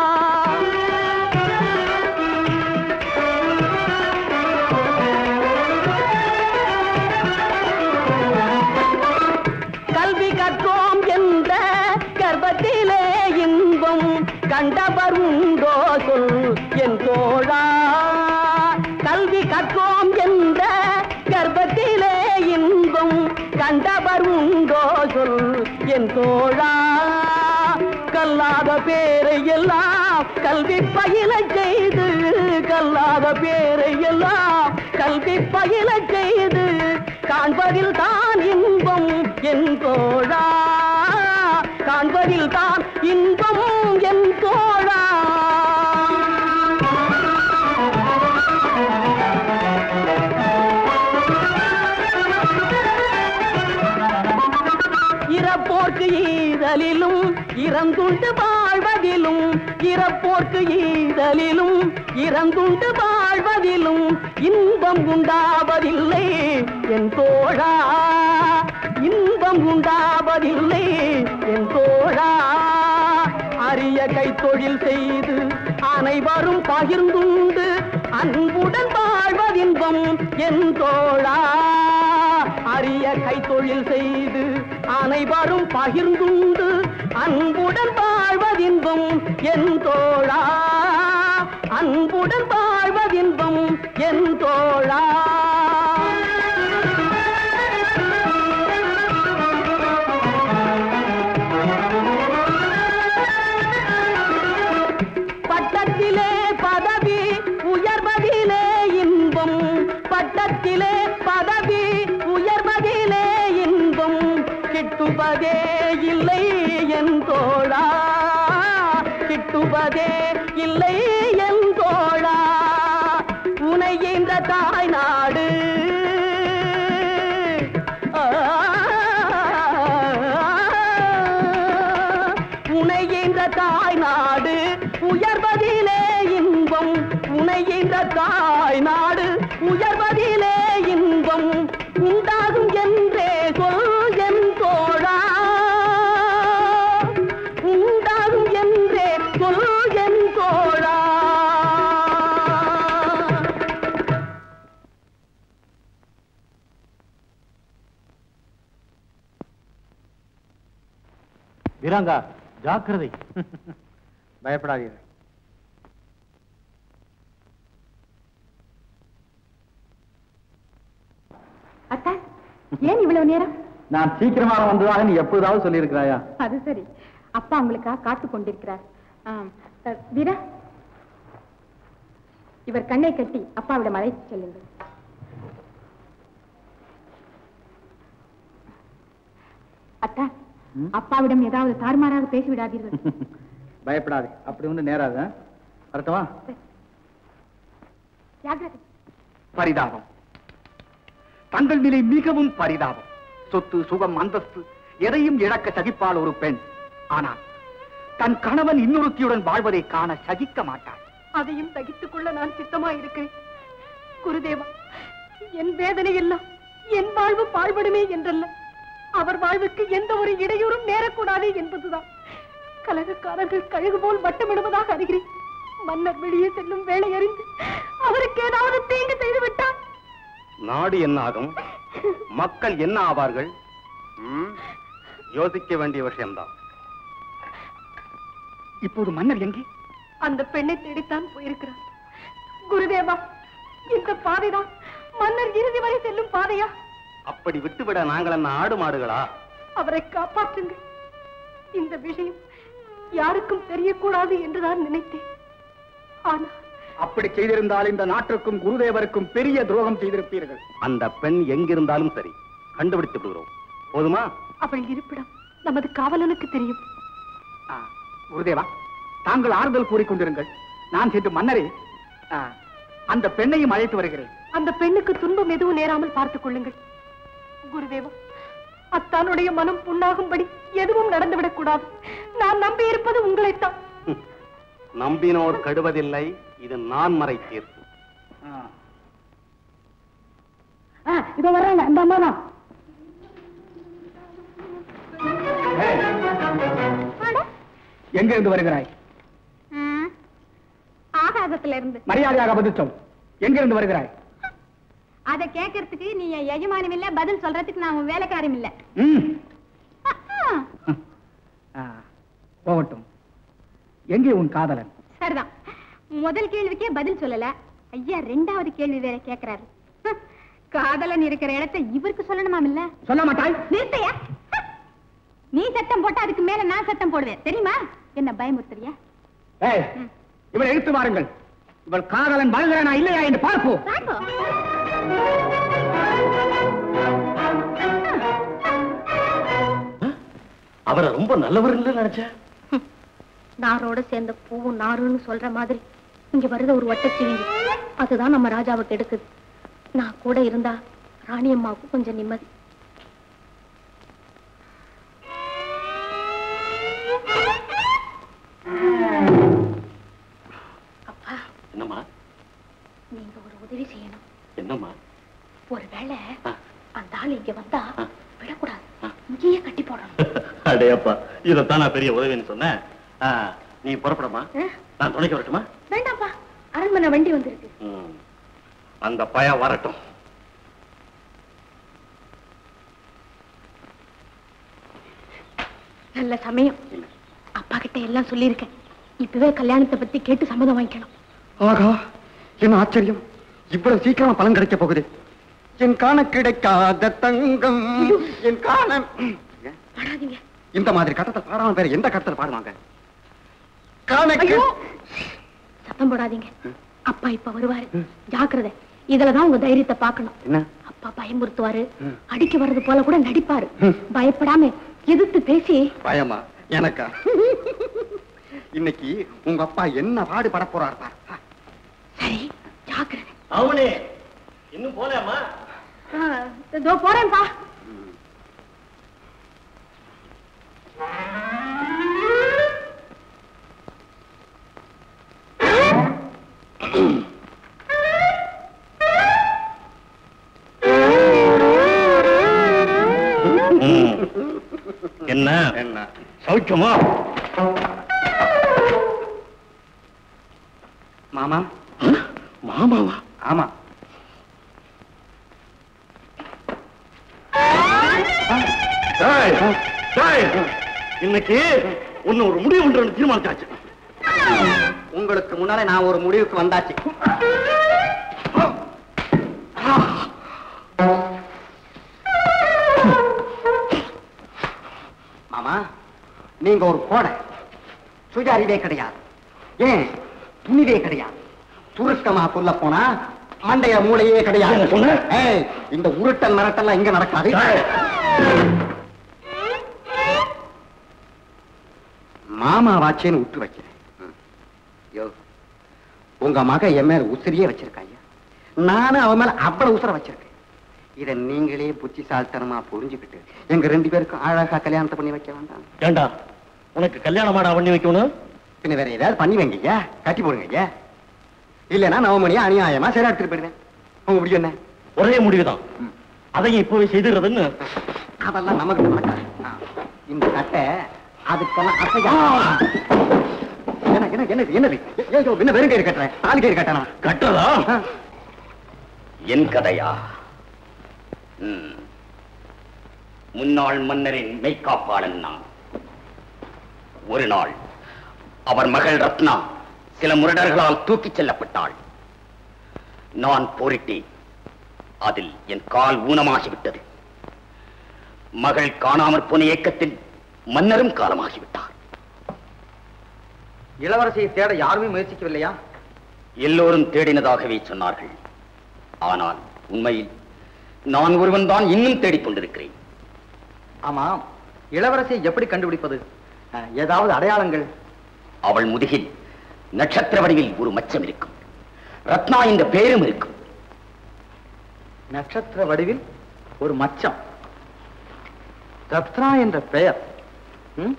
கல்வி கற்றோம் என்ற கர்ப்பத்திலே இன்பம் கண்டவர் உண்டோ சொல் என் தோழா கல்வி கற்றோம் என்ற கர்ப்பத்திலே இன்பம் கண்டவர் உண்டோ சொல் என் தோழா கல்லாத பேரை எல்லாம் கல்வி பயில செய்து கல்லாத பேரை எல்லாம் கல்வி பயில செய்து காண்பதில் தான் இன்பம் என் தோழா காண்பதில் தான் இன்பம் என் தோழா இறப்போர்க்கு ஈதலிலும் இறந்துண்டு வாழ்வதிலும் இறப்போர்க்கு ஈதலிலும் இறந்துண்டு வாழ்வதிலும் இன்பம் உண்டாவதில்லை என் தோழா இன்பம் உண்டாவதில்லை என் தோழா அரிய கைத்தொழில் செய்து அனைவரும் பகிர்ந்துண்டு அன்புடன் வாழ்வதின்பம் என் தோழா அரிய கைத்தொழில் செய்து அனைவரும் பகிர்ந்துண்டு அன்புடன் வாழ்வதின்பம் என் தோழா அன்புடன் வாழ்வதின்பம் என் தோழா பட்டத்திலே பதவி உயர்வதிலே இன்பம் பட்டத்திலே பதவி உயர்வதிலே இன்பம் கிட்டுவதே இல்லை என் தோழா கிட்டுவதே இல்லை என் தோழா உனை என்ற தாய் நாடு உனை என்ற தாய் நாடு உயர்வதிலே இன்பம் உனை என்ற தாய் நாடு உயர்வதிலே இன்பம் உண்டாகும் என்றே சொல் என் தோழா உண்டாகும் என்றே சொல் என் தோழா வீராங்கா ஜாக்கிரதை பயப்படாதீர்கள் அத்தா ஏன் இவ்வளவு நேரம் நான் சீக்கிரமாக வந்ததாக நீ எப்போதாவது சொல்லியிருக்கிறாயா அது சரி அப்பா உங்களுக்காக காத்து கொண்டிருக்கிறார் ஆம். அ, வீரா இவர் கண்ணை கட்டி அப்பாவிடம் அழைத்து செல்லுங்கள் அத்தா அப்பாவிடம் ஏதாவது தாறுமாறாக பேசிவிடாதீர்கள் பயப்படாதே அப்படி ஒன்று நேராது அர்த்தமா ஜாகிரதை பரிதாபம் தங்கள் நிலை மிகவும் பரிதாபம் சொத்து சுகம் அந்தஸ்து எதையும் இழக்க சகிப்பாள் ஒரு பெண் ஆனால் தன் கணவன் இன்னொருத்தியுடன் வாழ்வதை காண சகிக்க மாட்டாள் அதையும் தகித்துக் கொள்ள நான் சித்தமாய் இருக்கிறேன் குருதேவா என் வேதனை எல்லாம் என் வாழ்வு பாழ்படுமே என்றல்ல அவர் வாழ்வுக்கு எந்த ஒரு இடையூறும் நேரக்கூடாது என்பதுதான் கலகக்காரர்கள் கழுகு போல் வட்டமிடுவதாக அறிகிறேன் மன்னர் வெளியே செல்லும் வேலை அறிந்து அவருக்கு ஏதாவது தீங்கு செய்து விட்டார் நாடு என்ன ஆகும் மக்கள் என்ன ஆவார்கள் ம், யோசிக்க வேண்டிய விஷயம்தான் இப்போது மன்னர் எங்கே அந்த பெண்ணை தேடித்தான் போயிருக்கிறார் குருதேவா இந்த பாதைதான் மன்னர் இறுதி வரை செல்லும் பாதையா அப்படி விட்டுவிட நாங்கள் என்ன ஆடு மாடுகளா அவரை காப்பாற்றுங்கள் இந்த விஷயம் யாருக்கும் தெரியக்கூடாது என்றுதான் நினைத்தேன் ஆனால் அப்படி செய்திருந்தால் இந்த நாட்டிற்கும் குருதேவருக்கும் பெரிய துரோகம் செய்திருப்பீர்கள் அந்த பெண் எங்கிருந்தாலும் சரி கண்டுபிடித்து விடுகிறோம் போதுமா அவள் இருப்பிடம் நமது காவலனுக்கு தெரியும் ஆ, குருதேவா தாங்கள் ஆறுதல் கூறிக்கொண்டிருங்கள் நான் சென்று மன்னரே ஆ, அந்த பெண்ணையும் அழைத்து வருகிறேன் அந்த பெண்ணுக்கு துன்பம் எதுவும் நேராமல் பார்த்துக் கொள்ளுங்கள் குருதேவா அத்தானுடைய மனம் புண்ணாகும்படி எதுவும் நடந்துவிடக் கூடாது நான் நம்பி இருப்பது உங்களைத்தான் நம்பினோர் கடுவதில்லை இது நான் மறை தீர்ப்பு இதோ வர்றாங்க அந்த அம்மா தான் எங்க இருந்து வருகிறாய் ஆகாசத்துல இருந்து மரியாதையாக பதில் சொல் எங்க இருந்து வருகிறாய் அத கேட்கறதுக்கு நீ என் எஜமானம் இல்ல பதில் சொல்றதுக்கு நான் உன் வேலைக்காரம் இல்ல ம் ஆ, போகட்டும் எங்கே உன் காதலன் சரிதான் முதல் கேள்விக்கே பதில் சொல்லல ஐயா ரெண்டாவது கேள்வி வேற கேக்குறாரு ஹ், காதலன் இருக்கிற இடத்தை இவருக்கு சொல்லணுமாம் இல்ல சொல்ல மாட்டாய் நிறுத்தையா ஹ். நீ சத்தம் போட்டா அதுக்கு மேல நான் சத்தம் போடுவேன் தெரியுமா என்ன பயமுறுத்துறியா ஏய் இவளை இழுத்து வாருங்கள் இவள் காதலன் வருகிறானா இல்லையா என்று பார்ப்போம் ராகோ அவரை ரொம்ப நல்லவர் இல்லை நினைச்சேன் நாரோட சேர்ந்த பூவும் நாருன்னு சொல்ற மாதிரி இங்க வருத ஒரு வட்டச்சிவிங்கி அதுதான் நம்ம ராஜாவுக்கு எடுக்குது நான் கூட இருந்தா ராணியம்மாவுக்கு கொஞ்சம் நிம்மதி அப்பா என்னம்மா நீங்க ஒரு உதவி செய்யணும் என்னம்மா ஒருவேளை ஆ. அந்த ஆள் இங்க வந்தா ஆ. விடக்கூடாது இங்கேயே கட்டி போடணும் அடையப்பா இதைத்தான் நான் பெரிய உதவின்னு சொன்னேன் ஆ, நீ புறப்படமா ஆ? நான் துணைக்க வரட்டுமா வேண்டாம்ப்பா அரண்மனை வண்டி வந்திருக்கு ம். அந்த பயம் வரட்டும் நல்ல சமயம் அப்பா கிட்ட எல்லாம் சொல்லியிருக்கேன் இப்பவே கல்யாணத்தை பத்தி கேட்டு சம்மதம் வாங்கிக்கணும் ஆகா என்ன ஆச்சரியம் இவ்வளவு சீக்கிரமா பலன் கிடைக்க போகுது என் காண கிடைக்காத தங்கம் என் காண பாடாதீங்க இந்த மாதிரி கட்டத்தை பாடாம வேற எந்த கட்டத்தை பாடுவாங்க காண கி- ஐயோ! சத்தம் போடாதீங்க அப்பா இப்ப வருவாரு ஜாக்கிரதை இதுலதான் உங்க தைரியத்தை பார்க்கணும் என்ன அப்பா பயமுறுத்துவாரு அடிக்க வர்றது போல கூட நடிப்பாரு பயப்படாம எதிர்த்து பேசி பயமா எனக்கா இன்னைக்கு உங்க அப்பா என்ன பாடுபட போறார் பார் சரி ஜாக்கிரதை அவனே இன்னும் போலாமா ஆ, இதோ போறேன்ப்பா என்ன என்ன சௌக்கியமா மாமா மாமாவா ஆமா டேய், டேய், இன்னைக்கு உன்னை ஒரு முடிவு பண்றேன்னு தீர்மானிச்சாச்சு உங்களுக்கு முன்னாலே நான் ஒரு முடிவுக்கு வந்தாச்சு மாமா நீங்க ஒரு கோடை சுய அறிவே கிடையாது ஏன் துணிவே கிடையாது சுருக்கமா சொல்ல போனா மண்டைய மூளையே கிடையாது என்ன சொன்ன? ஏய், இந்த உருட்டல் மிரட்டல்லாம் இங்க நடக்காது மாமா வாச்சேன்னு விட்டு வைக்கிறேன் ம். யோ உங்க மக என் மேல உசிரியே வச்சிருக்காங்க நானும் அவன் மேல அவ்வளவு உசுர வச்சிருக்கேன் இத நீங்களே புத்திசாலித்தனமா புரிஞ்சுக்கிட்டு எங்க ரெண்டு பேருக்கும் அழகா கல்யாணத்தை பண்ணி வைக்க வேண்டாம் ஏண்டா உனக்கு கல்யாணமாடா பண்ணி வைக்கணும் பின்ன வேற ஏதாவது பண்ணி வைங்க ஐயா கட்டி போடுங்க ஐயா இல்லைன்னா நவமணியா அநியாயமா சரி எடுத்துட்டு போயிடுவேன் உங்க முடியும் என்ன ஒரே முடிவுதான் அதையும் இப்பவே செய்துறதுன்னு அதெல்லாம் நமக்கு நடக்காது ஆ. இந்த கட்டை அதுக்கெல்லாம் அசையா என்ன என்ன என்னது என்னது ஏதோ என்ன வெறும் கயிறு கட்டுறேன் ஆள் கயிறு கட்டணும் கட்டுறதா என் கதையா ம். முன்னாள் மன்னரின் மெய்காப்பாளன் நான் ஒரு நாள் அவர் மகள் ரத்னா சில முரடர்களால் தூக்கிச் செல்லப்பட்டாள் நான் போரிட்டேன் அதில் என் கால் ஊனமாகிவிட்டது மகள் காணாமற் போன இயக்கத்தில் மன்னரும் காலமாகிவிட்டார் இளவரசியை தேட யாருமே முயற்சிக்கவில்லையா எல்லோரும் தேடினதாகவே சொன்னார்கள் ஆனால் உண்மையில் நான் ஒருவன் தான் இன்னும் தேடிக் கொண்டிருக்கிறேன் ஆமாம் இளவரசியை எப்படி கண்டுபிடிப்பது அஹ், ஏதாவது அடையாளங்கள் அவள் முதுகில் நட்சத்திர வடிவில் ஒரு மச்சம் இருக்கும் ரத்னா என்ற பெயரும் இருக்கும் நட்சத்திர வடிவில் ஒரு மச்சம் ரத்னா என்ற பெயர் ம்?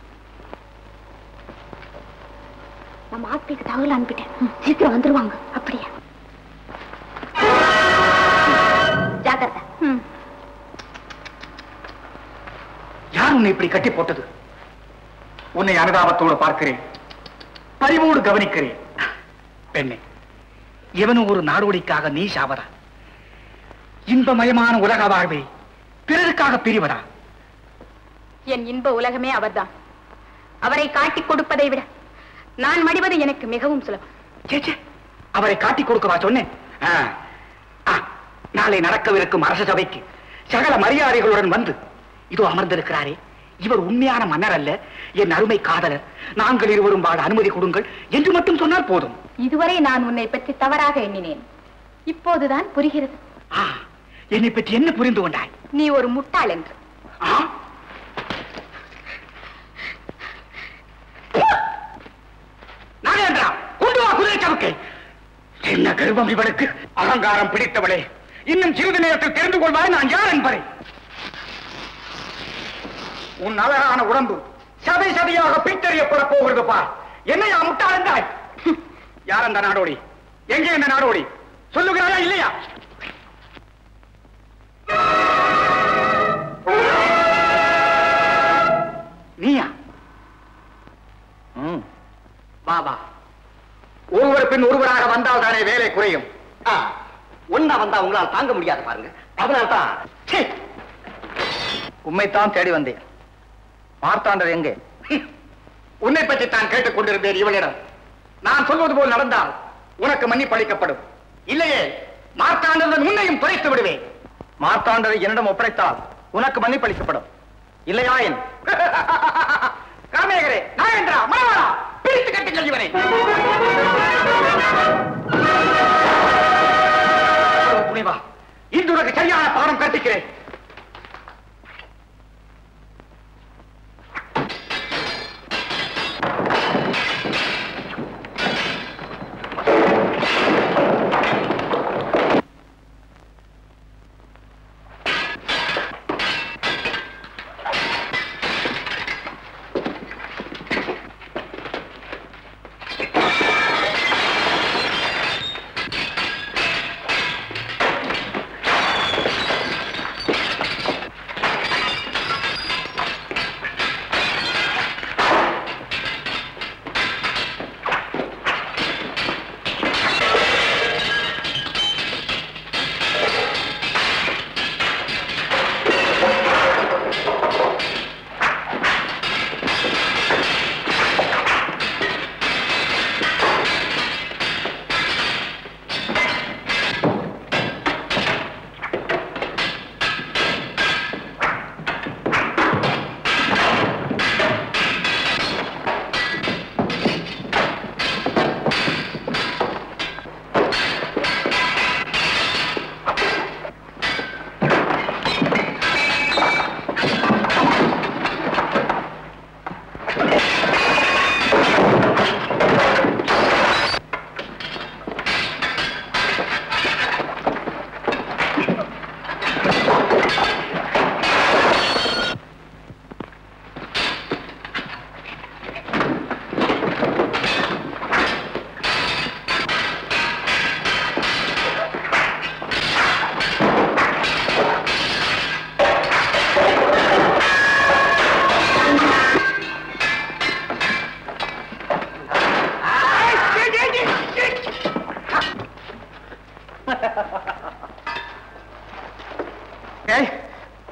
நம்ம ஆட்களுக்கு தகவல் அனுப்பிட்டேன் ம், சீக்கிரம் வந்துருவாங்க அப்படியா ஜாக்கிரதை ம் யார் உன்னை இப்படி கட்டி போட்டது உன்னை அனுதாபத்தோடு பார்க்கிறேன் பரிவோடு கவனிக்கிறேன் பெண்ணே இவனும் ஒரு நாடோடிக்காக நீ சாவதா இன்பமயமான உலக வாழ்வை பிறருக்காக பிரிவதா என் இன்ப உலகமே அவர்தான் அவரை காட்டிக் கொடுப்பதை விட நான் மடிவது எனக்கு மிகவும் சுலபம் சே, சே, அவரை காட்டிக் கொடுக்கவா சொன்னேன் ஆ, ஆ, நாளை நடக்கவிருக்கும் அரச சபைக்கு சகல மரியாதைகளுடன் வந்து இதோ அமர்ந்திருக்கிறாரே இவர் உண்மையான மன்னர் அல்ல என் அருமை காதலர் நாங்கள் இருவரும் வாழ அனுமதி கொடுங்கள் என்று மட்டும் சொன்னால் போதும் இதுவரை நான் உன்னை பற்றி தவறாக எண்ணினேன் இப்போதுதான் புரிகிறது ஆ, என்னை பற்றி என்ன புரிந்து கொண்டாய் நீ ஒரு முட்டாள் என்று ஆ? நாகேந்திரா கொண்டு வா குதிரை சவுக்கை என்ன கர்வம் இவளுக்கு அகங்காரம் பிடித்தவளே இன்னும் சிறிது நேரத்தில் தெரிந்து கொள்வாய் நான் யார் என்பதை உன் அழகான உடம்பு சதை சதையாக பிரித்தறியப்பட போகிறது பார் என்னையா முட்டாள் என்றாய் யார் அந்த நாடோடி எங்கே இந்த நாடோடி சொல்லுகிறாயா இல்லையா நீயா ம். வா வா ஒருவர் பின் ஒருவராக வந்தால் தானே வேலை குறையும் ஆ, ஒண்ணா வந்தா உங்களால் தாங்க முடியாது பாருங்க அதனால தான் சீ, உம்மைத்தான் தேடி வந்தேன் மார்த்தாண்டர் எங்கே உன்னை பற்றி தான் கேட்டுக் கொண்டிருந்தேன் இவளிடம் நான் சொல்வது போல் நடந்தால் உனக்கு மன்னிப்பு அளிக்கப்படும் இல்லையே மார்த்தாண்டவன் உன்னையும் துரைத்து விடுவேன் மார்த்தாண்டரை என்னிடம் ஒப்படைத்தால் உனக்கு மன்னிப்பளிக்கப்படும் இல்லையா என் காமேகரே நாயந்திரா மனவாளா பிரித்து கட்டுங்கள் இவனை துணிவா இன்று உனக்கு சரியான பாடம் கற்பிக்கிறேன்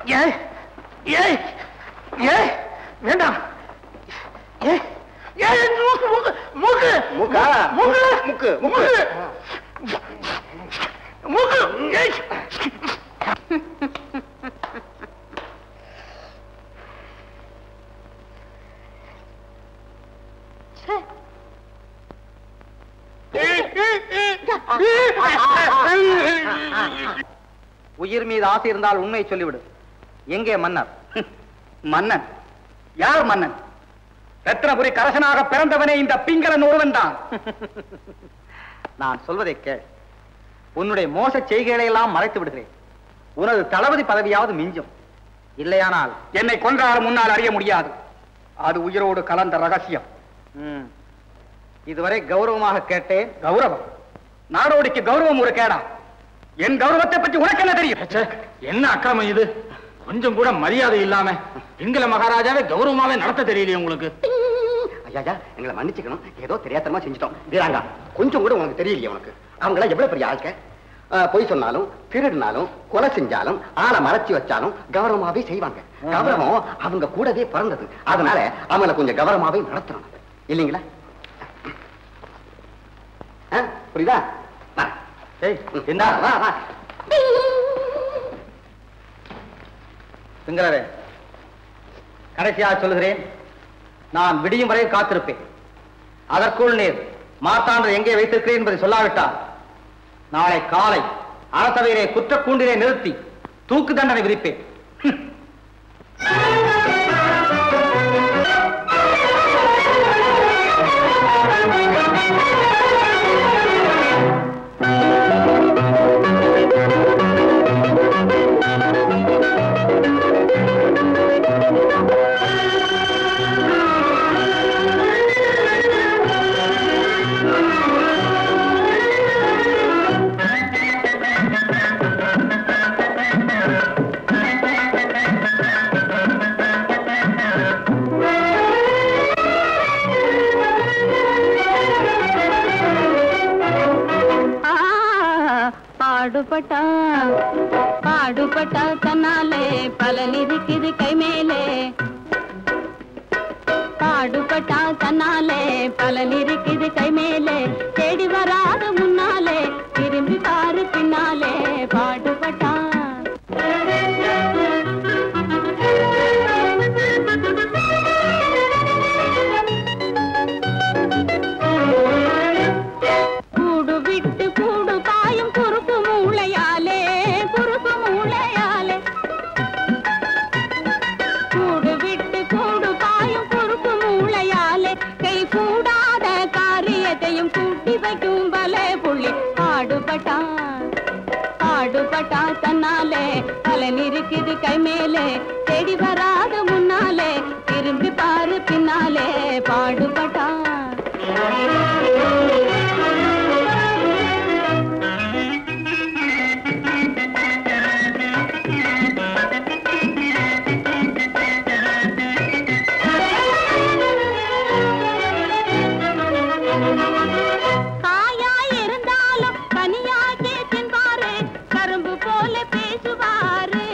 ஏய் ஏய் ஏய் வேண்டாம் ஏய் ஏய் மூக்கு மூக்கு மூக்கு மூக்கா? மூக்கு மூக்கு, மூக்கு மூக்கு ஏய் உயிர் மீது ஆசை இருந்தால் உண்மையை சொல்லிவிடு எங்கே மன்னர் மன்னன் யார் மன்னன் ரத்னபுரி கரசனாக பிறந்தவனே இந்த பிங்களன் ஒருவன் தான் நான் சொல்வதை கேள் உன்னுடைய மோச செய்கைகளை எல்லாம் மறைத்து விடுகிறேன் உனது தளபதி பதவியாவது மிஞ்சும் இல்லையானால் என்னை கொன்றாலும் முன்னால் அறிய முடியாது அது உயிரோடு கலந்த ரகசியம் ம், இதுவரை கௌரவமாக கேட்டேன் கௌரவம் நாடோடிக்கு கௌரவம் ஒரு கேடா என் கௌரவத்தை பற்றி உனக்கு என்ன தெரியும் என்ன அக்கிரமம் இது கொஞ்சம் கூட மரியாதை இல்லாம பிங்கள மகாராஜாவே கௌரவமாவே நடத்த தெரியலையே உங்களுக்கு ஐயா எங்களை மன்னிச்சுக்கணும் ஏதோ தெரியாதனமா செஞ்சுட்டோம் வீராங்கா கொஞ்சம் கூட உனக்கு தெரியலையே உனக்கு அவங்க எல்லாம் எவ்வளவு பெரிய ஆட்க பொய் சொன்னாலும் திருடினாலும் கொலை செஞ்சாலும் ஆளை மறைச்சு வச்சாலும் கௌரவமாவே செய்வாங்க கௌரவம் அவங்க கூடவே பிறந்தது அதனால அவங்கள கொஞ்சம் கௌரவமாவே நடத்தணும் இல்லைங்களா ஆ, புரியுதா வா. ஏய், என்ன வா வா சிங்களரே கடைசியாக சொல்லுகிறேன் நான் விடியும் வரை காத்திருப்பேன் அதற்குள் நீர் மார்த்தாண்டர் எங்கே வைத்திருக்கிறேன் என்பதை சொல்லாவிட்டால் நாளை காலை அரசவையிலே குற்றக்கூண்டிலே நிறுத்தி தூக்கு தண்டனை விதிப்பேன் ஆ, பாடுபட்டா பாடுபட்டா தன்னாலே பலன் இருக்குது கை மேலே பாடுபட்டா தன்னாலே பலன் இருக்குது கை மேலே தேடி வராத முன்னாலே திரும்பி பாரு பின்னாலே பாடுபட்டா கூடு விட்டு கூடு பாயும் குறுக்கு மூளையாலே குறுக்கு மூளையாலே கூடு விட்டு கூடு பாயும் குறுக்கு மூளையாலே கை கூடாத காரியத்தையும் கூட்டி வைக்கும் பலே புள்ளி பாடுபட்டான் பாடுபட்டா தன்னாலே பலன் இருக்குது கை மேலே தேடி வராத முன்னாலே திரும்பி பாரு பின்னாலே பாடுபட்டான் காயாய் இருந்தாலும் கனியாகி தின்பாரு கரும்பு போல பேசுவாரு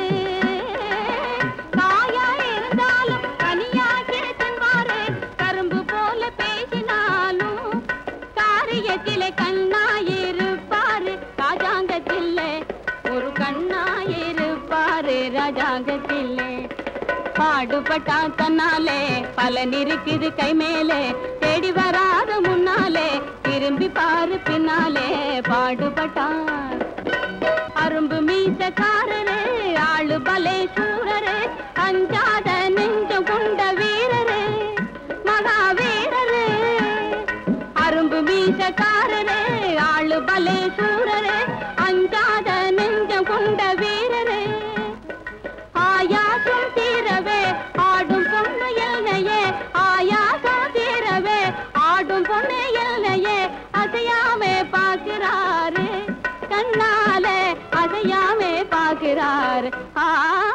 காயாய் இருந்தாலும் கனியாகி தின்பாரு கரும்பு போல பேசினாலும் காரியத்திலே கண்ணாயிருப்பாரு ராஜாங்கத்திலே ஒரு கண்ணாயிருப்பாரு ராஜாங்கத்திலே பாடுபட்டா தன்னாலே பலன் இருக்குது கை மேலே தேடி வராத முன்னாலே திரும்பி பாரு பின்னாலே பாடுபட்டான் அரும்பு மீசக்காரரே ஆளு பலே சூரரே அஞ்சாத நெஞ்சம் கொண்ட வீரரே மகாவீரரே அரும்பு மீசக்காரரே ஆளு பலே சூரரே அஞ்சாத நெஞ்சம் கொண்ட வீரரே ஆயாசம் தீரவே ஆடும் பொண்ணு எல்லையே ஆயாசம் தீரவே ஆடும் பொண்ணு எல்லையே அசையாமே பார்க்கிறாரு கண்ணாலே அசையாமே பார்க்கிறாரு ஆ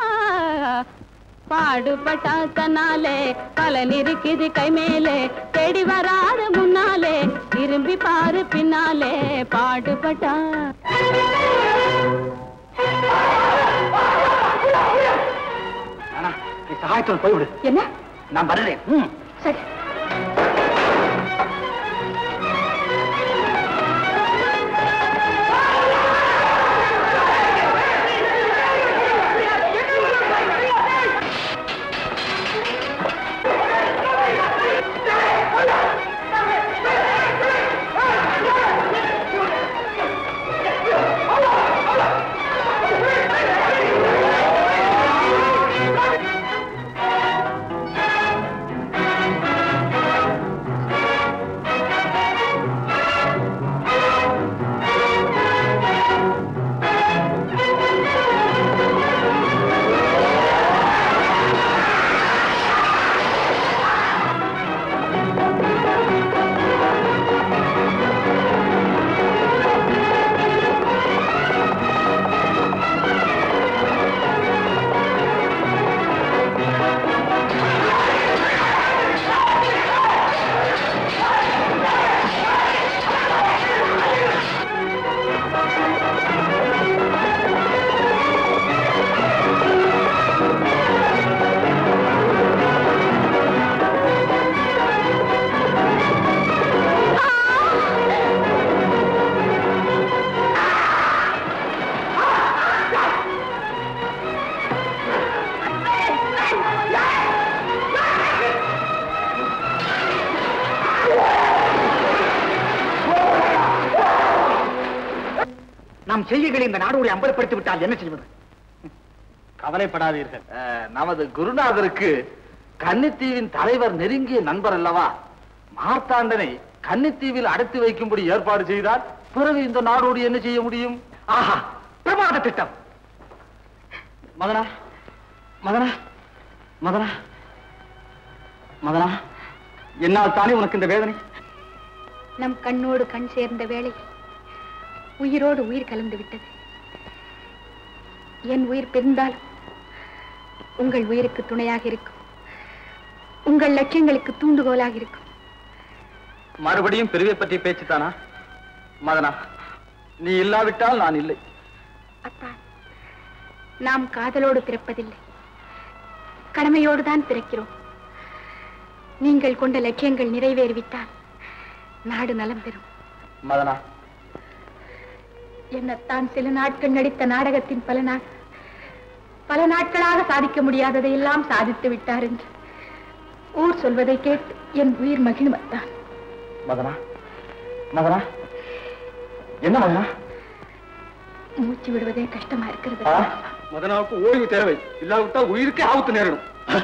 பாடுபட்டா தன்னாலே பலன் இருக்குது கை மேலே தேடி வராத முன்னாலே திரும்பி பாரு பின்னாலே பாடுபட்டா ஆயத்தம் போய்விடு என்ன நான் வருகிறேன் ம். சரி நாம் செய்கைகளை இந்த நாடோடி அம்பலப்படுத்தி விட்டால் என்ன செய்வது கவலைப்படாதீர்கள் அஹ், நமது குருநாதருக்கு கன்னித்தீவின் தலைவர் நெருங்கிய நண்பர் அல்லவா மார்த்தாண்டனை கன்னித்தீவில் அடைத்து வைக்கும்படி ஏற்பாடு செய்தால் பிறகு இந்த நாடோடு என்ன செய்ய முடியும் ஆஹா பிரமாத திட்டம் மதனா மதனா மதனா மதனா என்னால் தானே உனக்கு இந்த வேதனை நம் கண்ணோடு கண் சேர்ந்த வேளை உயிரோடு உயிர் கலந்து விட்டது என் உயிர் பிரிந்தாலும் உங்கள் உயிருக்கு துணையாக இருக்கும் உங்கள் லட்சியங்களுக்கு தூண்டுகோலாக இருக்கும் மறுபடியும் பிரிவை பற்றி பேச்சுத்தானா மதனா நீ இல்லாவிட்டால் நான் இல்லை அத்தான் நாம் காதலோடு பிறப்பதில்லை கடமையோடு தான் பிறக்கிறோம் நீங்கள் கொண்ட லட்சியங்கள் நிறைவேறிவிட்டால் நாடு நலம் பெறும் மதனா என்னத்தான் சில நாட்கள் நடித்த நாடகத்தின் பலனாக பல நாட்களாக சாதிக்க முடியாததை எல்லாம் சாதித்து விட்டார் என்று ஊர் சொல்வதை கேட்டு என் உயிர் மகிழ்வத்தான் மதனா மதனா என்ன மதனா மூச்சு விடுவதே கஷ்டமா இருக்கிறது மதனாவுக்கு ஓய்வு தேவை இல்லாவிட்டால் உயிருக்கே ஆபத்து நேரிடும்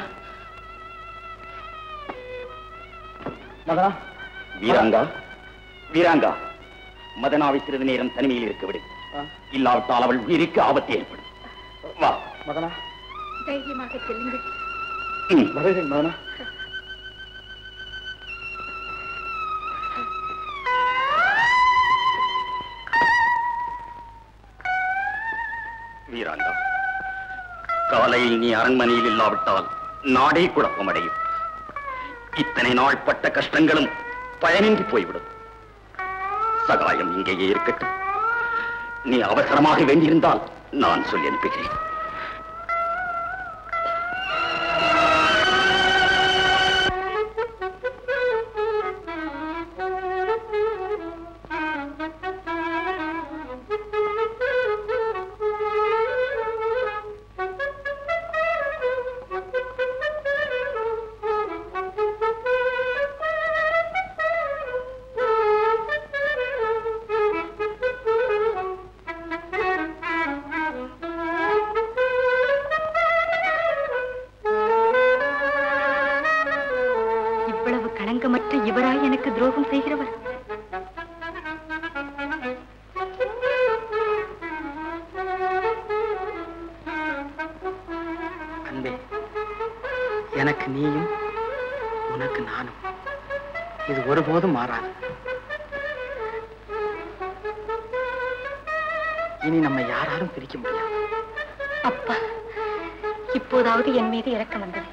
மதனா வீராங்கா வீராங்கா மதனாவை சிறிது நேரம் தனிமையில் இருக்க விடு இல்லாவிட்டால் அவள் உயிருக்கு ஆபத்து ஏற்படும் வா மதனா தைரியமாக செல்லுங்கள் ம். வருகிறேன் மதனா வீராங்கா காலையில் நீ அரண்மனையில் இல்லாவிட்டால் நாடே குழப்பமடையும் இத்தனை நாள் பட்ட கஷ்டங்களும் பயனின்றி போய்விடும் சகாயம் இங்கேயே இருக்கட்டும் நீ அவசரமாக வேண்டியிருந்தால் நான் சொல்லி அனுப்புகிறேன் இவ்வளவு களங்கமற்ற இவராய் எனக்கு துரோகம் செய்கிறவர் அன்பே எனக்கு நீயும் உனக்கு நானும் இது ஒருபோதும் மாறாது இனி நம்ம யாராலும் பிரிக்க முடியாது அப்பா இப்போதாவது என் மீது இரக்கம் வந்தது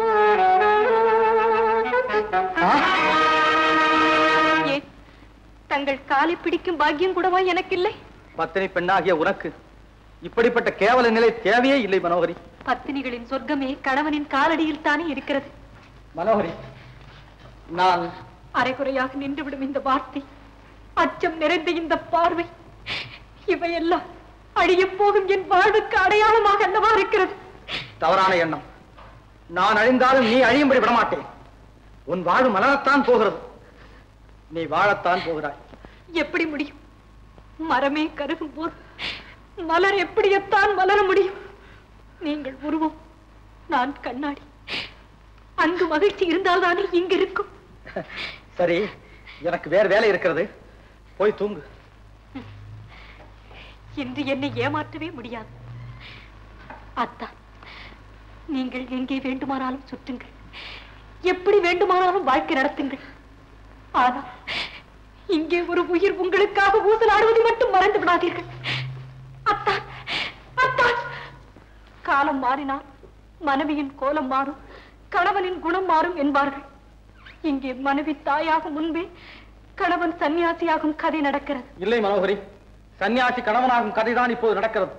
ஏன் தங்கள் காலை பிடிக்கும் பாக்கியம் கூடவா எனக்கு இல்லை பத்தினி பெண்ணாகிய உனக்கு இப்படிப்பட்ட கேவல நிலை தேவையே இல்லை மனோகரி பத்தினிகளின் சொர்க்கமே கணவனின் காலடியில் தானே இருக்கிறது மனோகரி நான் அரைகுறையாக நின்றுவிடும் இந்த வார்த்தை அச்சம் நிறைந்த இந்த பார்வை இவையெல்லாம் அழியப் போகும் என் வாழ்வுக்கு அடையாளமாக அல்லவா இருக்கிறது தவறான எண்ணம் நான் அழிந்தாலும் நீ அழியும்படி விடமாட்டேன் உன் வாழ்வு மலரத்தான் போகிறது நீ வாழத்தான் போகிறாய் எப்படி முடியும் மரமே கருகும் போது மலர் எப்படியத்தான் மலர முடியும் நீங்கள் உருவம் நான் கண்ணாடி அங்கு மகிழ்ச்சி இருந்தால்தானே இங்கு இருக்கும் சரி எனக்கு வேற வேலை இருக்கிறது போய் தூங்கு என்று என்னை ஏமாற்றவே முடியாது அத்தா நீங்கள் எங்கே வேண்டுமானாலும் சுற்றுங்கள் எப்படி வேண்டுமானாலும் வாழ்க்கை நடத்துங்கள் ஆனால் இங்கே ஒரு உயிர் உங்களுக்காக ஊசலாடுவதை மட்டும் மறந்து விடாதீர்கள் அத்தா அத்தா காலம் மாறினால் மனைவியின் கோலம் மாறும் கணவனின் குணம் மாறும் என்பார்கள் இங்கே மனைவி தாயாக முன்பே கணவன் சன்னியாசியாகும் கதை நடக்கிறது இல்லை மனோகரி சன்னியாசி கணவனாகும் கதைதான் இப்போது நடக்கிறது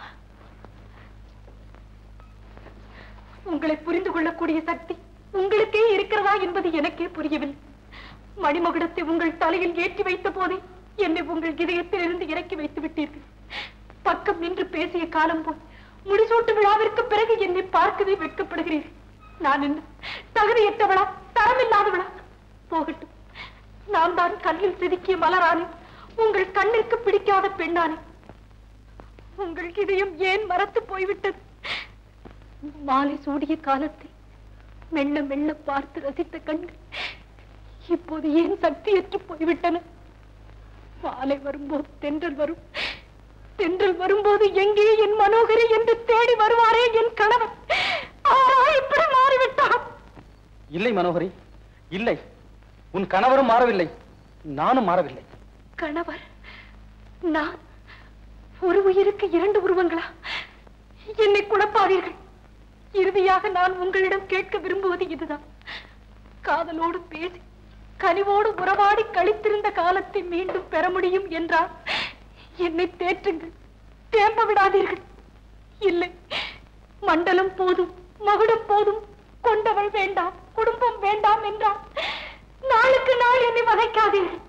உங்களை புரிந்து கொள்ளக்கூடிய சக்தி உங்களுக்கே இருக்கிறதா என்பது எனக்கே புரியவில்லை மணிமகுடத்தை உங்கள் தலையில் ஏற்றி வைத்த போதே என்னை உங்கள் இதயத்தில் இருந்து இறக்கி வைத்து விட்டீர்கள் பக்கம் நின்று பேசிய காலம் போய் முடிசூட்டு விழாவிற்கு பிறகு என்னை பார்க்கவே வெட்கப்படுகிறீர்கள் நான் என்ன தகுதியற்றவளா தரமில்லாதவளா போகட்டும் நான் தான் கண்ணில் செதுக்கிய மலரானேன் உங்கள் கண்ணிற்கு பிடிக்காத பெண்ணானேன் உங்கள் இதயம் ஏன் மறத்து போய்விட்டது மாலை சூடிய காலத்தை மெல்ல மெல்ல பார்த்து ரசித்த கண்கள் இப்போது ஏன் சக்தியற்று போய்விட்டன மாலை வரும்போது தென்றல் வரும் தென்றல் வரும்போது எங்கே என் மனோகரி என்று தேடி வருவாரே என் கணவன் ஆரா இப்படி மாறிவிட்டான் இல்லை மனோகரி இல்லை உன் கணவரும் மாறவில்லை நானும் மாறவில்லை கணவர் நான் ஒரு உயிருக்கு இரண்டு உருவங்களா என்னை குழப்பாதீர்கள் இறுதியாக நான் உங்களிடம் கேட்க விரும்புவது இதுதான் காதலோடு பேசி கனிவோடு உறவாடி கழித்திருந்த காலத்தை மீண்டும் பெற முடியும் என்றால் என்னை தேற்றுங்கள் தேம்ப விடாதீர்கள் இல்லை மண்டலம் போதும் மகுடம் போதும் கொண்டவள் வேண்டாம் குடும்பம் வேண்டாம் என்றால் நாளுக்கு நாள் என்னை வதைக்காதீர்கள்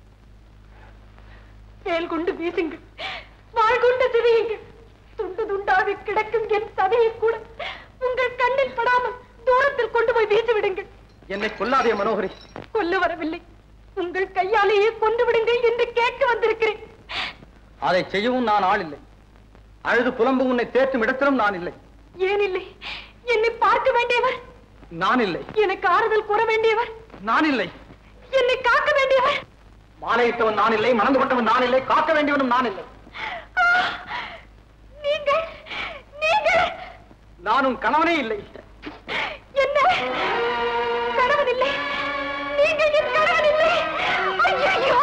வேல் கொண்டு வீசுங்கள் வாழ் கொண்டு சிரியுங்கள் துண்டு துண்டாக கிடக்கும் என் சதையை கூட உங்கள் கண்ணில் படாமல் தூரத்தில் கொண்டு போய் வீசி விடுங்கள் என்னை கொல்லாதே மனோகரி கொல்ல வரவில்லை உங்கள் கையாலேயே கொண்டு விடுங்கள் என்று கேட்க வந்திருக்கிறேன் அதை செய்யவும் நான் ஆள் இல்லை அழுது புலம்பு உன்னை தேற்றும் இடத்திலும் நான் இல்லை ஏன் இல்லை என்னை பார்க்க வேண்டியவர் நான் இல்லை எனக்கு ஆறுதல் கூற வேண்டியவர் நான் இல்லை என்னை காக்க வேண்டியவர் மாலையிட்டவன் நான் இல்லை மணந்து கொண்டவன் நான் இல்லை காக்க வேண்டியவனும் நான் இல்லை ஆ! நீங்கள் நீங்கள் நான் உன் கணவனே இல்லை என்ன கணவன் இல்லை நீங்கள் என் கணவன் இல்லை ஐயோ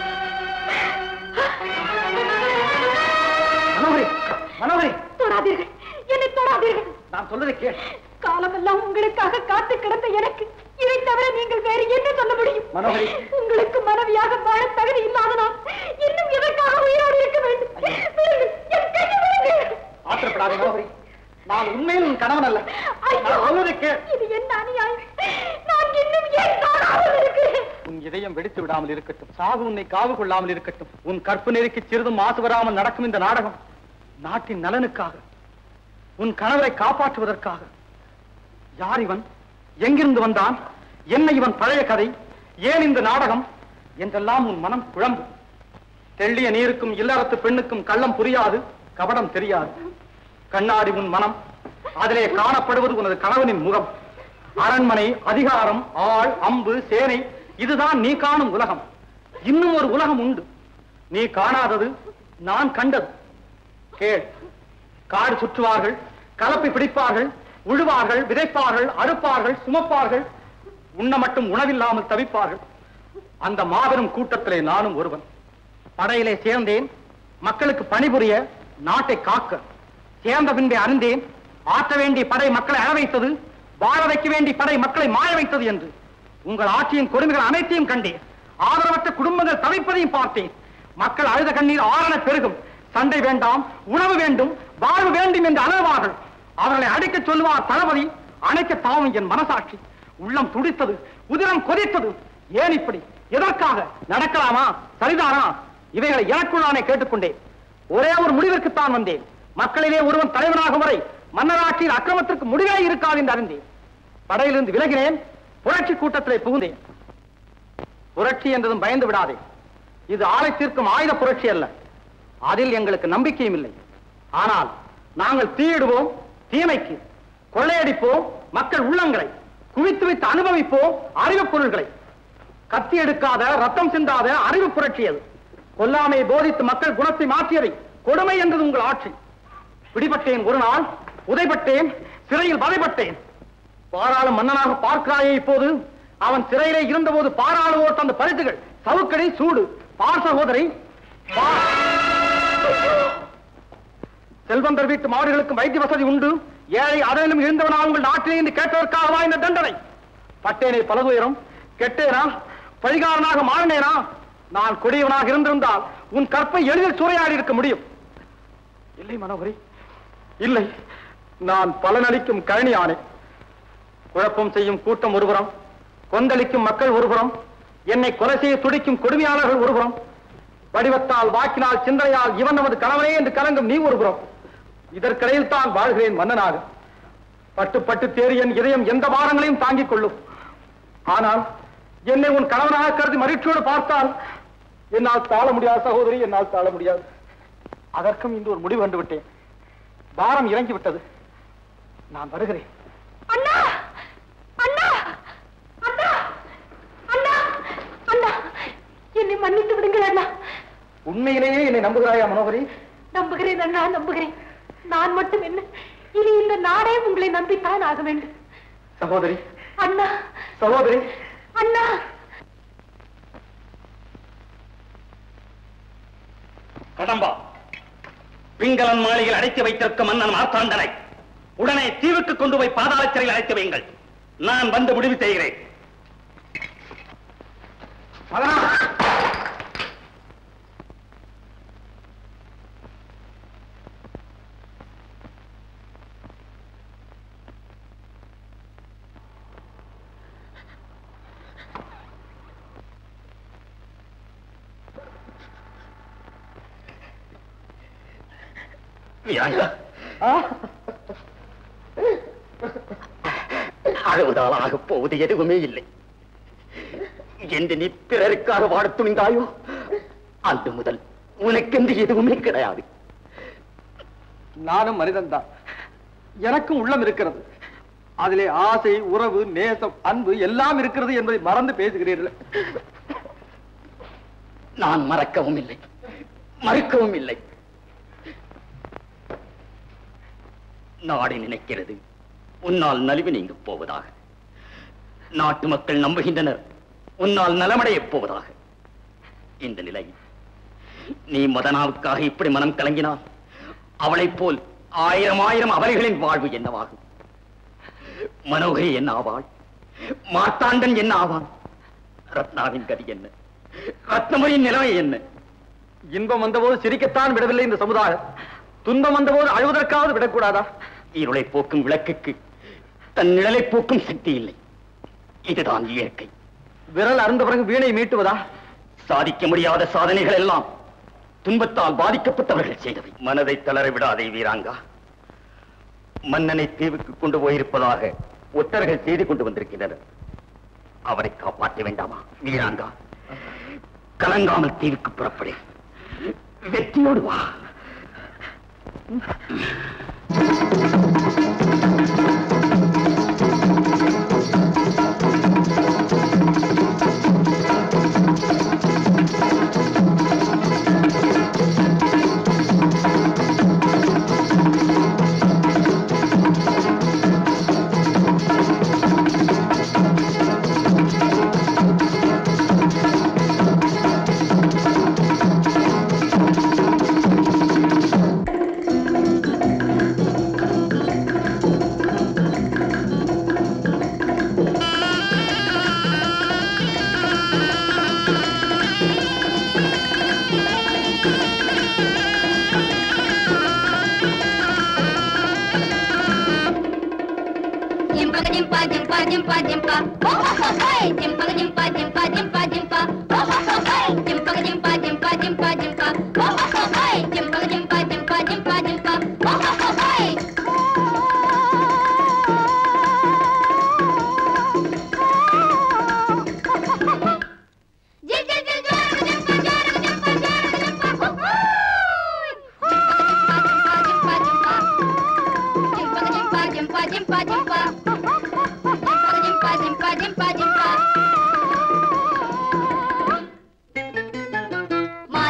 மனோகரி மனோகரி தொடாதீர்கள் என்னை தொடாதீர்கள் நான் சொல்வதை கேள் காலமெல்லாம் உங்களுக்காக காத்து கிடந்த எனக்கு இதை தவிர நீங்கள் வேறு என்ன சொல்ல முடியும் மனோகரி. உங்களுக்கு மனைவியாக வாழ தகுதி இல்லாத நான் இன்னும் எதற்காக உயிரோடு இருக்க வேண்டும் விடுங்கள், என் கையை விடுங்கள். ஆத்திரப்படாதே மனோகரி நான் உண்மையில் உன் கணவன் அல்ல ஐயோ, நான் சொல்வதை கேள் இது என்ன அநியாயம் நான் இன்னும் ஏன் காணாமல் இருக்கிறேன் உன் இதயம் வெடித்து விடாமல் இருக்கட்டும் சாவு உன்னை காவு கொள்ளாமல் இருக்கட்டும் உன் கற்பு நெருக்கி சிறிதும் மாசு வராமல் நடக்கும் இந்த நாடகம் நாட்டின் நலனுக்காக உன் கணவரை காப்பாற்றுவதற்காக யார் இவன் எங்கிருந்து வந்தான் என்ன இவன் பழைய கதை ஏன் இந்த நாடகம் என்றெல்லாம் உன் மனம் குழம்பும் தெள்ளிய நீருக்கும் இல்லறத்து பெண்ணுக்கும் கள்ளம் புரியாது கபடம் தெரியாது கண்ணாடி உன் மனம் அதிலே காணப்படுவது உனது கணவனின் முகம் அரண்மனை அதிகாரம் ஆள் அம்பு சேனை இதுதான் நீ காணும் உலகம் இன்னும் ஒரு உலகம் உண்டு நீ காணாதது நான் கண்டது கேள் காடு சுற்றுவார்கள் கலப்பை பிடிப்பார்கள் உழுவார்கள் விதைப்பார்கள் அறுப்பார்கள் சுமப்பார்கள் உண்ண மட்டும் உணவில்லாமல் தவிப்பார்கள் அந்த மாபெரும் கூட்டத்திலே நானும் ஒருவன் படையிலே சேர்ந்தேன் மக்களுக்கு பணிபுரிய நாட்டை காக்க சேர்ந்த பின்பே அறிந்தேன் ஆற்ற வேண்டிய படை மக்களை அழ வைத்தது வாழ வைக்க வேண்டிய படை மக்களை மாய வைத்தது என்று உங்கள் ஆட்சியின் கொடுமைகள் அனைத்தையும் கண்டேன் ஆதரவற்ற குடும்பங்கள் தவிப்பதையும் பார்த்தேன் மக்கள் அழுத கண்ணீர் ஆரண பெருகும் சண்டை வேண்டாம் உணவு வேண்டும் வாழ்வு வேண்டும் என்று அலறுவார்கள் அவர்களை அடைக்கச் சொல்லுவார் தளபதி அணைக்க தாவும் என் மனசாட்சி உள்ளம் துடித்தது உதிரம் கொதித்தது ஏன் இப்படி எதற்காக நடக்கலாமா சரிதானா இவைகளை எனக்குள் நானே கேட்டுக்கொண்டேன் ஒரே ஒரு முடிவிற்குத்தான் வந்தேன் மக்களிலே ஒருவன் தலைவனாகும் வரை மன்னராட்சியில் அக்கிரமத்திற்கு முடிவே இருக்காது என்று அறிந்தேன் படையிலிருந்து விலகினேன் புரட்சி கூட்டத்திலே புகுந்தேன் புரட்சி என்றதும் பயந்து விடாதே இது ஆளை தீர்க்கும் ஆயுத புரட்சி அல்ல அதில் எங்களுக்கு நம்பிக்கையும் இல்லை ஆனால் நாங்கள் தீயிடுவோம் தீமைக்கு கொள்ளையடிப்போம் மக்கள் உள்ளங்களை குவித்து வைத்து அனுபவிப்போம் அறிவுப் பொருள்களை கத்தி எடுக்காத ரத்தம் சிந்தாத அறிவு புரட்சி அது கொல்லாமை போதித்து மக்கள் குணத்தை மாற்றியதை கொடுமை என்றது உங்கள் ஆட்சி பிடிபட்டேன் ஒரு நாள் உதைப்பட்டேன் சிறையில் வதைப்பட்டேன் பாராளும் மன்னனாக பார்க்கிறாயே இப்போது அவன் சிறையிலே இருந்தபோது பாராளுவோர் தந்த பரிசுகள் சவுக்கடி சூடு பார் சகோதரி பார். செல்வந்தர் வீட்டு மாடுகளுக்கும் வைத்திய வசதி உண்டு ஏழை அதனிலும் இருந்தவனா உங்கள் நாட்டிலே என்று கேட்டதற்காகவா இந்த தண்டனை பட்டேனே பலதுயரம் கெட்டேனா பழிகாரனாக மாறினேனா நான் கொடியவனாக இருந்திருந்தால் உன் கற்பை எளிதில் சூறையாடி இருக்க முடியும் இல்லை மனோகரி இல்லை நான் பலனளிக்கும் கழனி ஆனேன் குழப்பம் செய்யும் கூட்டம் ஒருபுறம் கொந்தளிக்கும் மக்கள் ஒருபுறம் என்னை கொலை செய்ய துடிக்கும் கொடுமையாளர்கள் ஒருபுறம் வடிவத்தால் வாக்கினால் சிந்தனையால் இவன் நமது கணவனே என்று கலங்கும் நீ ஒருபுறம் இதற்கிடையில் தான் வாழ்கிறேன் மன்னனாக பட்டு பட்டு தேறி என் இதயம் எந்த பாரங்களையும் தாங்கிக் கொள்ளும் ஆனால் என்னை உன் கணவனாக கருதி மகிழ்ச்சியோடு பார்த்தால் என்னால் தாழ முடியாது சகோதரி என்னால் தாழ முடியாது அதற்கும் இன்று ஒரு முடிவு கண்டு விட்டேன் பாரம் இறங்கி விட்டது நான் வருகிறேன் அண்ணா அண்ணா அண்ணா அண்ணா அண்ணா என்னை மன்னித்து விடுங்கள் அண்ணா உண்மையிலேயே என்னை நம்புகிறாயா மனோகரி நம்புகிறேன் அண்ணா நம்புகிறேன் நான் மட்டும் என்ன இனி இந்த நாடே உங்களை நம்பித்தான் ஆக வேண்டும் சகோதரி அண்ணா சகோதரி அண்ணா கடம்பா பிங்களன் மாளிகையில் அடைத்து வைத்திருக்கும் மன்னன் மார்த்தாண்டனை உடனே தீவுக்கு கொண்டு போய் பாதாள சிறையில் அழைத்து வையுங்கள் நான் வந்து முடிவு செய்கிறேன் வீராங்கா அழுவதால் ஆகப் போவது எதுவுமே இல்லை என்று நீ பிறருக்காக வாழத் துணிந்தாயோ அன்று முதல் உனக்கென்று எதுவுமே கிடையாது நானும் மனிதன்தான் எனக்கும் உள்ளம் இருக்கிறது அதிலே ஆசை உறவு நேசம் அன்பு எல்லாம் இருக்கிறது என்பதை மறந்து பேசுகிறீர்கள் நான் மறக்கவும் இல்லை மறுக்கவும் இல்லை நாடு நினைக்கிறது உன்னால் நலிவு நீங்க போவதாக நாட்டு மக்கள் நம்புகின்றனர் உன்னால் நலமடையப் போவதாக இந்த நிலையில் நீ மதனாவுக்காக இப்படி மனம் கலங்கினால் அவளைப் போல் ஆயிரம் ஆயிரம் அவர்களின் வாழ்வு என்னவாகும் மனோகரி என்ன ஆவாள் மார்த்தாண்டன் என்ன ஆவான் ரத்னாவின் கதி என்ன ரத்னமரியின் நிலைமை என்ன இன்பம் வந்தபோது சிரிக்கத்தான் விடவில்லை இந்த சமுதாயம் துன்பம் வந்தபோது அழுவதற்காவது விடக்கூடாதா இருளை போக்கும் விளக்குக்கு தன் நிழலை போக்கும் சக்தி இல்லை இதுதான் இயற்கை விரல் அருந்த பிறகு வீணை மீட்டுவதா சாதிக்க முடியாத சாதனைகள் எல்லாம் துன்பத்தால் பாதிக்கப்பட்டவர்கள் செய்தவை மனதை தளர விடாதே வீராங்கா மன்னனை தீவுக்கு கொண்டு போயிருப்பதாக ஒற்றர்கள் செய்து கொண்டு வந்திருக்கின்றனர் அவரை காப்பாற்ற வேண்டாமா வீராங்கா கலங்காமல் தீவுக்கு புறப்படு வெற்றியோடு வா ஆ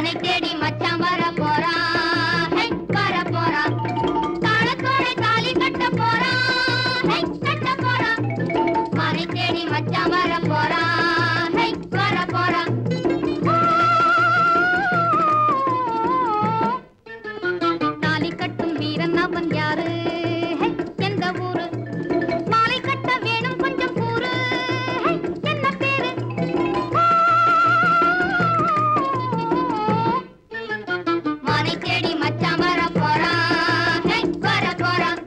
மானை தேடி மச்சான் வர போறான் ஹை, வர போறான் தாளத்தோட தாலி கட்ட போறான் ஹை, கட்ட போறான் மானை தேடி மச்சான் வர போறான் ஹை, வர போறான் தாலி கட்டும் வீரன் அவன் யாரு ஹை, எந்த ஊரு மாலை கட்ட வேணும் கொஞ்சம் கூறு ஹை, என்ன பேரு மானை தேடி மச்சான் வர போறான் ஹை, வர போறான்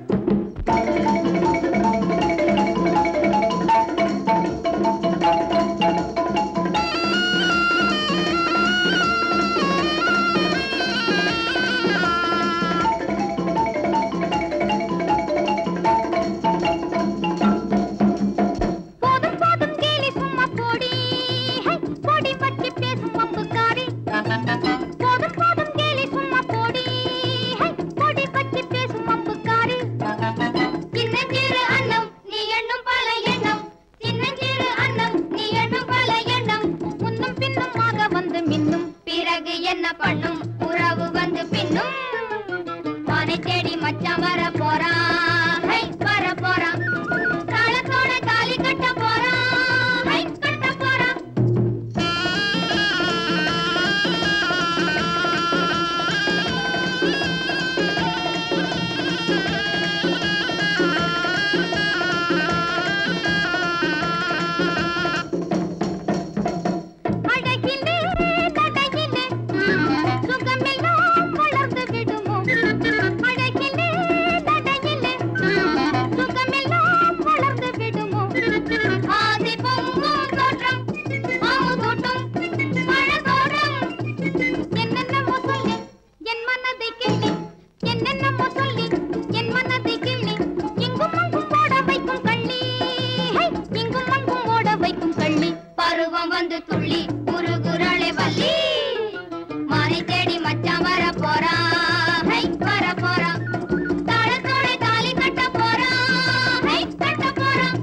போதும் போதும் கேலி சும்மா போடி ஹை, போடி பற்றி பேசும் வம்புக்காரி போதும் போதும் கேலி சும்மா போடி ஹை, போடி பற்றி பேசும் வம்புக்காரி சின்னஞ்சிறு அன்னம் நீ எண்ணும் பல எண்ணம் சின்னஞ்சிறு அன்னம் நீ எண்ணும் பல எண்ணம் முன்னும் பின்னுமாக வந்து மின்னும் பிறகு என்ன பண்ணும் உறவு வந்து பின்னும் மானை தேடி மச்சான் வர போறான் ஹை, வர போறான் தாளத்தோட தாலி கட்ட போறான் ஹை, கட்ட போறான் அழகிலே தடையிலே சுகமெல்லாம் வளர்ந்து விடுமோ அழகிலே தடையிலே சுகமெல்லாம் வளர்ந்து விடுமோ ஆதி பொங்கும் தோற்றம் ஆமுதோட்டம் மழதோறும் என்னென்னமோ சொல்லி என் மனதை கிள்ளி என்னென்னமோ சொல்லி என் மனதை கிள்ளி இங்கும் அங்கும் ஓட வைக்கும் கள்ளி ஹை, இங்கும் அங்கும் ஓட வைக்கும் கள்ளி பருவம் வந்து துள்ளி குறுகுரளை வள்ளி மானை தேடி மச்சான் வர போறான் ஹை, வர போறான் தாளத்தோட தாலி கட்ட போறான் ஹை, கட்ட போறான்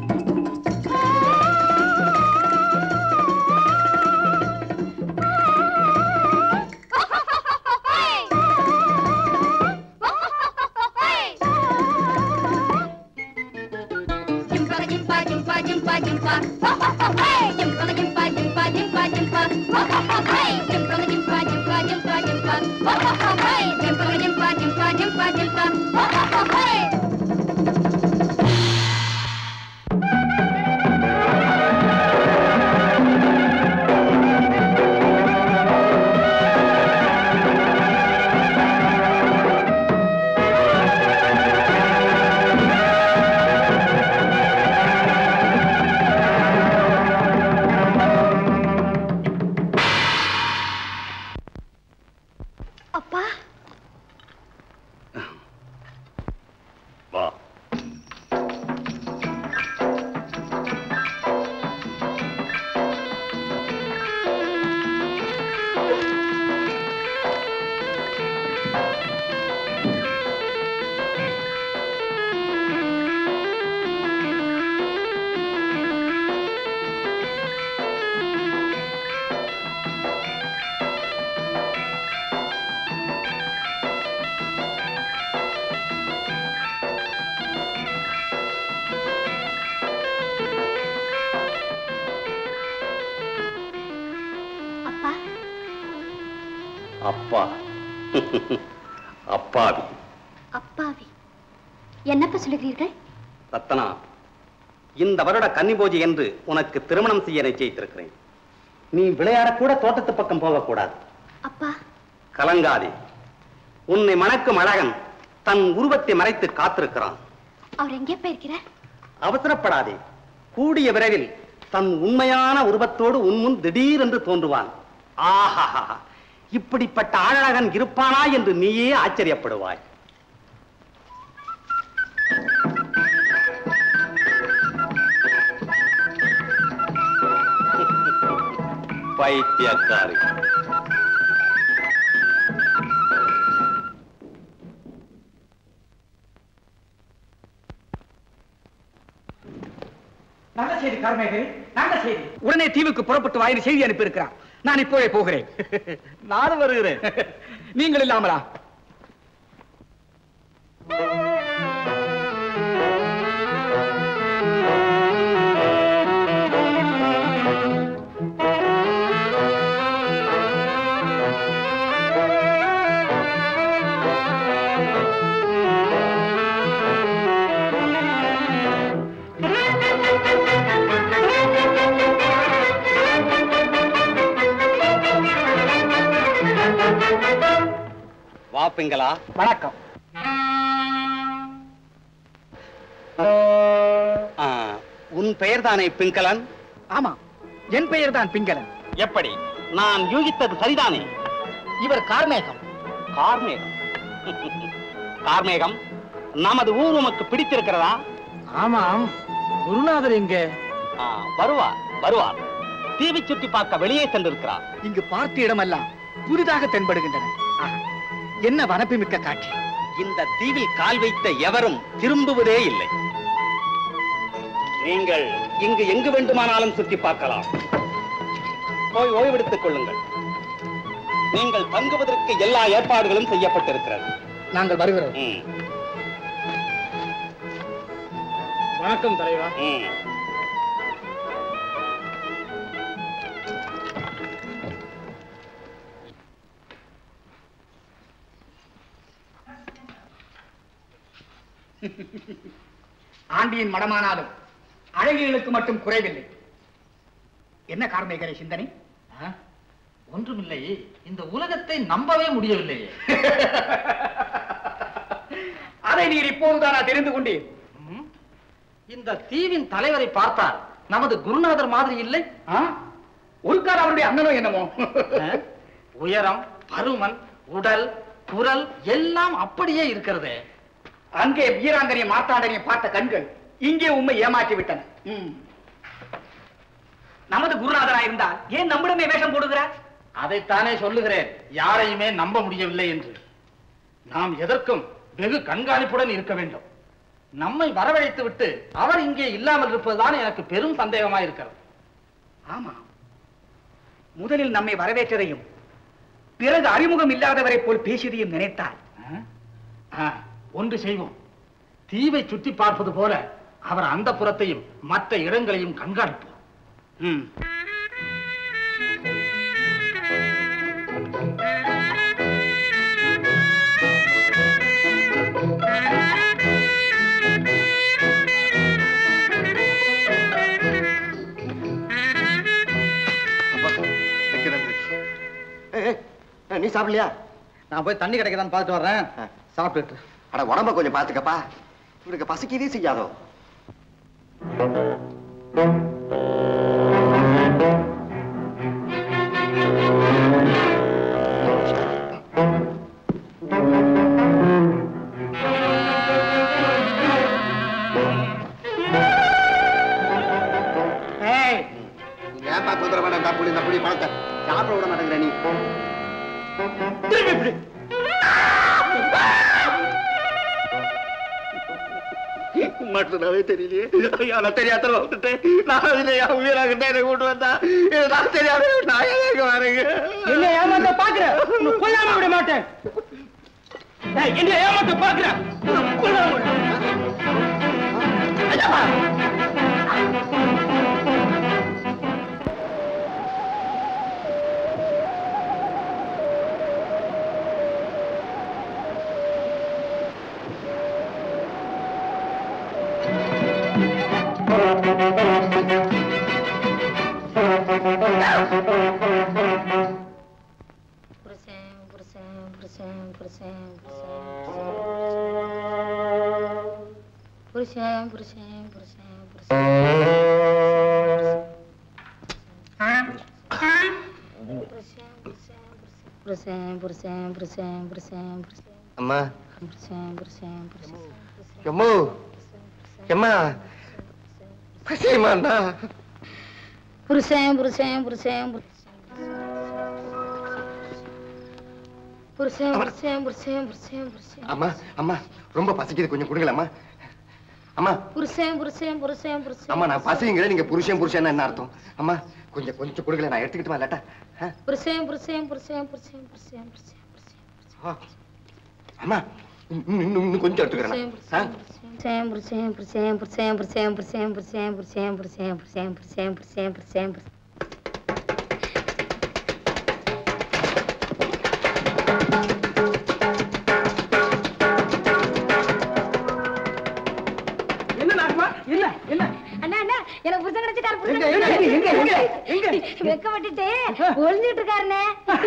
Jumpa jumpa jumpa jumpa jumpa Hey jumpa jumpa jumpa jumpa jumpa Hey jumpa jumpa jumpa jumpa jumpa Hey jumpa jumpa jumpa jumpa jumpa Hey அப்பா வா அப்பா அப்பா அப்பாவி அப்பாவி என்னப்பா சொல்லுகிறீர்கள் ரத்தனா இந்த வருட கன்னிபோஜி என்று உனக்கு திருமணம் செய்ய நிச்சயித்திருக்கிறேன் நீ விளையாடக்கூட தோட்டத்து பக்கம் போகக்கூடாது அப்பா கலங்காதே உன்னை மணக்கும் அழகன் தன் உருவத்தை மறைத்து காத்திருக்கிறான் அவர் எங்கே போயிருக்கிறார் அவசரப்படாதே கூடிய விரைவில் தன் உண்மையான உருவத்தோடு உன் முன் திடீரென்று தோன்றுவான் ஆஹா இப்படிப்பட்ட அழகன் இருப்பானா என்று நீயே ஆச்சரியப்படுவாய் பைத்தியக்காரி நல்ல செய்தி கார்மேகை நல்ல செய்தி உடனே தீவுக்கு புறப்பட்டு வாயிறு செய்தி அனுப்பியிருக்கிறான் நான் இப்போவே போகிறேன் நானும் வருகிறேன் நீங்கள் இல்லாமலா வா பிங்களா வணக்கம் ஆ, உன் பெயர் தானே பிங்களன் ஆமா என் பெயர் தான் பிங்களன் எப்படி நான் யூகித்தது சரிதானே இவர் கார்மேகம் கார்மேகம் கார்மேகம் நமது ஊர் உமக்கு பிடித்திருக்கிறதா ஆமாம் குருநாதர் எங்க ஆ, வருவார் வருவார் தீவை சுற்றி பார்க்க வெளியே சென்றிருக்கிறார் இங்கு பார்த்த இடமெல்லாம் புதிதாக தென்படுகின்றன ஆஹா, என்ன வனப்புமிக்க காட்சி இந்த தீவில் கால் வைத்த எவரும் திரும்புவதே இல்லை நீங்கள் இங்கு எங்கு வேண்டுமானாலும் சுற்றி பார்க்கலாம் போய் ஓய்வெடுத்துக் கொள்ளுங்கள் நீங்கள் தங்குவதற்கு எல்லா ஏற்பாடுகளும் செய்யப்பட்டிருக்கிறது நாங்கள் வருகிறோம் ம், வணக்கம் தலைவா ம். ஆண்டியின் மடமானாலும் அழகிகளுக்கு மட்டும் குறைவில்லை என்ன கார்மேகரை சிந்தனை ஒன்றுமில்லை இந்த உலகத்தை நம்பவே முடியவில்லையே அதை நீர் இப்போதுதானா தெரிந்து கொண்டீர் ம்? இந்த தீவின் தலைவரை பார்த்தால் நமது குருநாதர் மாதிரி இல்லை ஆ? ஒரு கால் அவருடைய அண்ணனோ என்னமோ அஹ், உயரம் பருமன் உடல் குரல் எல்லாம் அப்படியே இருக்கிறதே அங்கே வீராங்கனை மார்த்தாண்டனை பார்த்த கண்கள் இங்கே உண்மை ஏமாற்றி விட்டன ம். நமது குருநாதரா இருந்தால் ஏன் நம்மிடமே வேஷம் போடுகிறார் அதைத்தானே சொல்லுகிறேன் யாரையுமே நம்ப முடியவில்லை என்று நாம் எதற்கும் வெகு கண்காணிப்புடன் இருக்க வேண்டும் நம்மை வரவழைத்து விட்டு அவர் இங்கே இல்லாமல் இருப்பதுதான் எனக்கு பெரும் சந்தேகமா இருக்கிறது ஆமா முதலில் நம்மை வரவேற்றதையும் பிறகு அறிமுகம் இல்லாதவரை போல் பேசியதையும் நினைத்தால் ஆ, ஒன்று செய்வோம் தீவை சுற்றி பார்ப்பது போல அவர் அந்த புறத்தையும் மற்ற இடங்களையும் கண்காணிப்போம் ம். நன்றி நன்றி ஏய், ஏய், நீ சாப்பிடலையா நான் போய் தண்ணி கிடைக்கதான்னு பார்த்துட்டு வர்றேன் சாப்பிட்டுட்டு அட உடம்ப கொஞ்சம் பாத்துக்கப்பா இவனுக்கு பசிக்கவே செய்யாதோ ஏய், நீ ஏன்பா குதிரை வேணாம் இந்த புளி இந்த புளி பழத்த சாப்பிட விட மாட்டேங்கிற நீ திரும்பி இப்படி. மட்டும்தாவே தெரியலையே ஐயா நான் தெரியாத வந்துட்டேன் நான் அதுல என் உயிராகிட்ட என்னை கூட்டு வந்தா இது நான் தெரியாத நான் எங்க வரேங்க என்ன ஏமாத்த பாக்குற உன்னை கொல்லாம விட மாட்டேன் ஏய், என்ன ஏமாத்த பாக்குற உன்னை கொல்லாம விட ஐயா! புருஷன் புருஷன் புருஷன் புருஷன் புருஷன் புருஷன் புருஷன் புருஷன் புருஷன் புருஷன் புருஷன் புருஷன் புருஷன் அம்மா புருஷன் புருஷன் புருஷன் எம்மோ எம்மா பசியம்மாண்ணா புருஷன் புருஷன் புருஷன் புருஷன் புருஷன் புருஷன் புருஷன் புருஷன் அம்மா அம்மா ரொம்ப பசிக்குது கொஞ்சம் கொடுங்களேம்மா அம்மா புருஷன் புருஷன் புருஷன் புருஷன் அம்மா நான் பசிங்கிற நீங்க புருஷன் புருஷன் என்ன அர்த்தம் அம்மா கொஞ்சம் கொஞ்சம் கொடுக்கல நான் எடுத்துக்கிட்டுமா இல்லாட்டா ஆ? புருஷன் புருஷன் புருஷன் புருஷன் புருஷன் புருஷன் ஆ. அம்மா இன்னும் இன்னும் இன்னும் கொஞ்சம் எடுத்துக்கிறேன் ஆ? புருஷன் புருஷன் புருஷன் புருஷன் புருஷன் புருஷன் புருஷன் புருஷன் புருஷன் புருஷன் புருஷன் புருஷன் புருஷன் புருஷன் என்ன நாகமா இல்ல இல்ல அண்ணா அண்ணா எனக்கு புருஷன் கிடைச்சிட்டாரு எங்க, எங்க, எங்க, எங்க, எங்க? புருஷன் வெக்கப்பட்டுட்டு ஒளிஞ்சிட்டு இருக்காருண்ணே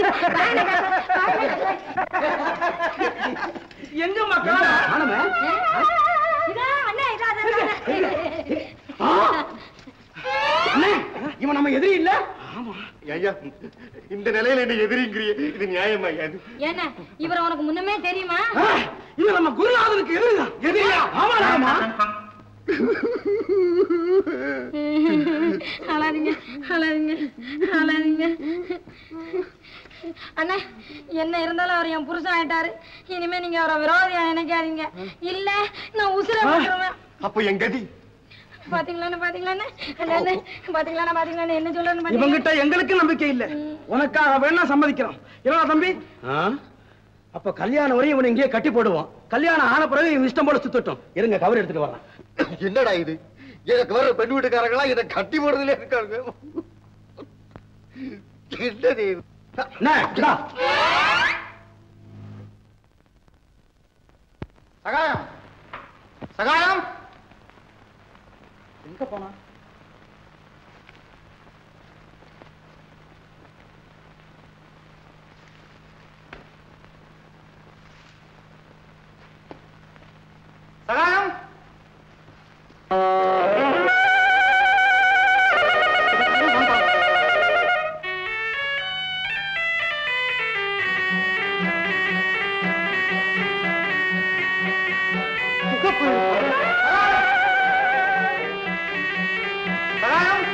எங்கம்மா காணோம் காணோமே இதா அண்ணா இதா இதா, இதா அண்ணே, இவன் நம்ம எதிரி இல்ல ஐயா இந்த நிலையில என்ன எதிரிங்கிறிய இது நியாயமா ஐயா இது ஏண்ணா இவர் உனக்கு முன்னமே தெரியுமா ஆ, இவன் நம்ம குருநாதனுக்கு எதிரிதான் எதிரியா ஆமா ஆமா அழாதீங்க அழாதீங்க அழாதீங்க அண்ணா என்ன இருந்தாலும் அவர் என் புருஷன் ஆயிட்டாரு இனிமே நீங்க அவரை விரோதியா நினைக்காதீங்க இல்ல நான் உசுர விட்டுருவேன் அப்ப என் கதி பாத்தீங்களாண்ணே பாத்தீங்களாண்ணே அண்ணா, அண்ணா, பாத்தீங்களாண்ணா பாத்தீங்களாண்ணே என்ன சொல்றேன்னு பாத்தீங்களா? இவங்கிட்ட எங்களுக்கு நம்பிக்கை இல்ல உனக்காக வேணா சம்மதிக்கிறோம் இல்லடா தம்பி அப்ப கல்யாணம் வரையும் இவனை இங்கேயே கட்டி போடுவோம் கல்யாணம் ஆன பிறகு இவன் இஷ்டம் போல சுத்தட்டும் இருங்க கவர் எடுத்துட்டு வரேன் என்னடா இது எனக்கு வர பெண் வீட்டுக்காரங்களா இதை கட்டி போடுறதுல இருக்காங்க என்னது இது? அண்ணே, இந்தா. சகாயம் சகாயம் எங்க போனா சகாயம் சகாயம்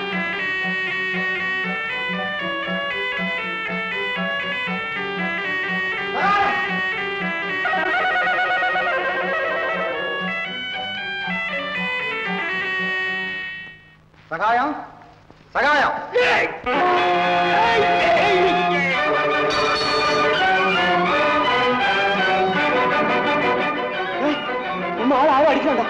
சகாயம் சகாயம் நம்ம ஆள ஆள அடிக்கலாம்டா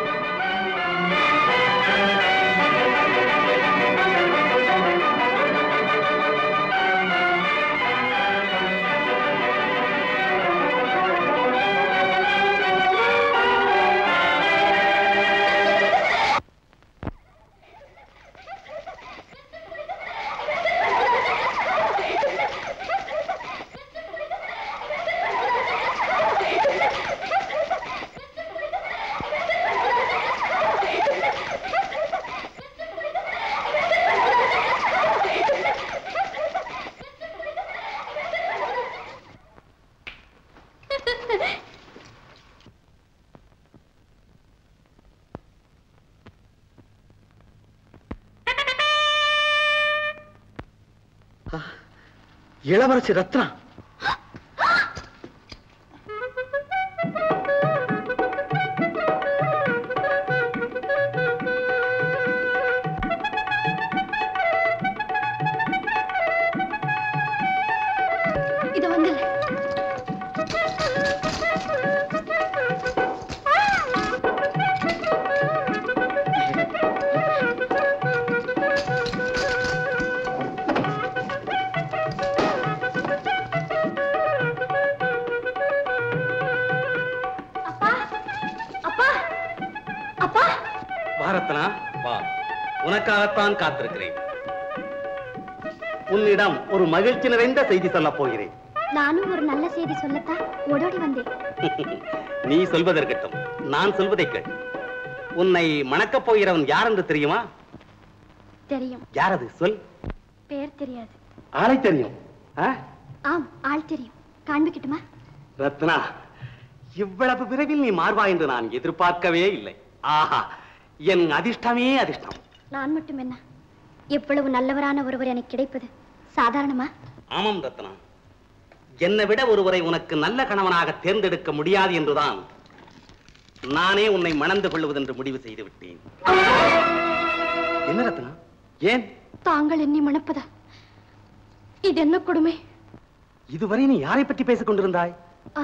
இளவரசி ரத்னா இது வந்து அப்பா அப்பா அப்பா பாரத்னா வா உனக்காகத்தான் காத்திருக்கிறேன் உன்னிடம் ஒரு மகிழ்ச்சி நிறைந்த செய்தி சொல்லப் போகிறேன் நானும் ஒரு நல்ல செய்தி சொல்லத்தான் ஓடோடி வந்தேன் நீ சொல்வதற்கட்டும் நான் சொல்வதை கேள் உன்னை மணக்கப் போகிறவன் யார் என்று தெரியுமா தெரியும் யார் அது சொல் பேர் தெரியாது ஆளை தெரியும் ஆ? ஆம் ஆள் தெரியும் காண்பிக்கட்டுமா ரத்னா இவ்வளவு விரைவில் நீ மாறுவா என்று நான் எதிர்பார்க்கவே இல்லை ஆஹா என் அதிர்ஷ்டமே அதிர்ஷ்டம் நான் மட்டும் என்ன இவ்வளவு நல்லவரான ஒருவர் எனக்கு கிடைப்பது சாதாரணமா ஆமாம் ரத்னா என்னை விட ஒருவரை உனக்கு நல்ல கணவனாக தேர்ந்தெடுக்க முடியாது என்றுதான் நானே உன்னை மணந்து கொள்வதென்று முடிவு செய்து விட்டேன் என்ன ரத்னா ஏன் தாங்கள் என்னை மணப்பதா இது என்ன கொடுமை இதுவரை நீ யாரை பற்றி பேசிக் கொண்டிருந்தாய் ஆ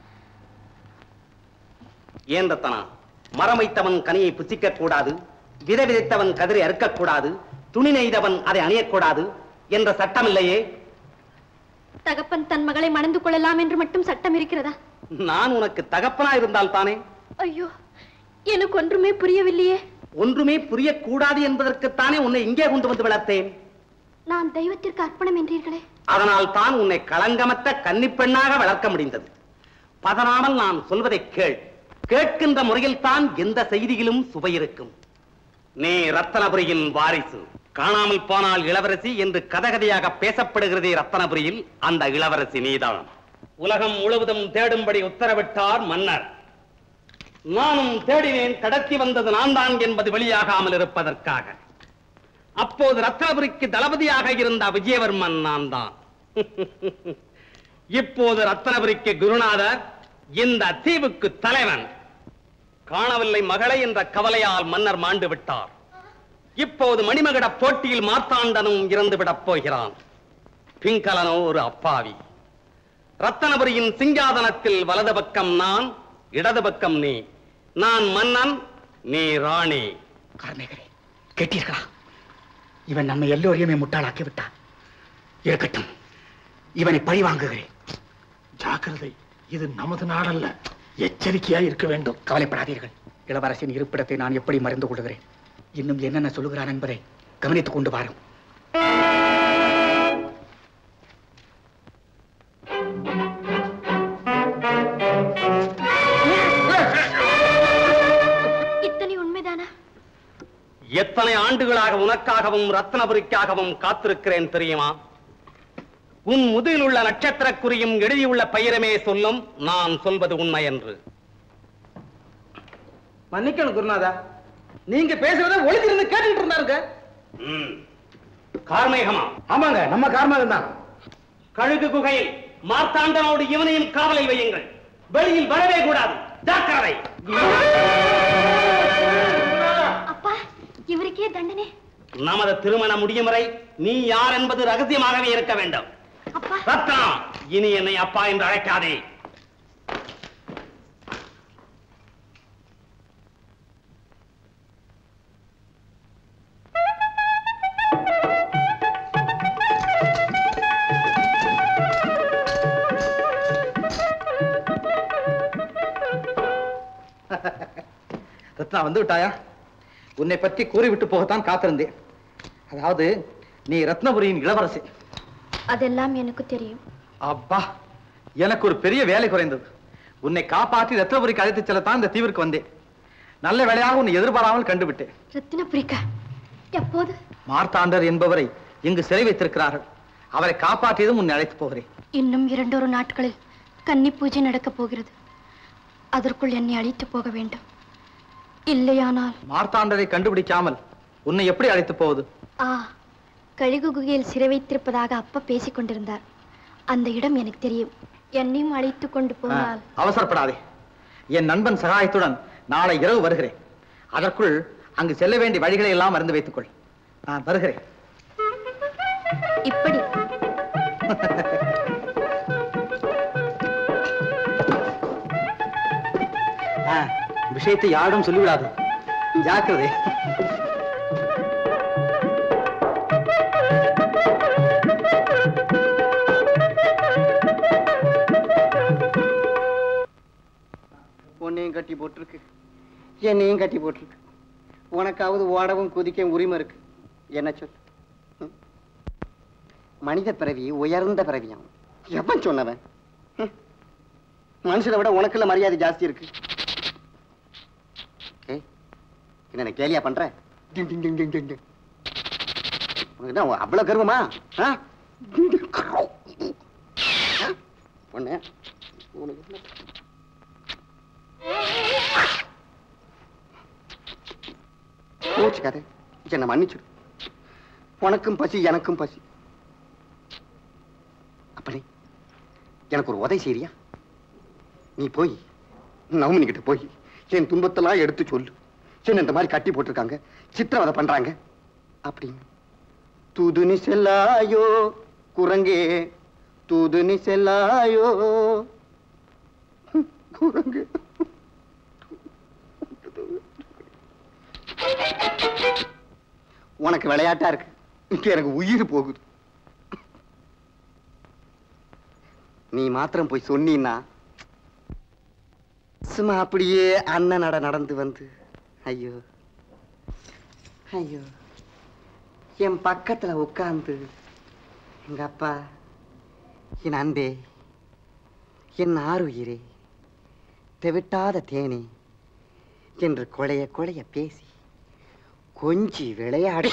ஏன் ரத்தனா மரம் வைத்தவன் கனியை புசிக்க கூடாது விதை விதைத்தவன் கதிரை அறுக்கக்கூடாது துணி நெய்தவன் அதை அணியக்கூடாது என்ற சட்டம் இல்லையே தகப்பன் தன் மகளை மணந்து கொள்ளலாம் என்று மட்டும் சட்டம் இருக்கிறதா நான் உனக்கு தகப்பனா இருந்தால் தானே ஐயோ எனக்கு ஒன்றுமே புரியவில்லையே ஒன்றுமே புரியக்கூடாது என்பதற்குத்தானே உன்னை இங்கே கொண்டு வந்து வளர்த்தேன் நான் தெய்வத்திற்கு அர்ப்பணம் என்றீர்களே அதனால் தான் உன்னை களங்கமற்ற கன்னிப்பெண்ணாக வளர்க்க முடிந்தது பதறாமல் நான் சொல்வதை கேள் கேட்கின்ற முறையில் தான் எந்த செய்தியிலும் சுவை இருக்கும் நீ ரத்தனபுரியின் வாரிசு காணாமல் போனால் இளவரசி என்று கதகதையாக பேசப்படுகிறதே ரத்தனபுரியில் அந்த இளவரசி நீதான் உலகம் முழுவதும் தேடும்படி உத்தரவிட்டார் மன்னர் நானும் தேடினேன் கடத்தி வந்தது நான் தான் என்பது வெளியாகாமல் இருப்பதற்காக அப்போது ரத்னபுரிக்கு தளபதியாக இருந்த விஜயவர்மன் நான் தான் இப்போது ரத்னபுரிக்கு குருநாதர் இந்த தீவுக்கு தலைவன் காணவில்லை மகளை என்ற கவலையால் மன்னர் மாண்டு விட்டார் இப்போது மணிமகட போட்டியில் மார்த்தாண்டனும் இறந்து விடப் போகிறான் பிங்கலனோ ஒரு அப்பாவி ரத்தனபுரியின் சிங்காதனத்தில் வலது பக்கம் நான் இடது பக்கம் நீ நான் மன்னன் நீ ராணி கார்மேகரே கேட்டீர்களா இவன் நம்ம எல்லோரையுமே முட்டாளாக்கி விட்டான் இருக்கட்டும் இவனை பழி வாங்குகிறேன் ஜாக்கிரதை இது நமது நாடல்ல எச்சரிக்கையா இருக்க வேண்டும் கவலைப்படாதீர்கள் இளவரசின் இருப்பிடத்தை நான் எப்படி மறந்து கொள்கிறேன் இன்னும் என்னென்ன சொல்லுகிறான் என்பதை கவனித்துக் கொண்டு வாரும் இத்தனை உண்மைதானா எத்தனை ஆண்டுகளாக உனக்காகவும் ரத்னபுரிக்காகவும் காத்திருக்கிறேன் தெரியுமா உன் முதுகில் உள்ள நட்சத்திரக் குறியும் எழுதியுள்ள பெயருமே சொல்லும் நான் சொல்வது உண்மை என்று மன்னிக்கணும் குருநாதா நீங்க பேசுறத ஒளிஞ்சிருந்து கேட்டுட்டு இருந்தாருங்க ம். கார்மேகமா ஆமாங்க நம்ம கார்மேகம் தான் கழுகு குகையில் மார்த்தாண்டனோடு இவனையும் காவலில் வையுங்கள் வெளியில் வரவே கூடாது ஜாக்கிரதை அப்பா இவருக்கே தண்டனை நமது திருமணம் முடியும் வரை நீ யார் என்பது ரகசியமாகவே இருக்க வேண்டும் அப்பா ரத்னா இனி என்னை அப்பா என்று அழைக்காதே ரத்னா வந்து விட்டாயா உன்னை பற்றி கூறிவிட்டு போகத்தான் காத்திருந்தேன் அதாவது நீ ரத்னபுரியின் இளவரசி அதெல்லாம் எனக்கு தெரியும் அப்பா எனக்கு ஒரு பெரிய வேலை குறைந்தது உன்னை காப்பாற்றி ரத்னபுரிக்கு அழைத்துச் செல்லத்தான் இந்த தீவிற்கு வந்தேன் நல்ல வேலையாக உன்னை எதிர்பாராமல் கண்டுவிட்டேன் ரத்தினபுரிக்கா எப்போது மார்த்தாண்டர் என்பவரை இங்கு சிறை வைத்திருக்கிறார்கள் அவரை காப்பாற்றியதும் உன்னை அழைத்து போகிறேன் இன்னும் இரண்டொரு நாட்களில் கன்னி பூஜை நடக்கப் போகிறது அதற்குள் என்னை அழைத்து போக வேண்டும் இல்லையானால் மார்த்தாண்டரை கண்டுபிடிக்காமல் உன்னை எப்படி அழைத்து போவது ஆ கழுகு குகையில் சிறை வைத்திருப்பதாக அப்பா பேசிக் கொண்டிருந்தார் அந்த இடம் எனக்கு தெரியும் என்னையும் அழைத்து கொண்டு போனால் ஆ, அவசரப்படாதே என் நண்பன் சகாயத்துடன் நாளை இரவு வருகிறேன் அதற்குள் அங்கு செல்ல வேண்டிய வழிகளை எல்லாம் அறிந்து வைத்துக் கொள் நான் வருகிறேன் இப்படி ஆ, விஷயத்தை யாரிடம் சொல்லிவிடாது ஜாக்கிரதை உன்னையும் கட்டி போட்டிருக்கு என்னையும் கட்டி போட்டிருக்கு உனக்காவது ஓடவும் குதிக்கவும் உரிமை இருக்கு என்ன சொல் ம்? மனித பிறவி உயர்ந்த பிறவியாம் எவன் சொன்னவன் ம்? மனுஷனை விட உனக்குள்ள மரியாதை ஜாஸ்தி இருக்கு ஏய், என்ன கேலியா பண்ற டிங் டிங் டிங் டிங் டிங் டிங். உனக்கு என்ன அவ்வளவு கர்வமா ஆ? ஆ? பொண்ணு உனக்கு என்ன கோச்சுக்காத என்னை மன்னிச்சிடு உனக்கும் பசி எனக்கும் பசி அப்பனே எனக்கு ஒரு உதவி செய்றியா நீ போய் நவமினி கிட்ட போய் என் துன்பத்தெல்லாம் எடுத்து சொல்லு என்ன இந்த மாதிரி கட்டி போட்டிருக்காங்க சித்திரவதை பண்றாங்க அப்படின்னு தூதுனி செல்லாயோ குரங்கே தூதுனி செல்லாயோ குரங்கு உனக்கு விளையாட்டா இருக்கு இங்க எனக்கு உயிர் போகுது நீ மாத்திரம் போய் சொன்னீன்னா சும்மா அப்படியே அண்ணன் நட நடந்து வந்து ஐயோ ஐயோ என் பக்கத்துல உட்கார்ந்து எங்க அப்பா என் அன்பே என் ஆறுயிரே தெவிட்டாத தேனே என்று கொலைய கொலைய பேசி கொஞ்சி விளையாடி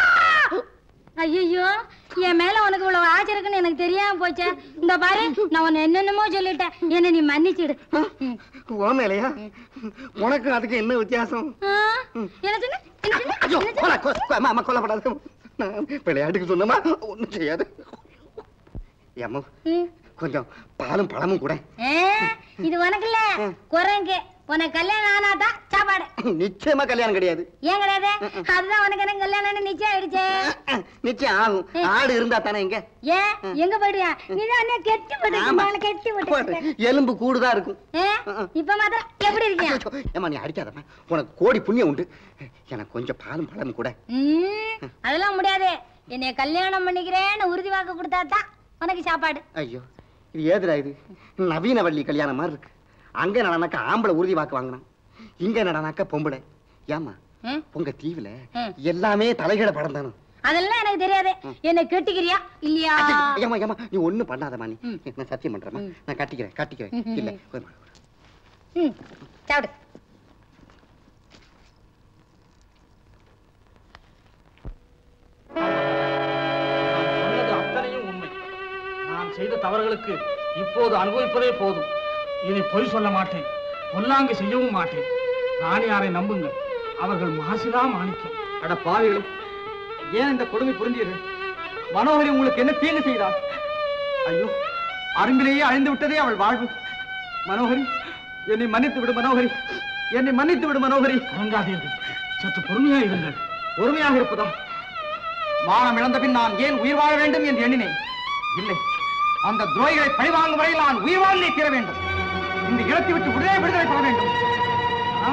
ஐயோ என் மேல உனக்கு இவ்வளவு ஆசை இருக்குன்னு எனக்கு தெரியாம போச்சே இந்த பாரு நான் உன்னை என்னென்னமோ சொல்லிட்டேன் என்ன நீ மன்னிச்சிடு ஓ மேலையா உனக்கு அதுக்கு என்ன வித்தியாசம் ஆ, என்ன சொன்ன என்ன சொன்ன? ஐயோ என்ன சொன்ன? கொலை, கொ- கொ- அம்மா, அம்மா, கொல்லப்படாத நான் விளையாட்டுக்கு சொன்னமா ஒண்ணும் செய்யாது ஏம்மா ம். கொஞ்சம் பாலும் பழமும் கூட ஏ, இது உனக்கு இல்ல குரங்கு உனக்கு கல்யாணம் ஆனாதான் சாப்பாடு நிச்சயமா கல்யாணம் கிடையாது ஏன் கிடையாது அதுதான் உனக்கு எனக்கு கல்யாணம் நிச்சயம் ஆயிடுச்சே நிச்சயம் ஆகும் ஆடு இருந்தா தானே இங்க ஏன் எங்க போயிடுயா நீ தான் உன்னை கெட்டி ஆமா. போட்டு கெட்டி போட்டு எலும்பு கூடுதான் இருக்கும் ஏ, இப்ப மாத்திரம் எப்படி இருக்கியா ஐயோ, ஏம்மா நீ அடிக்காதம்மா உனக்கு கோடி புண்ணியம் உண்டு எனக்கு கொஞ்சம் பாலும் பழமும் கூட ம், அதெல்லாம் முடியாது என்னைய கல்யாணம் பண்ணிக்கிறேன்னு உறுதி வாக்கு கொடுத்தா தான் உனக்கு சாப்பாடு ஐயோ இது ஏதுடா இது நவீன வள்ளி கல்யாணம் மாதிரி இருக்கு அங்க நடனாக்கா ஆம்பளை உறுதி வாக்கு வாங்கினான் இங்க நடனாக்கா பொம்பளை ஏமா ம், உங்க தீவுல ம். எல்லாமே தலைகீழ படம் தானே அதெல்லாம் எனக்கு தெரியாது என்னை கெட்டிக்கிறியா இல்லையா ஏமா ஏமா நீ ஒண்ணும் பண்ணாதம்மா நீ நான் சத்தியம் பண்றேம்மா நான் கட்டிக்கிறேன் கட்டிக்கிறேன் இல்ல போய்மா. ம், சாப்பிடு நான் சொன்னது அத்தனையும் உண்மை நான் செய்த தவறுகளுக்கு இப்போது அனுபவிப்பதே போதும் இனி பொய் சொல்ல மாட்டேன் பொல்லாங்கு செய்யவும் மாட்டேன் ராணியாரை நம்புங்கள் அவர்கள் மாசிலா மாணிக்கம் அட பாவிகளே ஏன் இந்த கொடுமை புரிந்தீர்கள் மனோகரி உங்களுக்கு என்ன தீங்கு செய்தாள் ஐயோ அருங்கிலேயே அழிந்து விட்டதே அவள் வாழ்வு மனோகரி என்னை மன்னித்து விடு மனோகரி என்னை மன்னித்து விடு மனோகரி கலங்காதீர்கள் சற்று பொறுமையா இருங்கள் பொறுமையாக இருப்பதா மானம் இழந்த பின் நான் ஏன் உயிர் வாழ வேண்டும் என்று எண்ணினேன் இல்லை அந்த துரோகிகளை பழிவாங்கும் வரையில் நான் உயிர் வாழ்ந்தே தீர வேண்டும் இந்த இடத்தை விட்டு உடனே விடுதலை பெற வேண்டும் ஆ?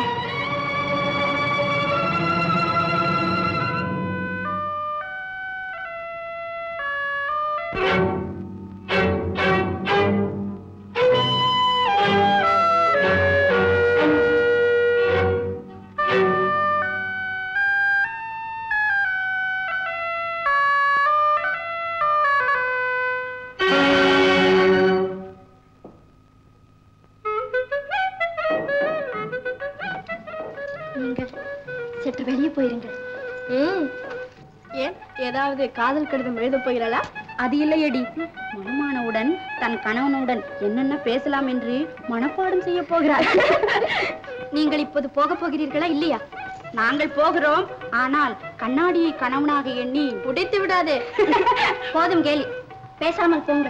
நீங்கள் சற்று வெளியே போயிருங்கள் ம் ஏன் ஏதாவது காதல் கடிதம் எழுதப் போகிறாளா அது இல்லையடி மணமானவுடன் தன் கணவனுடன் என்னென்ன பேசலாம் என்று மனப்பாடம் செய்ய போகிறார் நீங்கள் இப்போது போக போகிறீர்களா இல்லையா நாங்கள் போகிறோம் ஆனால் கண்ணாடியை கணவனாக எண்ணி உடைத்து விடாதே போதும் கேலி பேசாமல் போங்க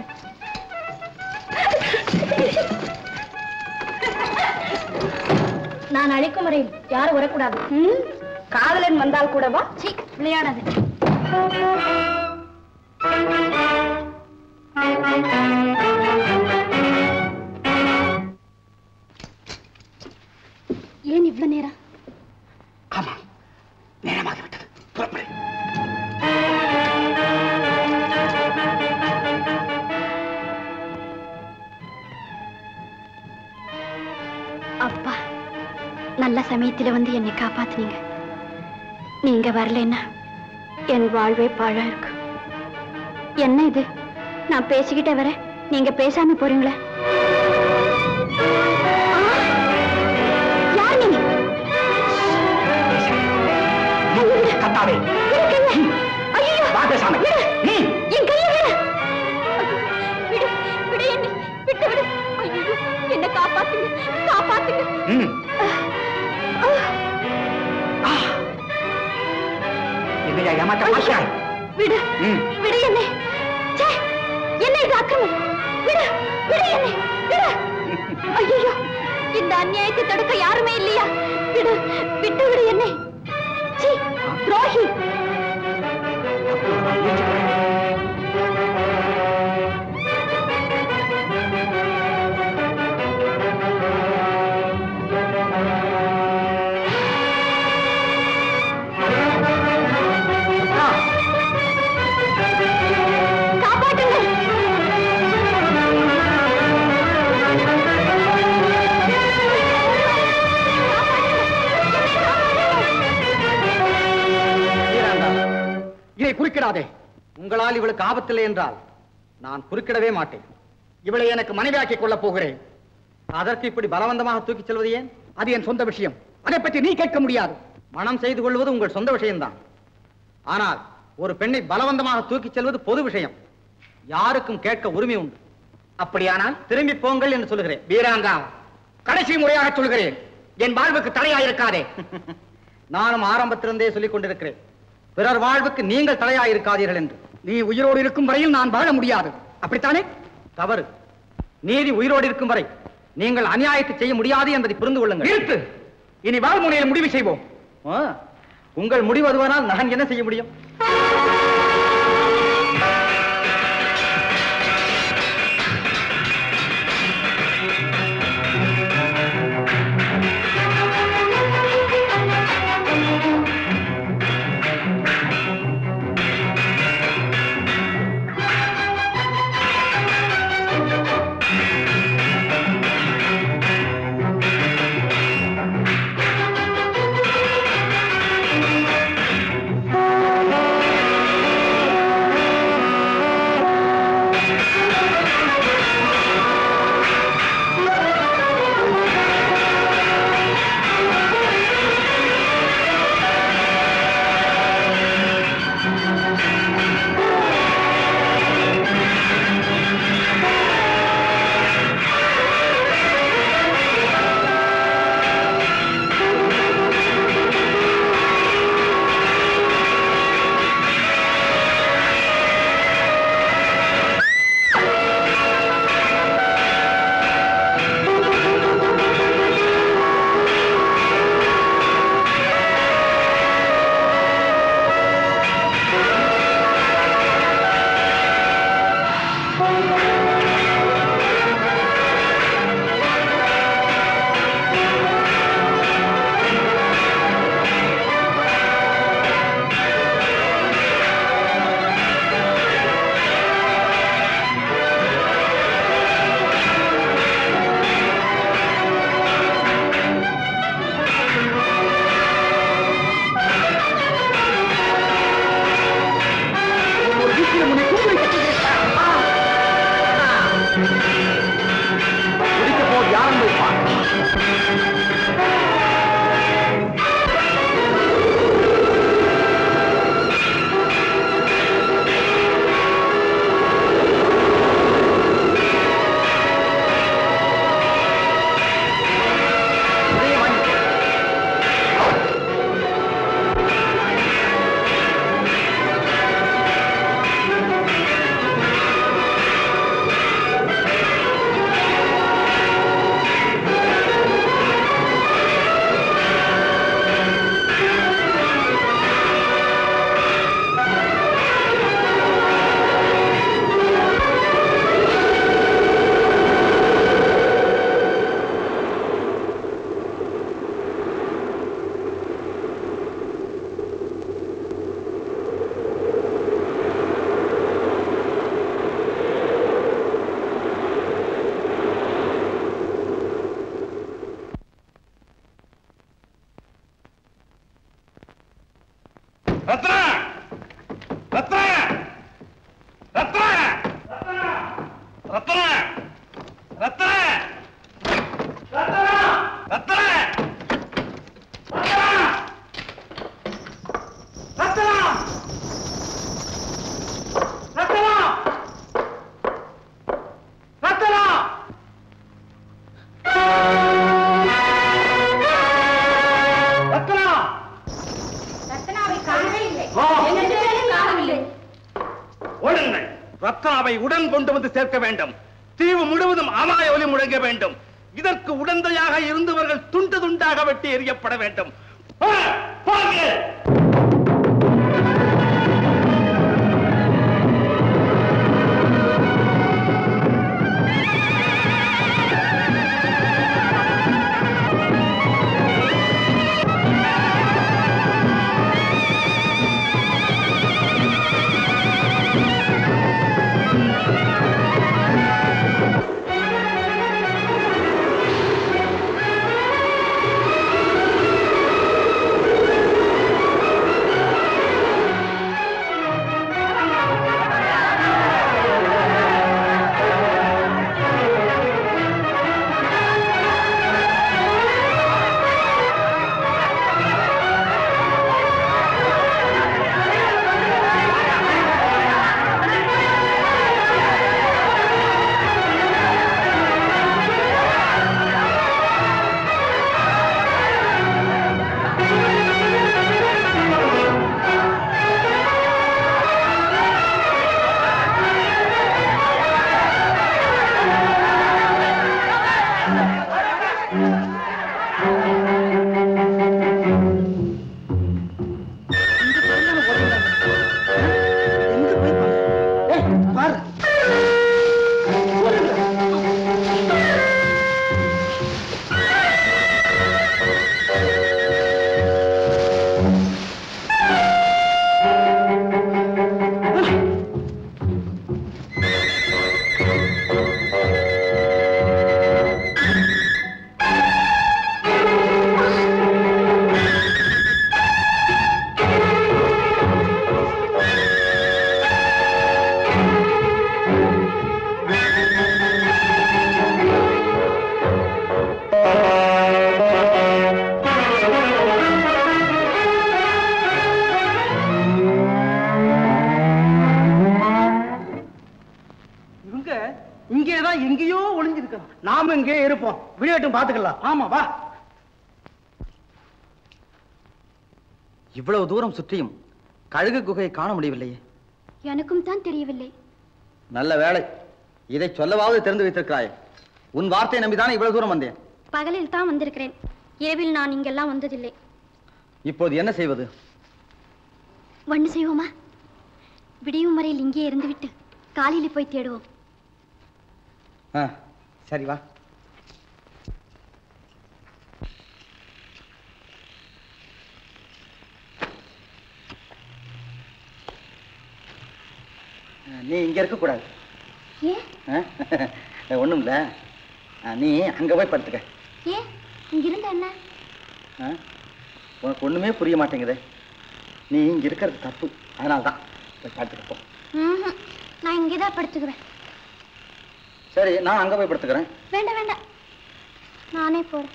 நான் அழைக்கும் வரையில் யாரும் வரக்கூடாது ம், காதலன் வந்தால் கூடவா சீ விளையாடாது ஏன் இவ்வளவு நேரம் ஆமா நேரமாகி விட்டது புறப்படு அப்பா நல்ல சமயத்துல வந்து என்னை காப்பாத்துனீங்க நீங்க வரலைன்னா என் வாழ்வே பாழா இருக்கும் என்ன இது நான் பேசிக்கிட்டே வரேன் நீங்க பேசாம போறீங்களே ஆ! யார் நீங்க கத்தாவே ஐயோ வா பேசாம ம். என் கையை விடு விடு விடு என்னை விட்டு விடு ஐயோ என்ன காப்பாத்துங்க காப்பாத்துங்க ம். என்னையா ஏமாற்ற மாட்டாய் விடு ம். விடு என்னை ச்சே என்ன இது அக்கிரமம் விடு விடு என்னை விடு ஐயோ இந்த அநியாயத்தை தடுக்க யாருமே இல்லையா விடு விட்டு விடு என்னை சீ துரோகி வீராண்டா, இதை குறுக்கிடாதே உங்களால் இவளுக்கு ஆபத்தில்லை என்றால் நான் குறுக்கிடவே மாட்டேன் இவளை எனக்கு மனைவியாக்கிக் கொள்ளப் போகிறேன் அதற்கு இப்படி பலவந்தமாக தூக்கிச் செல்வது ஏன் அது என் சொந்த விஷயம் அதை பற்றி நீ கேட்க முடியாது மனம் செய்து கொள்வது உங்கள் சொந்த விஷயம்தான் ஆனால் ஒரு பெண்ணை பலவந்தமாக தூக்கிச் செல்வது பொது விஷயம் யாருக்கும் கேட்க உரிமை உண்டு அப்படியானால் திரும்பி போங்கள் என்று சொல்லுகிறேன் வீராங்கா கடைசி முறையாக சொல்கிறேன் என் வாழ்வுக்கு தடையாயிருக்காதே நானும் ஆரம்பத்திலிருந்தே சொல்லிக் கொண்டிருக்கிறேன் பிறர் வாழ்வுக்கு நீங்கள் தடையாயிருக்காதீர்கள் என்று நீ உயிரோடு இருக்கும் வரையில் நான் வாழ முடியாது அப்படித்தானே தவறு நீதி உயிரோடு இருக்கும் வரை நீங்கள் அநியாயத்தை செய்ய முடியாது என்பதை புரிந்து கொள்ளுங்கள் நிறுத்து இனி வாழ்முனையில் முடிவு செய்வோம் ஆ, உங்கள் முடிவு அதுவானால் நான் என்ன செய்ய முடியும் ரத்னா ரத்னா ரத்னா ரத்னா ரத்னா ரத்னா ரத்னா ரத்னா ரத்னா ரத்னா ரத்னா ரத்னாவை காணவே இல்லை ஆ. எங்கேயும் காணவில்லை ஓடுங்கள் ரத்னாவை உடன் கொண்டு வந்து சேர்க்க வேண்டும் தீவு முழுவதும் அமாய ஒலி முழங்க வேண்டும் இதற்கு உடந்தையாக இருந்தவர்கள் துண்டு துண்டாக வெட்டி எறியப்பட வேண்டும் ஆ, போங்க! இங்கேதான் எங்கேயோ ஒளிஞ்சிருக்கணும் நாம இங்கே இருப்போம் விளையாட்டும் பாத்துக்கலாம் ஆமா வா இவ்வளவு தூரம் சுற்றியும் கழுகு குகையை காண முடியவில்லையே எனக்கும் தான் தெரியவில்லை நல்ல வேலை இதை சொல்லவாவது தெரிந்து வைத்திருக்கிறாய் உன் வார்த்தையை நம்பிதானே இவ்வளவு தூரம் வந்தேன் பகலில் தான் வந்திருக்கிறேன் இரவில் நான் இங்கெல்லாம் வந்ததில்லை இப்போது என்ன செய்வது ஒன்று செய்வோமா விடியும் வரையில் இங்கே இருந்துவிட்டு காலையில போய் தேடுவோம் ஆ, சரி வா நீ இங்க இருக்க கூடாது ஏன் ஒண்ணும் இல்ல ஆ, நீ அங்க போய் படுத்துக்க ஏன் இங்கிருந்த என்ன ஆ? உனக்கு ஒண்ணுமே புரிய மாட்டேங்குதே நீ இங்க இருக்கிறது தப்பு அதனால தான் போய் படுத்துக்க போ ம்ஹும். நான் இங்கே தான் படுத்துக்குவேன் சரி நான் அங்க போய் படுத்துக்கிறேன் வேண்டாம் வேண்டாம் நானே போறேன்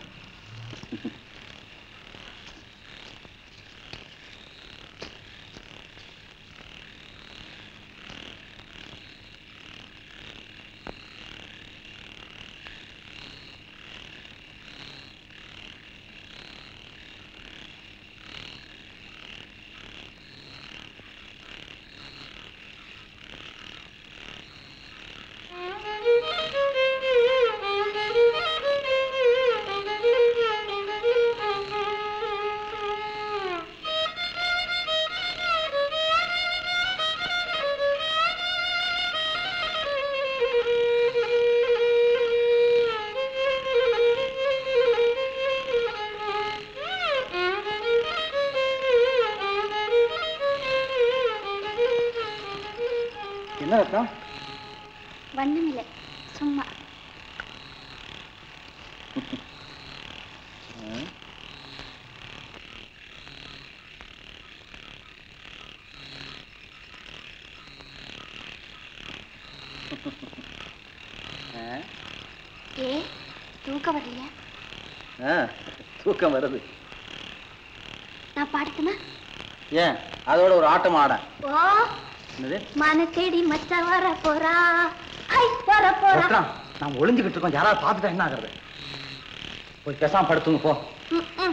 என்ன ரத்னம் வண்ணமில்லை சும்மா ஏ தூக்கம் வரலையா ஆ, தூக்கம் வருது நான் பாடட்டுமா ஏன் அதோட ஒரு ஆட்டம் ஆட ஓ என்னது மன தேடி மச்ச வர போறா ஐ வர போறா ரத்னம் நாம் ஒளிஞ்சுக்கிட்டு இருக்கோம் யாராவது பார்த்துட்டா என்ன ஆகுறது போய் பேசாம படுத்துங்க போ ம், ம்.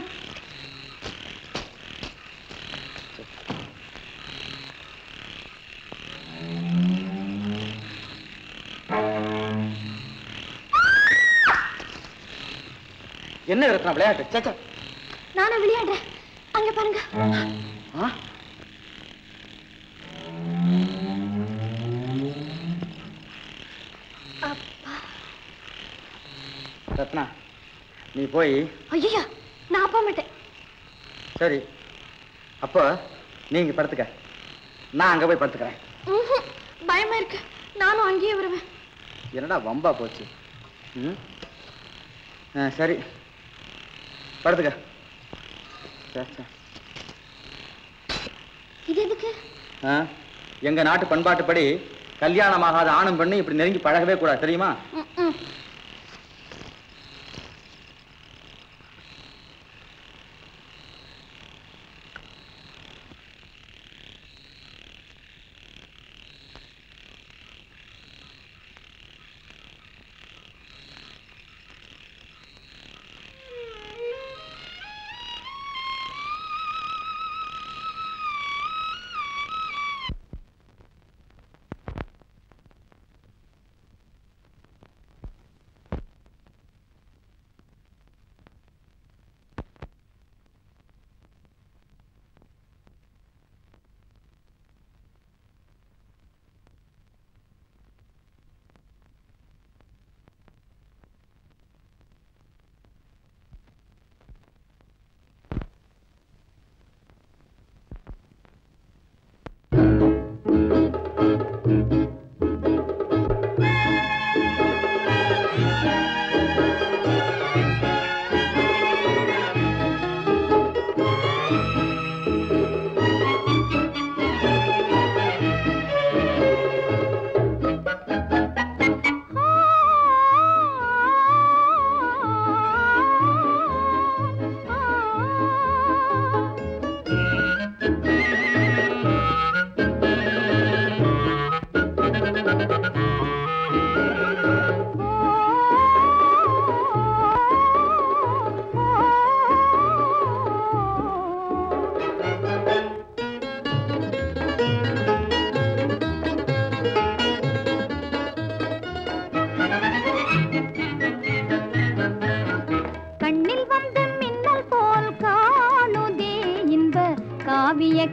என்ன ரத்னம் விளையாட்டு சேச்சா நானும் விளையாடுறேன் அங்க பாருங்க ஆ? அப்பா ரத்னா நீ போய் ஐயோ நான் போக மாட்டேன் சரி அப்போ நீங்க படுத்துக்க நான் அங்க போய் படுத்துக்கிறேன் ம்ஹும். பயமா இருக்கு நானும் அங்கேயே வருவேன் என்னடா வம்பா போச்சு ம் ஆ, சரி படுத்துக்க சரி, சரி. இது எதுக்கு ஆ, எங்க நாட்டு பண்பாட்டுப்படி கல்யாணமாகாத ஆணும் பெண்ணும் இப்படி நெருங்கி பழகவே கூடாது தெரியுமா ம், ம்.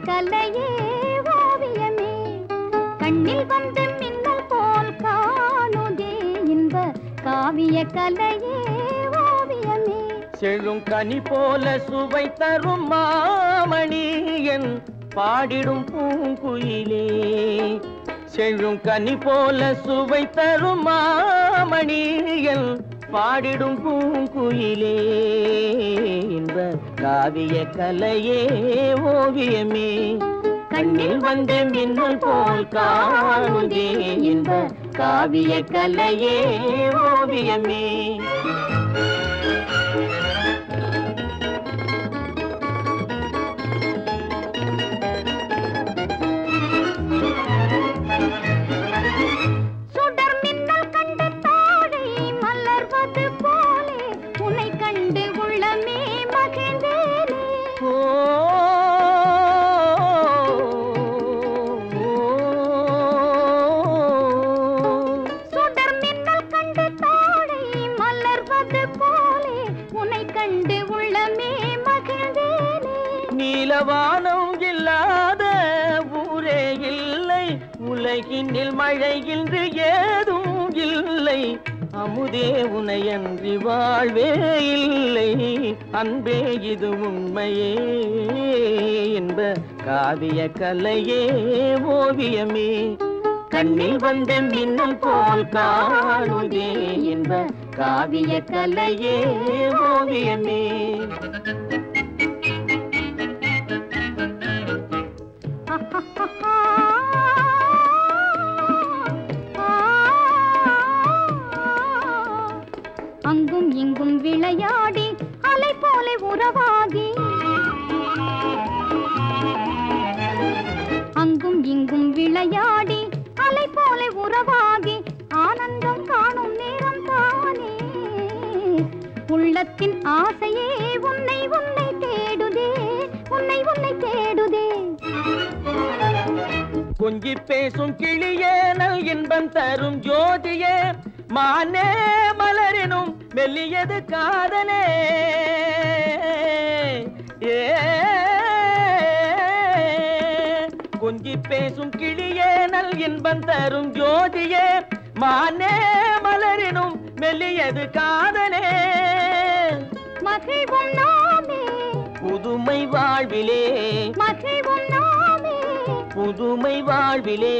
கலையே ஓவியமே கண்ணில் வந்து மின்னல் போல் காணுதே இன்ப காவிய கலையே ஓவியமே செழும் கனி போல சுவை தரும் மாமணி என் பாடிடும் பூங்குயிலே செழும் கனி போல சுவை தரும் மாமணி என் பாடிடும் பூங்குயிலே இன்ப காவிய கலையே ஓவியமே கண்ணில் வந்து மின்னல் போல் காணுதே இன்ப காவிய கலையே ஓவியமே சுடர் மின்னல் கண்டு தாழை மலர்வது போலே உன்னை கண்டு உள்ளமே மகிழ்ந்தேனே சுடர் மின்னல் கண்டு தாழை மலர்வது போலே உன்னை கண்டு உள்ளமே மகிழ்ந்தேனே நீலவானம் இல்லாத ஊரே இல்லை உலகினில் மழை இன்று ஏதும் இல்லை அமுதே உனையன்றி வாழ்வே இல்லை அன்பே இது உண்மையே என்ப காவிய கலையே ஓவியமே கண்ணில் வந்த மின்னல் போல் காணுதே என்ப காவிய கலையே ஓவியமே அங்கும் இங்கும் விளையாடி அலை போல உறவாகி அங்கும் இங்கும் விளையாடி அலை போல உறவாகி ஆனந்தம் காணும் நேரம் தானே உள்ளத்தின் ஆசையே உன்னை உன்னை தேடுதே உன்னை உன்னை தேடுதே கொஞ்சி பேசும் கிளியேனல் இன்பம் தரும் ஜோதியே மானே மலரினும் மெல்லியது காதலே ஏ கொஞ்சி பேசும் கிளியேனல் இன்பம் தரும் ஜோதியே மானே மலரினும் மெல்லியது காதலே மகிழ்வும் நாமே புதுமை வாழ்விலே மகிழ்வும் நாமே புதுமை வாழ்விலே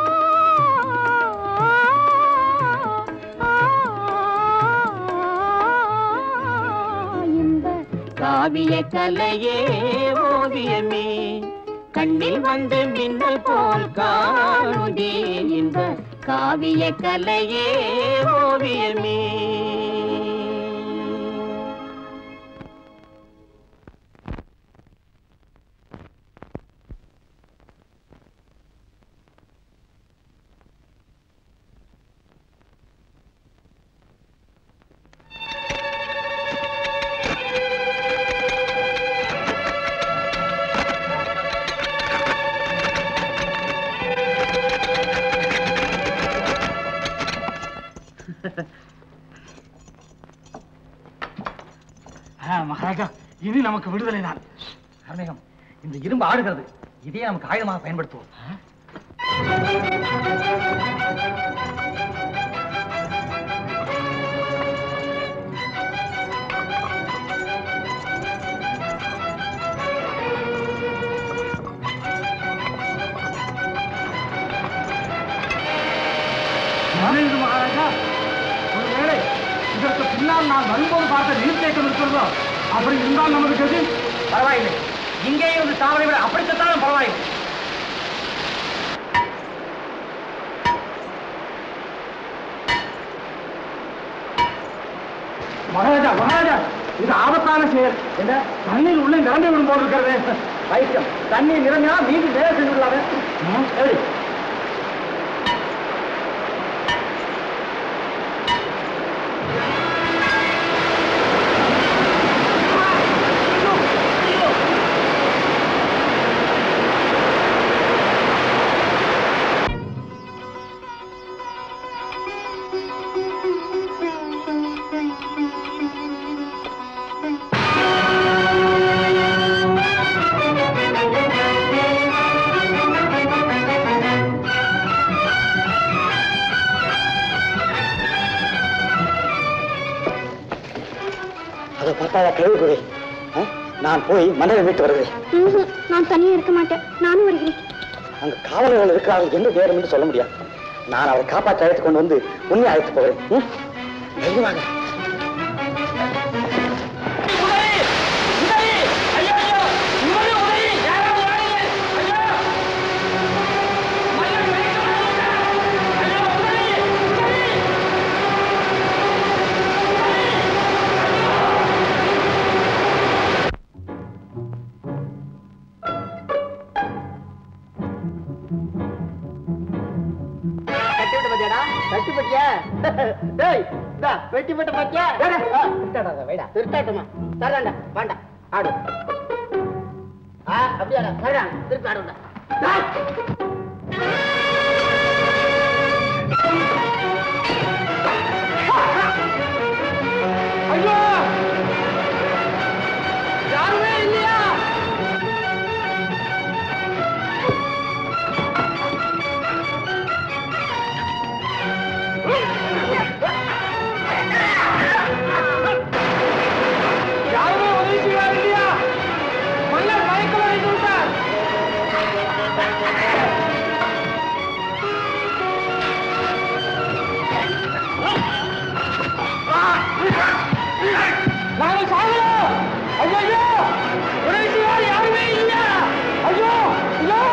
இன்ப காவிய கலையே ஓவியமே கண்ணில் வந்து மின்னல் போல் காணுதே இன்ப காவிய கலையே ஓவியமே மகாராஜா இனி நமக்கு விடுதலை தான் கர்மேகம் இந்த இரும்பு ஆடுகிறது இதே நமக்கு ஆயுதமாக பயன்படுத்துவோம் இது மகாராஜா ஒருவேளை இதற்கு பின்னால் நான் வரும்போது பார்த்த நீர்த்தேக்கம் இருக்கிறதோ அப்படி இருந்தால் நமது கதி பரவாயில்லை இங்கே இருந்து தாவரை விட அப்படித்தான் பரவாயில்லை மகாராஜா மகாராஜா இது ஆபத்தான செயல் என்ன தண்ணீர் உள்ளே நிரம்பி விடும் போல் இருக்கிறது வைத்தியம் தண்ணீர் நிரம்பினா மீதி மேலே சென்று விடலாமே ம், எப்படி Thank you. அதை பார்த்தாயா கேள்வி நான் போய் மன்னரை வீட்டு வருகிறேன் ம்ஹும். நான் தனியா இருக்க மாட்டேன் நானும் வருகிறேன் அங்க காவலர்கள் இருக்கிறார்கள் என்ன நேரம் என்று சொல்ல முடியாது நான் அவரை காப்பாற்றி அழைத்து கொண்டு வந்து உன்னை அழைத்து போகிறேன் ம்? தைரியமாக. கட்டி விட்ட பாத்தியாடா கட்டி பட்டியா டேய் இந்தா வெட்டி போட்ட பாத்தியா வைடா திருட்டாட்டமா தரேன்டா வேண்டாம் ஆடு ஆ அப்படியாடா தரேன் திருப்பி ஆடுடா ஐயோ யாருமே இல்லையா யாருமே உதவி செய்வார் இல்லையா மன்னர் மயக்கம் அடைந்து விட்டார் நாங்கள் சாகலாம் ஐயோ உதவி செய்வார் யாருமே இல்லையா ஐயோ ஐயோ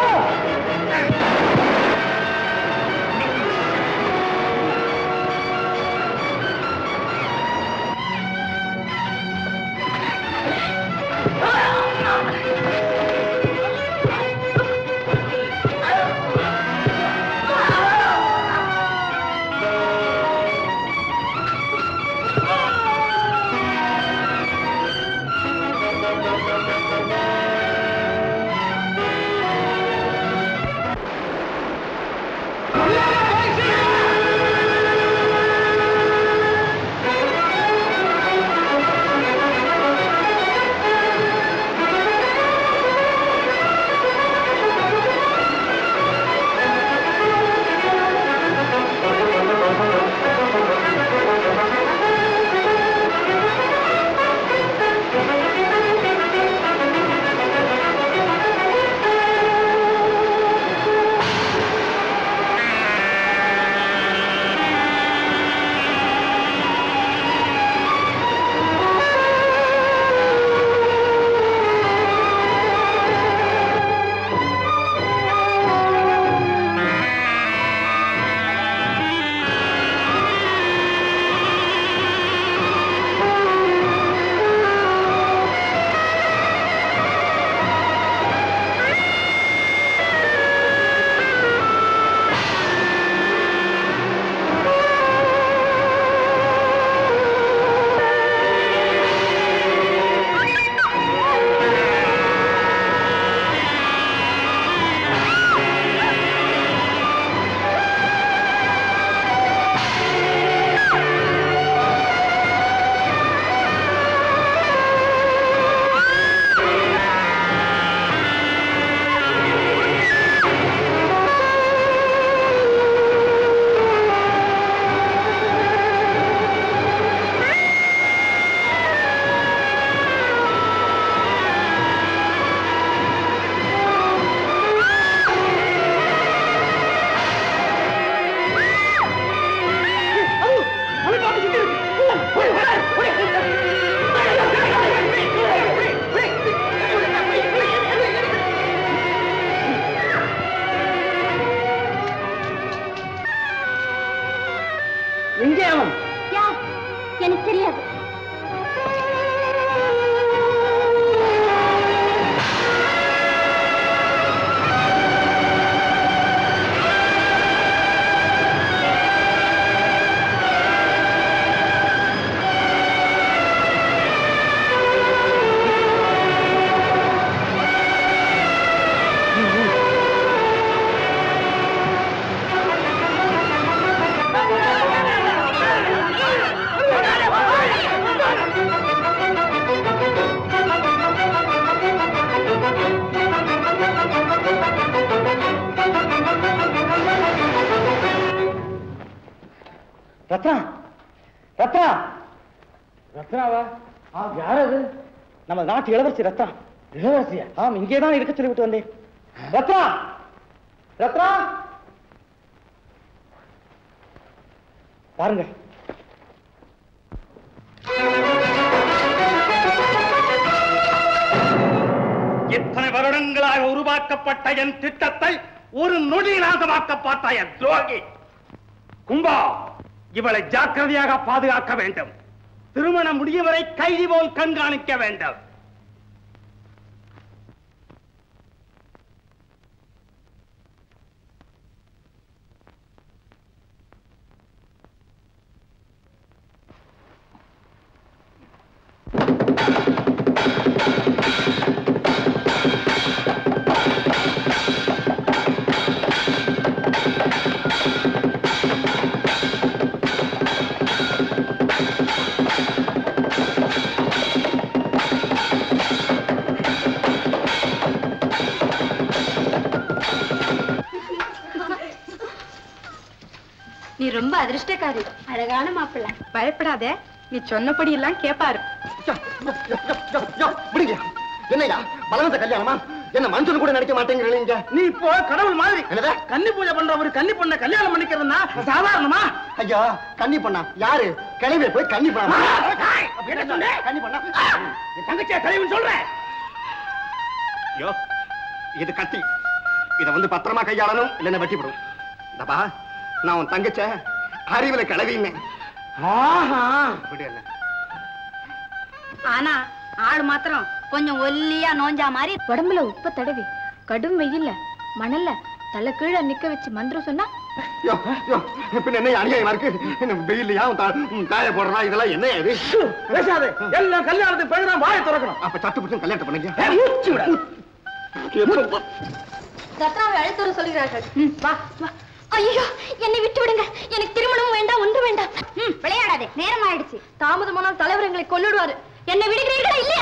எங்கே அவன் யார் எனக்கு தெரியாது ரத்னா ரத்னா ரத்னாவா யார் அது நம்ம நாட்டு இளவரசி ரத்னா இளவரசியா ஆம் இங்கே தான் இருக்க சொல்லி விட்டு வந்தேன் ரத்னா ரத்னா பாருங்க இத்தனை வருடங்களாக உருவாக்கப்பட்ட என் திட்டத்தை ஒரு நொடி நாசமாக்க பார்த்தாய துரோகி கும்பா இவளை ஜாக்கிரதையாக பாதுகாக்க வேண்டும் திருமணம் முடியும் வரை கைதி போல் கண்காணிக்க வேண்டும் நீ ரொம்ப அதிர்ஷ்டக்காரி அழகான மாப்பிள்ளை பயப்படாத நீ சொன்னபடி எல்லாம் கேப்பாரு விடுங்க என்னையா பலவந்த கல்யாணமா என்ன மனுஷன் கூட நினைக்க மாட்டேங்கிறீங்க இங்க நீ இப்போ கடவுள் மாதிரி என்னது கன்னி பூஜை பண்ற ஒரு கன்னி பொண்ணை கல்யாணம் பண்ணிக்கிறதுனா சாதாரணமா ஐயா கன்னி பண்ணா யாரு கிளவிய போய் கன்னி பண்ணா என்ன சொன்ன? கன்னி பண்ணா என் தங்கச்சியா கழிவுன்னு சொல்றேன் ஐயோ இது கத்தி இத வந்து பத்திரமா கையாளணும் இல்லைன்னா வெட்டிவிடும் இந்தப்பா நான் உன் தங்கச்ச அறிவுல கிளவின்னு ஆஹா விடு என்ன ஆனா ஆள் மாத்திரம் கொஞ்சம் ஒல்லியா நோஞ்சா மாதிரி உடம்புல உப்ப தடவி கடும் வெயில்ல மணல்ல தலை கீழே நிக்க வச்சு மந்திரம் சொன்னா யோ, யோ, பின்ன என்ன அநியாயமா இருக்கு என்ன வெயில்லையா உன் தா- உன் தாய போடுறா இதெல்லாம் என்ன இது பேசாதே எல்லாம் கல்யாணத்துக்கு பிறகு தான் வாயை திறக்கணும் அப்ப சட்டு பிடிச்சும் கல்யாணத்தை பண்ணுங்க ஏய், மூச்சு விட. எப்ப- ரத்னாவை அழைத்து வர சொல்கிறார்கள் வா வா ஐயோ என்னை விட்டு விடுங்க எனக்கு திருமணமும் வேண்டாம் ஒன்று வேண்டாம் ம் விளையாடாதே நேரம் ஆயிடுச்சு தாமதமானால் தலைவர் எங்களை கொன்னுடுவாரு என்னை விடுகிறீர்களா இல்லையா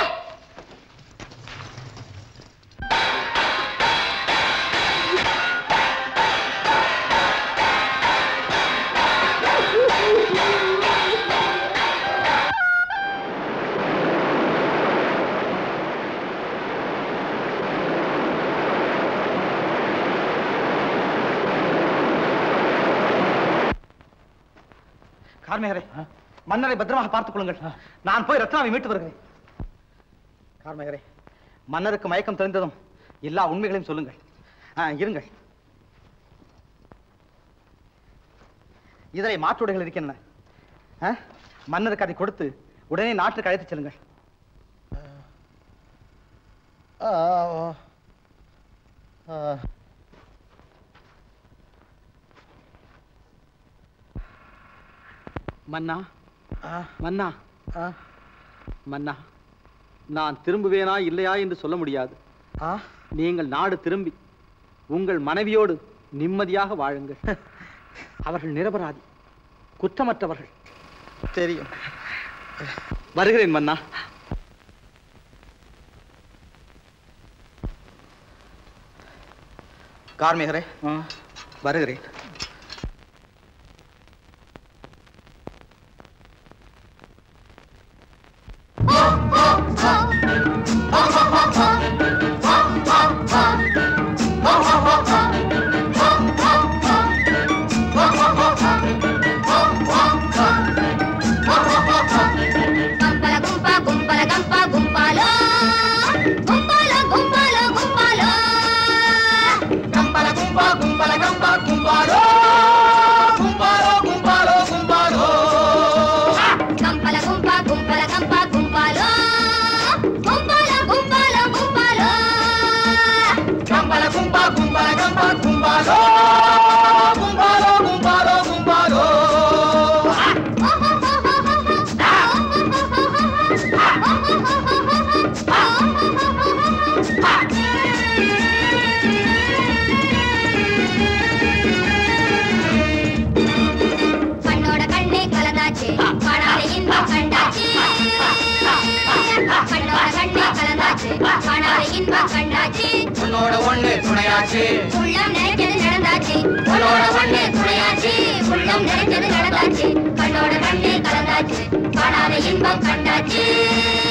கார்மேகரே மன்னரை பத்திரமாக பார்த்துக் கொள்ளுங்கள் நான் போய் ரத்னாவை மீட்டு வருகிறேன் கார்மேகரே மன்னருக்கு மயக்கம் தெரிந்ததும் எல்லா உண்மைகளையும் சொல்லுங்கள் ஆ, இருங்கள் இதனை மாற்றுடைகள் இருக்கின்றன ஆ? மன்னருக்கு அதை கொடுத்து உடனே நாட்டுக்கு அழைத்துச் செல்லுங்கள் மன்னா மன்னா மன்னா நான் திரும்புவேனா இல்லையா என்று சொல்ல முடியாது நீங்கள் நாடு திரும்பி உங்கள் மனைவியோடு நிம்மதியாக வாழுங்கள் அவர்கள் நிரபராதி குற்றமற்றவர்கள் தெரியும் வருகிறேன் மன்னா கார்மேகரே வருகிறேன் గుంపల గుంప గుంపల గంప గుంపాలో గుంపాలో గుంపాలో గుంపాలో గంపల గుంప గుంపల గంప గుంపాలో గుంపాలో గుంపాలో గుంపాలో గంపల గుంప గుంపల గంప గుంపాలో గుంపాలో గుంపాలో గుంపాలో గంపల గుంప గుంపల గంప గుంపాలో గుంపాలో గుంపాలో గుంపాలో கண்ணோட கண்ணே கலந்தாச்சு காணாத இன்பம் கண்டாச்சு கண்ணோட கண்ணே கலந்தாச்சு காணாத இன்பம் கண்டாச்சு உன்னோட ஒண்ணு துணையாச்சு உள்ளம் நிறைஞ்சது நடந்தாச்சு உன்னோட ஒண்ணு துணையாச்சு உள்ளம் நிறைஞ்சது நடந்தாச்சு கண்ணோட கண்ணே கலந்தாச்சு காணாத இன்பம் கண்டாச்சு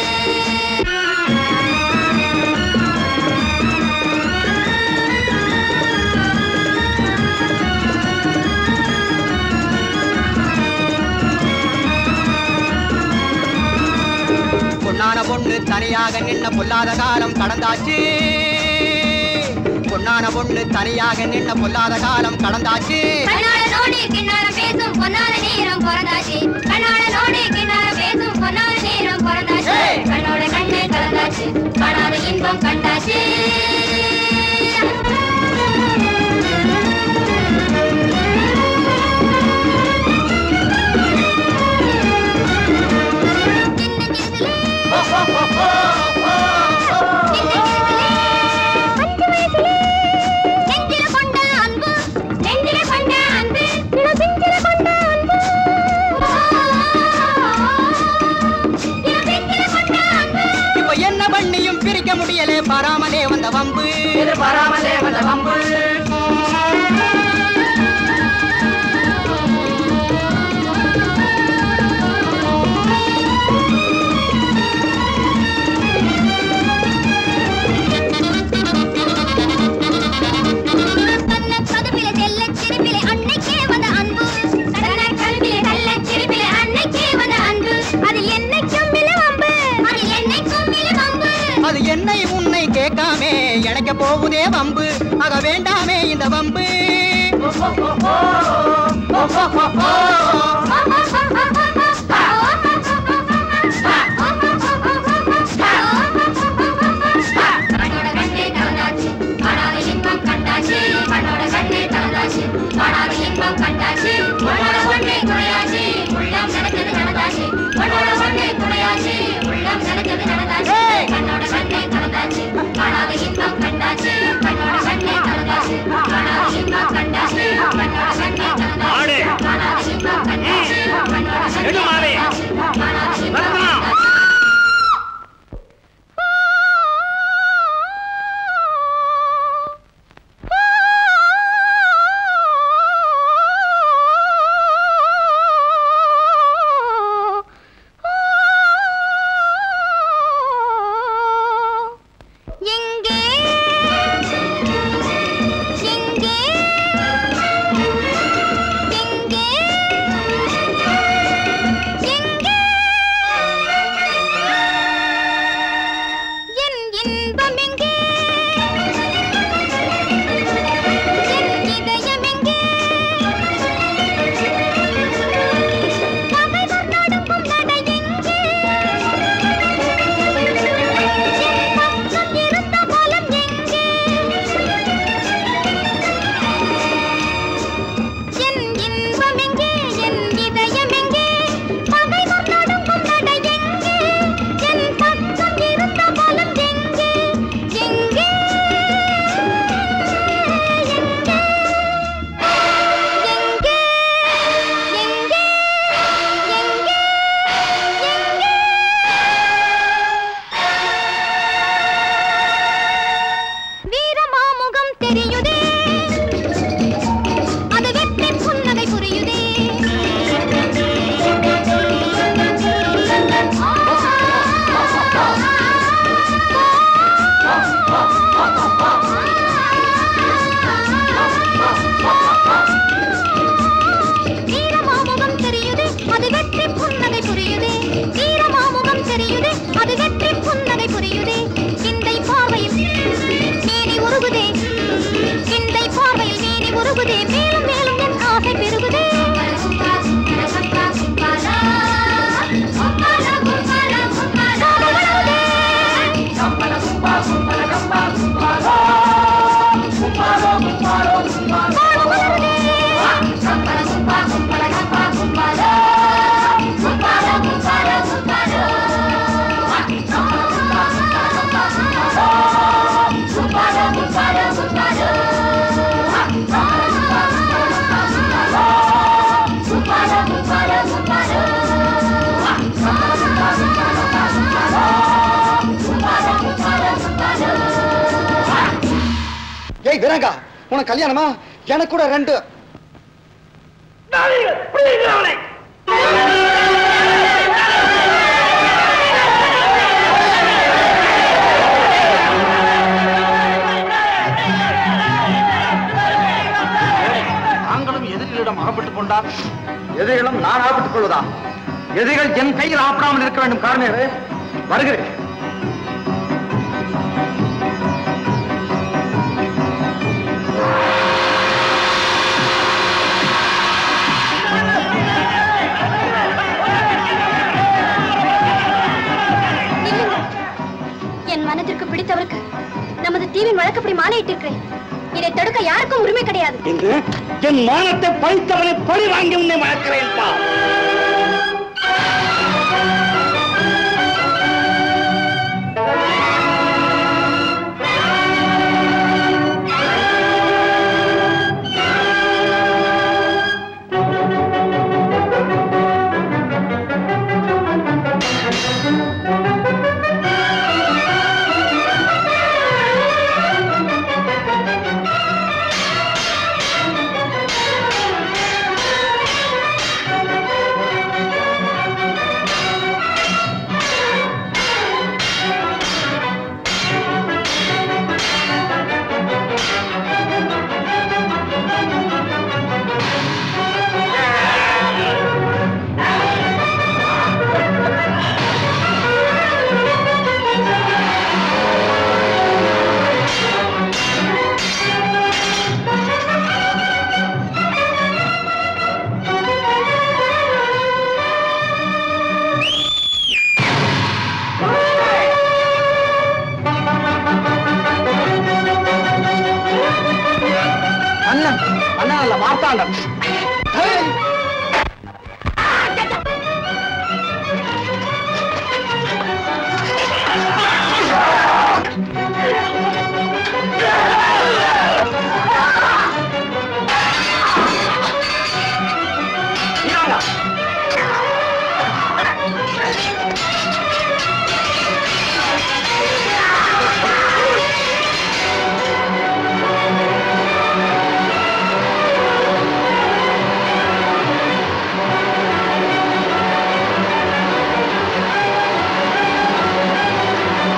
பொன்னான பொண்ணு தனியாக நின்ன பொல்லாத காலம் கடந்தாச்சு பொன்னான பொண்ணு தனியாக நின்ன பொல்லாத காலம் கடந்தாச்சு கண்ணால நோடி கிண்ணார பேசும் பொன்னால நேரம் பிறந்தாச்சு கண்ணால நோடி கிண்ணார பேசும் பொன்னால நேரம் பிறந்தாச்சு கண்ணோட கண்ணு கலந்தாச்சு காணாத இன்பம் கண்டாச்சு நெஞ்சில கொண்ட அன்பு நெஞ்சில கொண்ட அன்பு இளம் நெஞ்சில கொண்ட அன்பு இளம் நெஞ்சில கொண்ட அன்பு இப்ப என்ன பண்ணியும் பிரிக்க முடியல பாராமலே வந்த வம்பு பாராமலே வந்த வம்பு கண்ண கதவிலே தெள்ளச் சிரிப்பிலே அன்னைக்கே வந்த அன்பு கண்ண கதவிலே தெள்ளச் சிரிப்பிலே அன்னைக்கே வந்த அன்பு அது என்னைக்கும் இல்லை வம்பு அது என்னைக்கும் இல்லை வம்பு அது என்னை உன்னை கேட்காமே இணைக்க போகுதே வம்பு ஆக வேண்டாமே இந்த வம்பு கண்ணோட கண்ணே கலந்தாச்சு காணாத இன்பம் கண்டாச்சு கண்ணோட கண்ணே கலந்தாச்சு காணாத இன்பம் கண்டாச்சு உன்னோட ஒண்ணே துணையாச்சு உள்ளம் நடந்தது நடந்தாச்சு உன்னோட ஒண்ணே துணையாச்சு உள்ளம் நடந்தது நடந்தாச்சு கண்ணோட கண்ணே கலந்தாச்சு காணாத இன்பம் கண்டாச்சு கண்ணோட கண்ணே கலந்தாச்சு காணாத இன்பம் கண்டாச்சு கண்ணோட கண்ணே கலந்தாச்சு காணாத இன்பம் கண்டாச்சு கண்ணோட கண்ணே கலந்தாச்சு காணாத இன்பம் கண்டாச்சு எங்கே எங்கே எங்கே எங்கே என் இன்பம் எங்கே என் இதயம் எங்கே பகைவர் நடுங்கும் நடை எங்கே என் பக்கம் இருந்த பலம் எங்கே என் இன்பம் எங்கே என் இதயம் எங்கே பகைவர் நடுங்கும் நடை எங்கே என் பக்கம் இருந்த பலம் எங்கே எங்கே எங்கே எங்கே எங்கே எங்கே எங்கே வீரமாமுகம் தெரியுதே அது வெற்றி புன்னகை புரியுதே வீரமாமுகம் தெரியுதே அது வெற்றி புன்னகை புரியுதே வீரமாமுகம் தெரியுதே அது வெற்றி புன்னகை புரியுதே கிண்டை பார்வையில் மேனி உருகுதே கிண்டை பார்வையில் மேனி உருகுதே மேலும் மேலும் என் ஆசை பெருகுதே ஏய் வீரங்கா உனக்கு கல்யாணமா எனக்கு கூட ரெண்டு நாங்களும் எதிரிகளிடம் அகப்பட்டுக் கொண்டால் எதிரிகளும் நான் அகப்பட்டுக் கொள்வதா எதிரிகள் என் கையில் ஆப்படாமல் இருக்க வேண்டும் காரணமே வருகிறேன் நில்லுங்க. என் மனதிற்கு பிடித்தவருக்கு நமது தீவின் வழக்கப்படி மாலையிட்டிருக்கிறேன் இதை தடுக்க யாருக்கும் உரிமை கிடையாது என்று என் மானத்தை பழித்தவனை பழி வாங்கி உன்னை வளர்க்கிறேன் பா அண்ணன் அண்ணன் அல்ல மார்த்தாண்டன் ஆ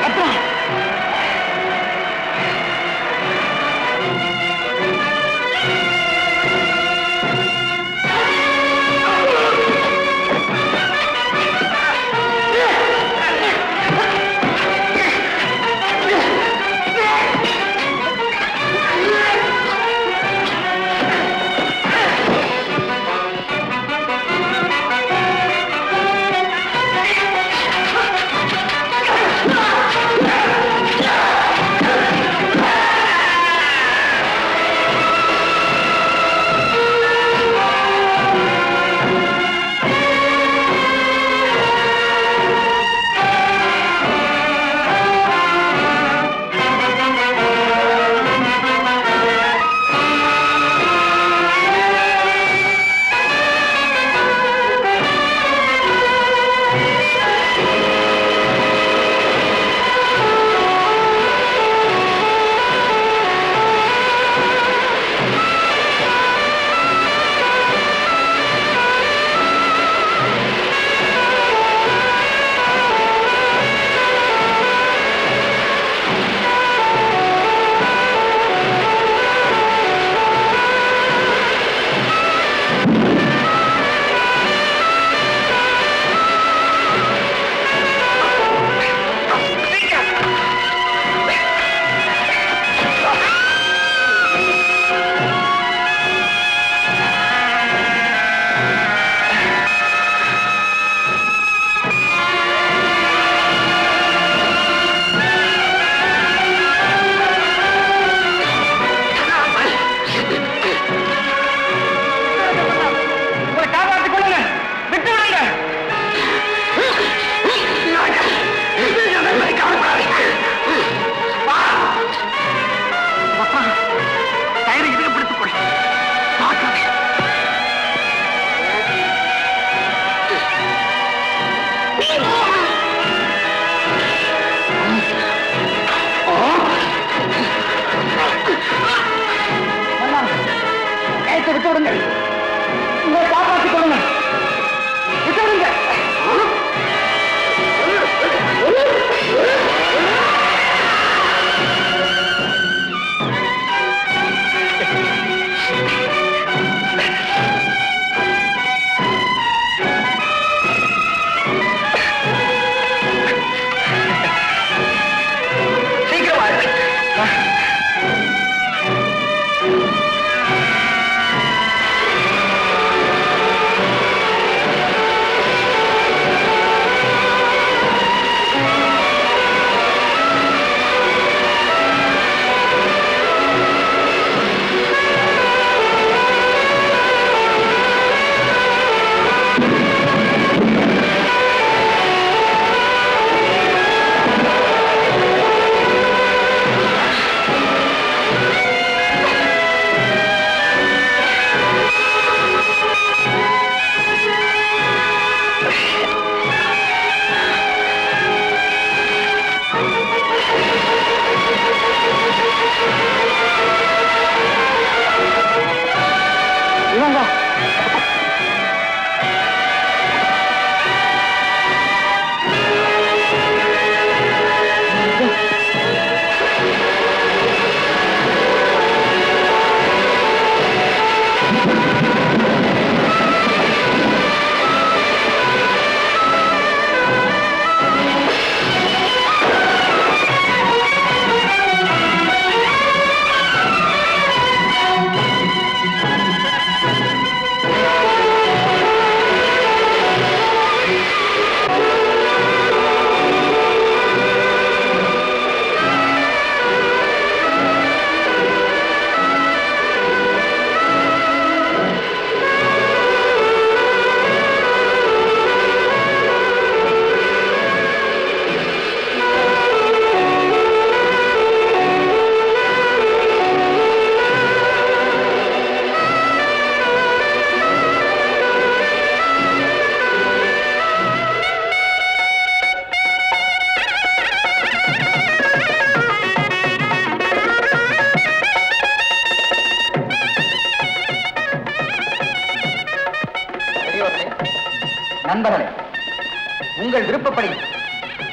நண்பர்களே உங்கள் விருப்பப்படி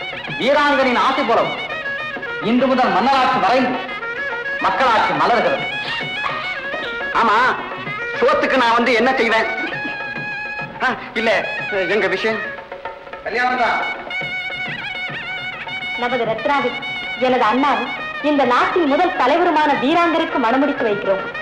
வீராங்கனின் ஆசை போலவும் இன்று முதல் மன்னராட்சி மறைந்து மக்களாட்சி மலர்கிறது ஆமா சோத்துக்கு நான் வந்து என்ன செய்வேன் ஆ, இல்ல எங்க விஷயம் கல்யாணம் தான் நமது ரத்னாவில் எனது அண்ணாவும் இந்த நாட்டின் முதல் தலைவருமான வீராங்கருக்கு மணமுடித்து வைக்கிறோம்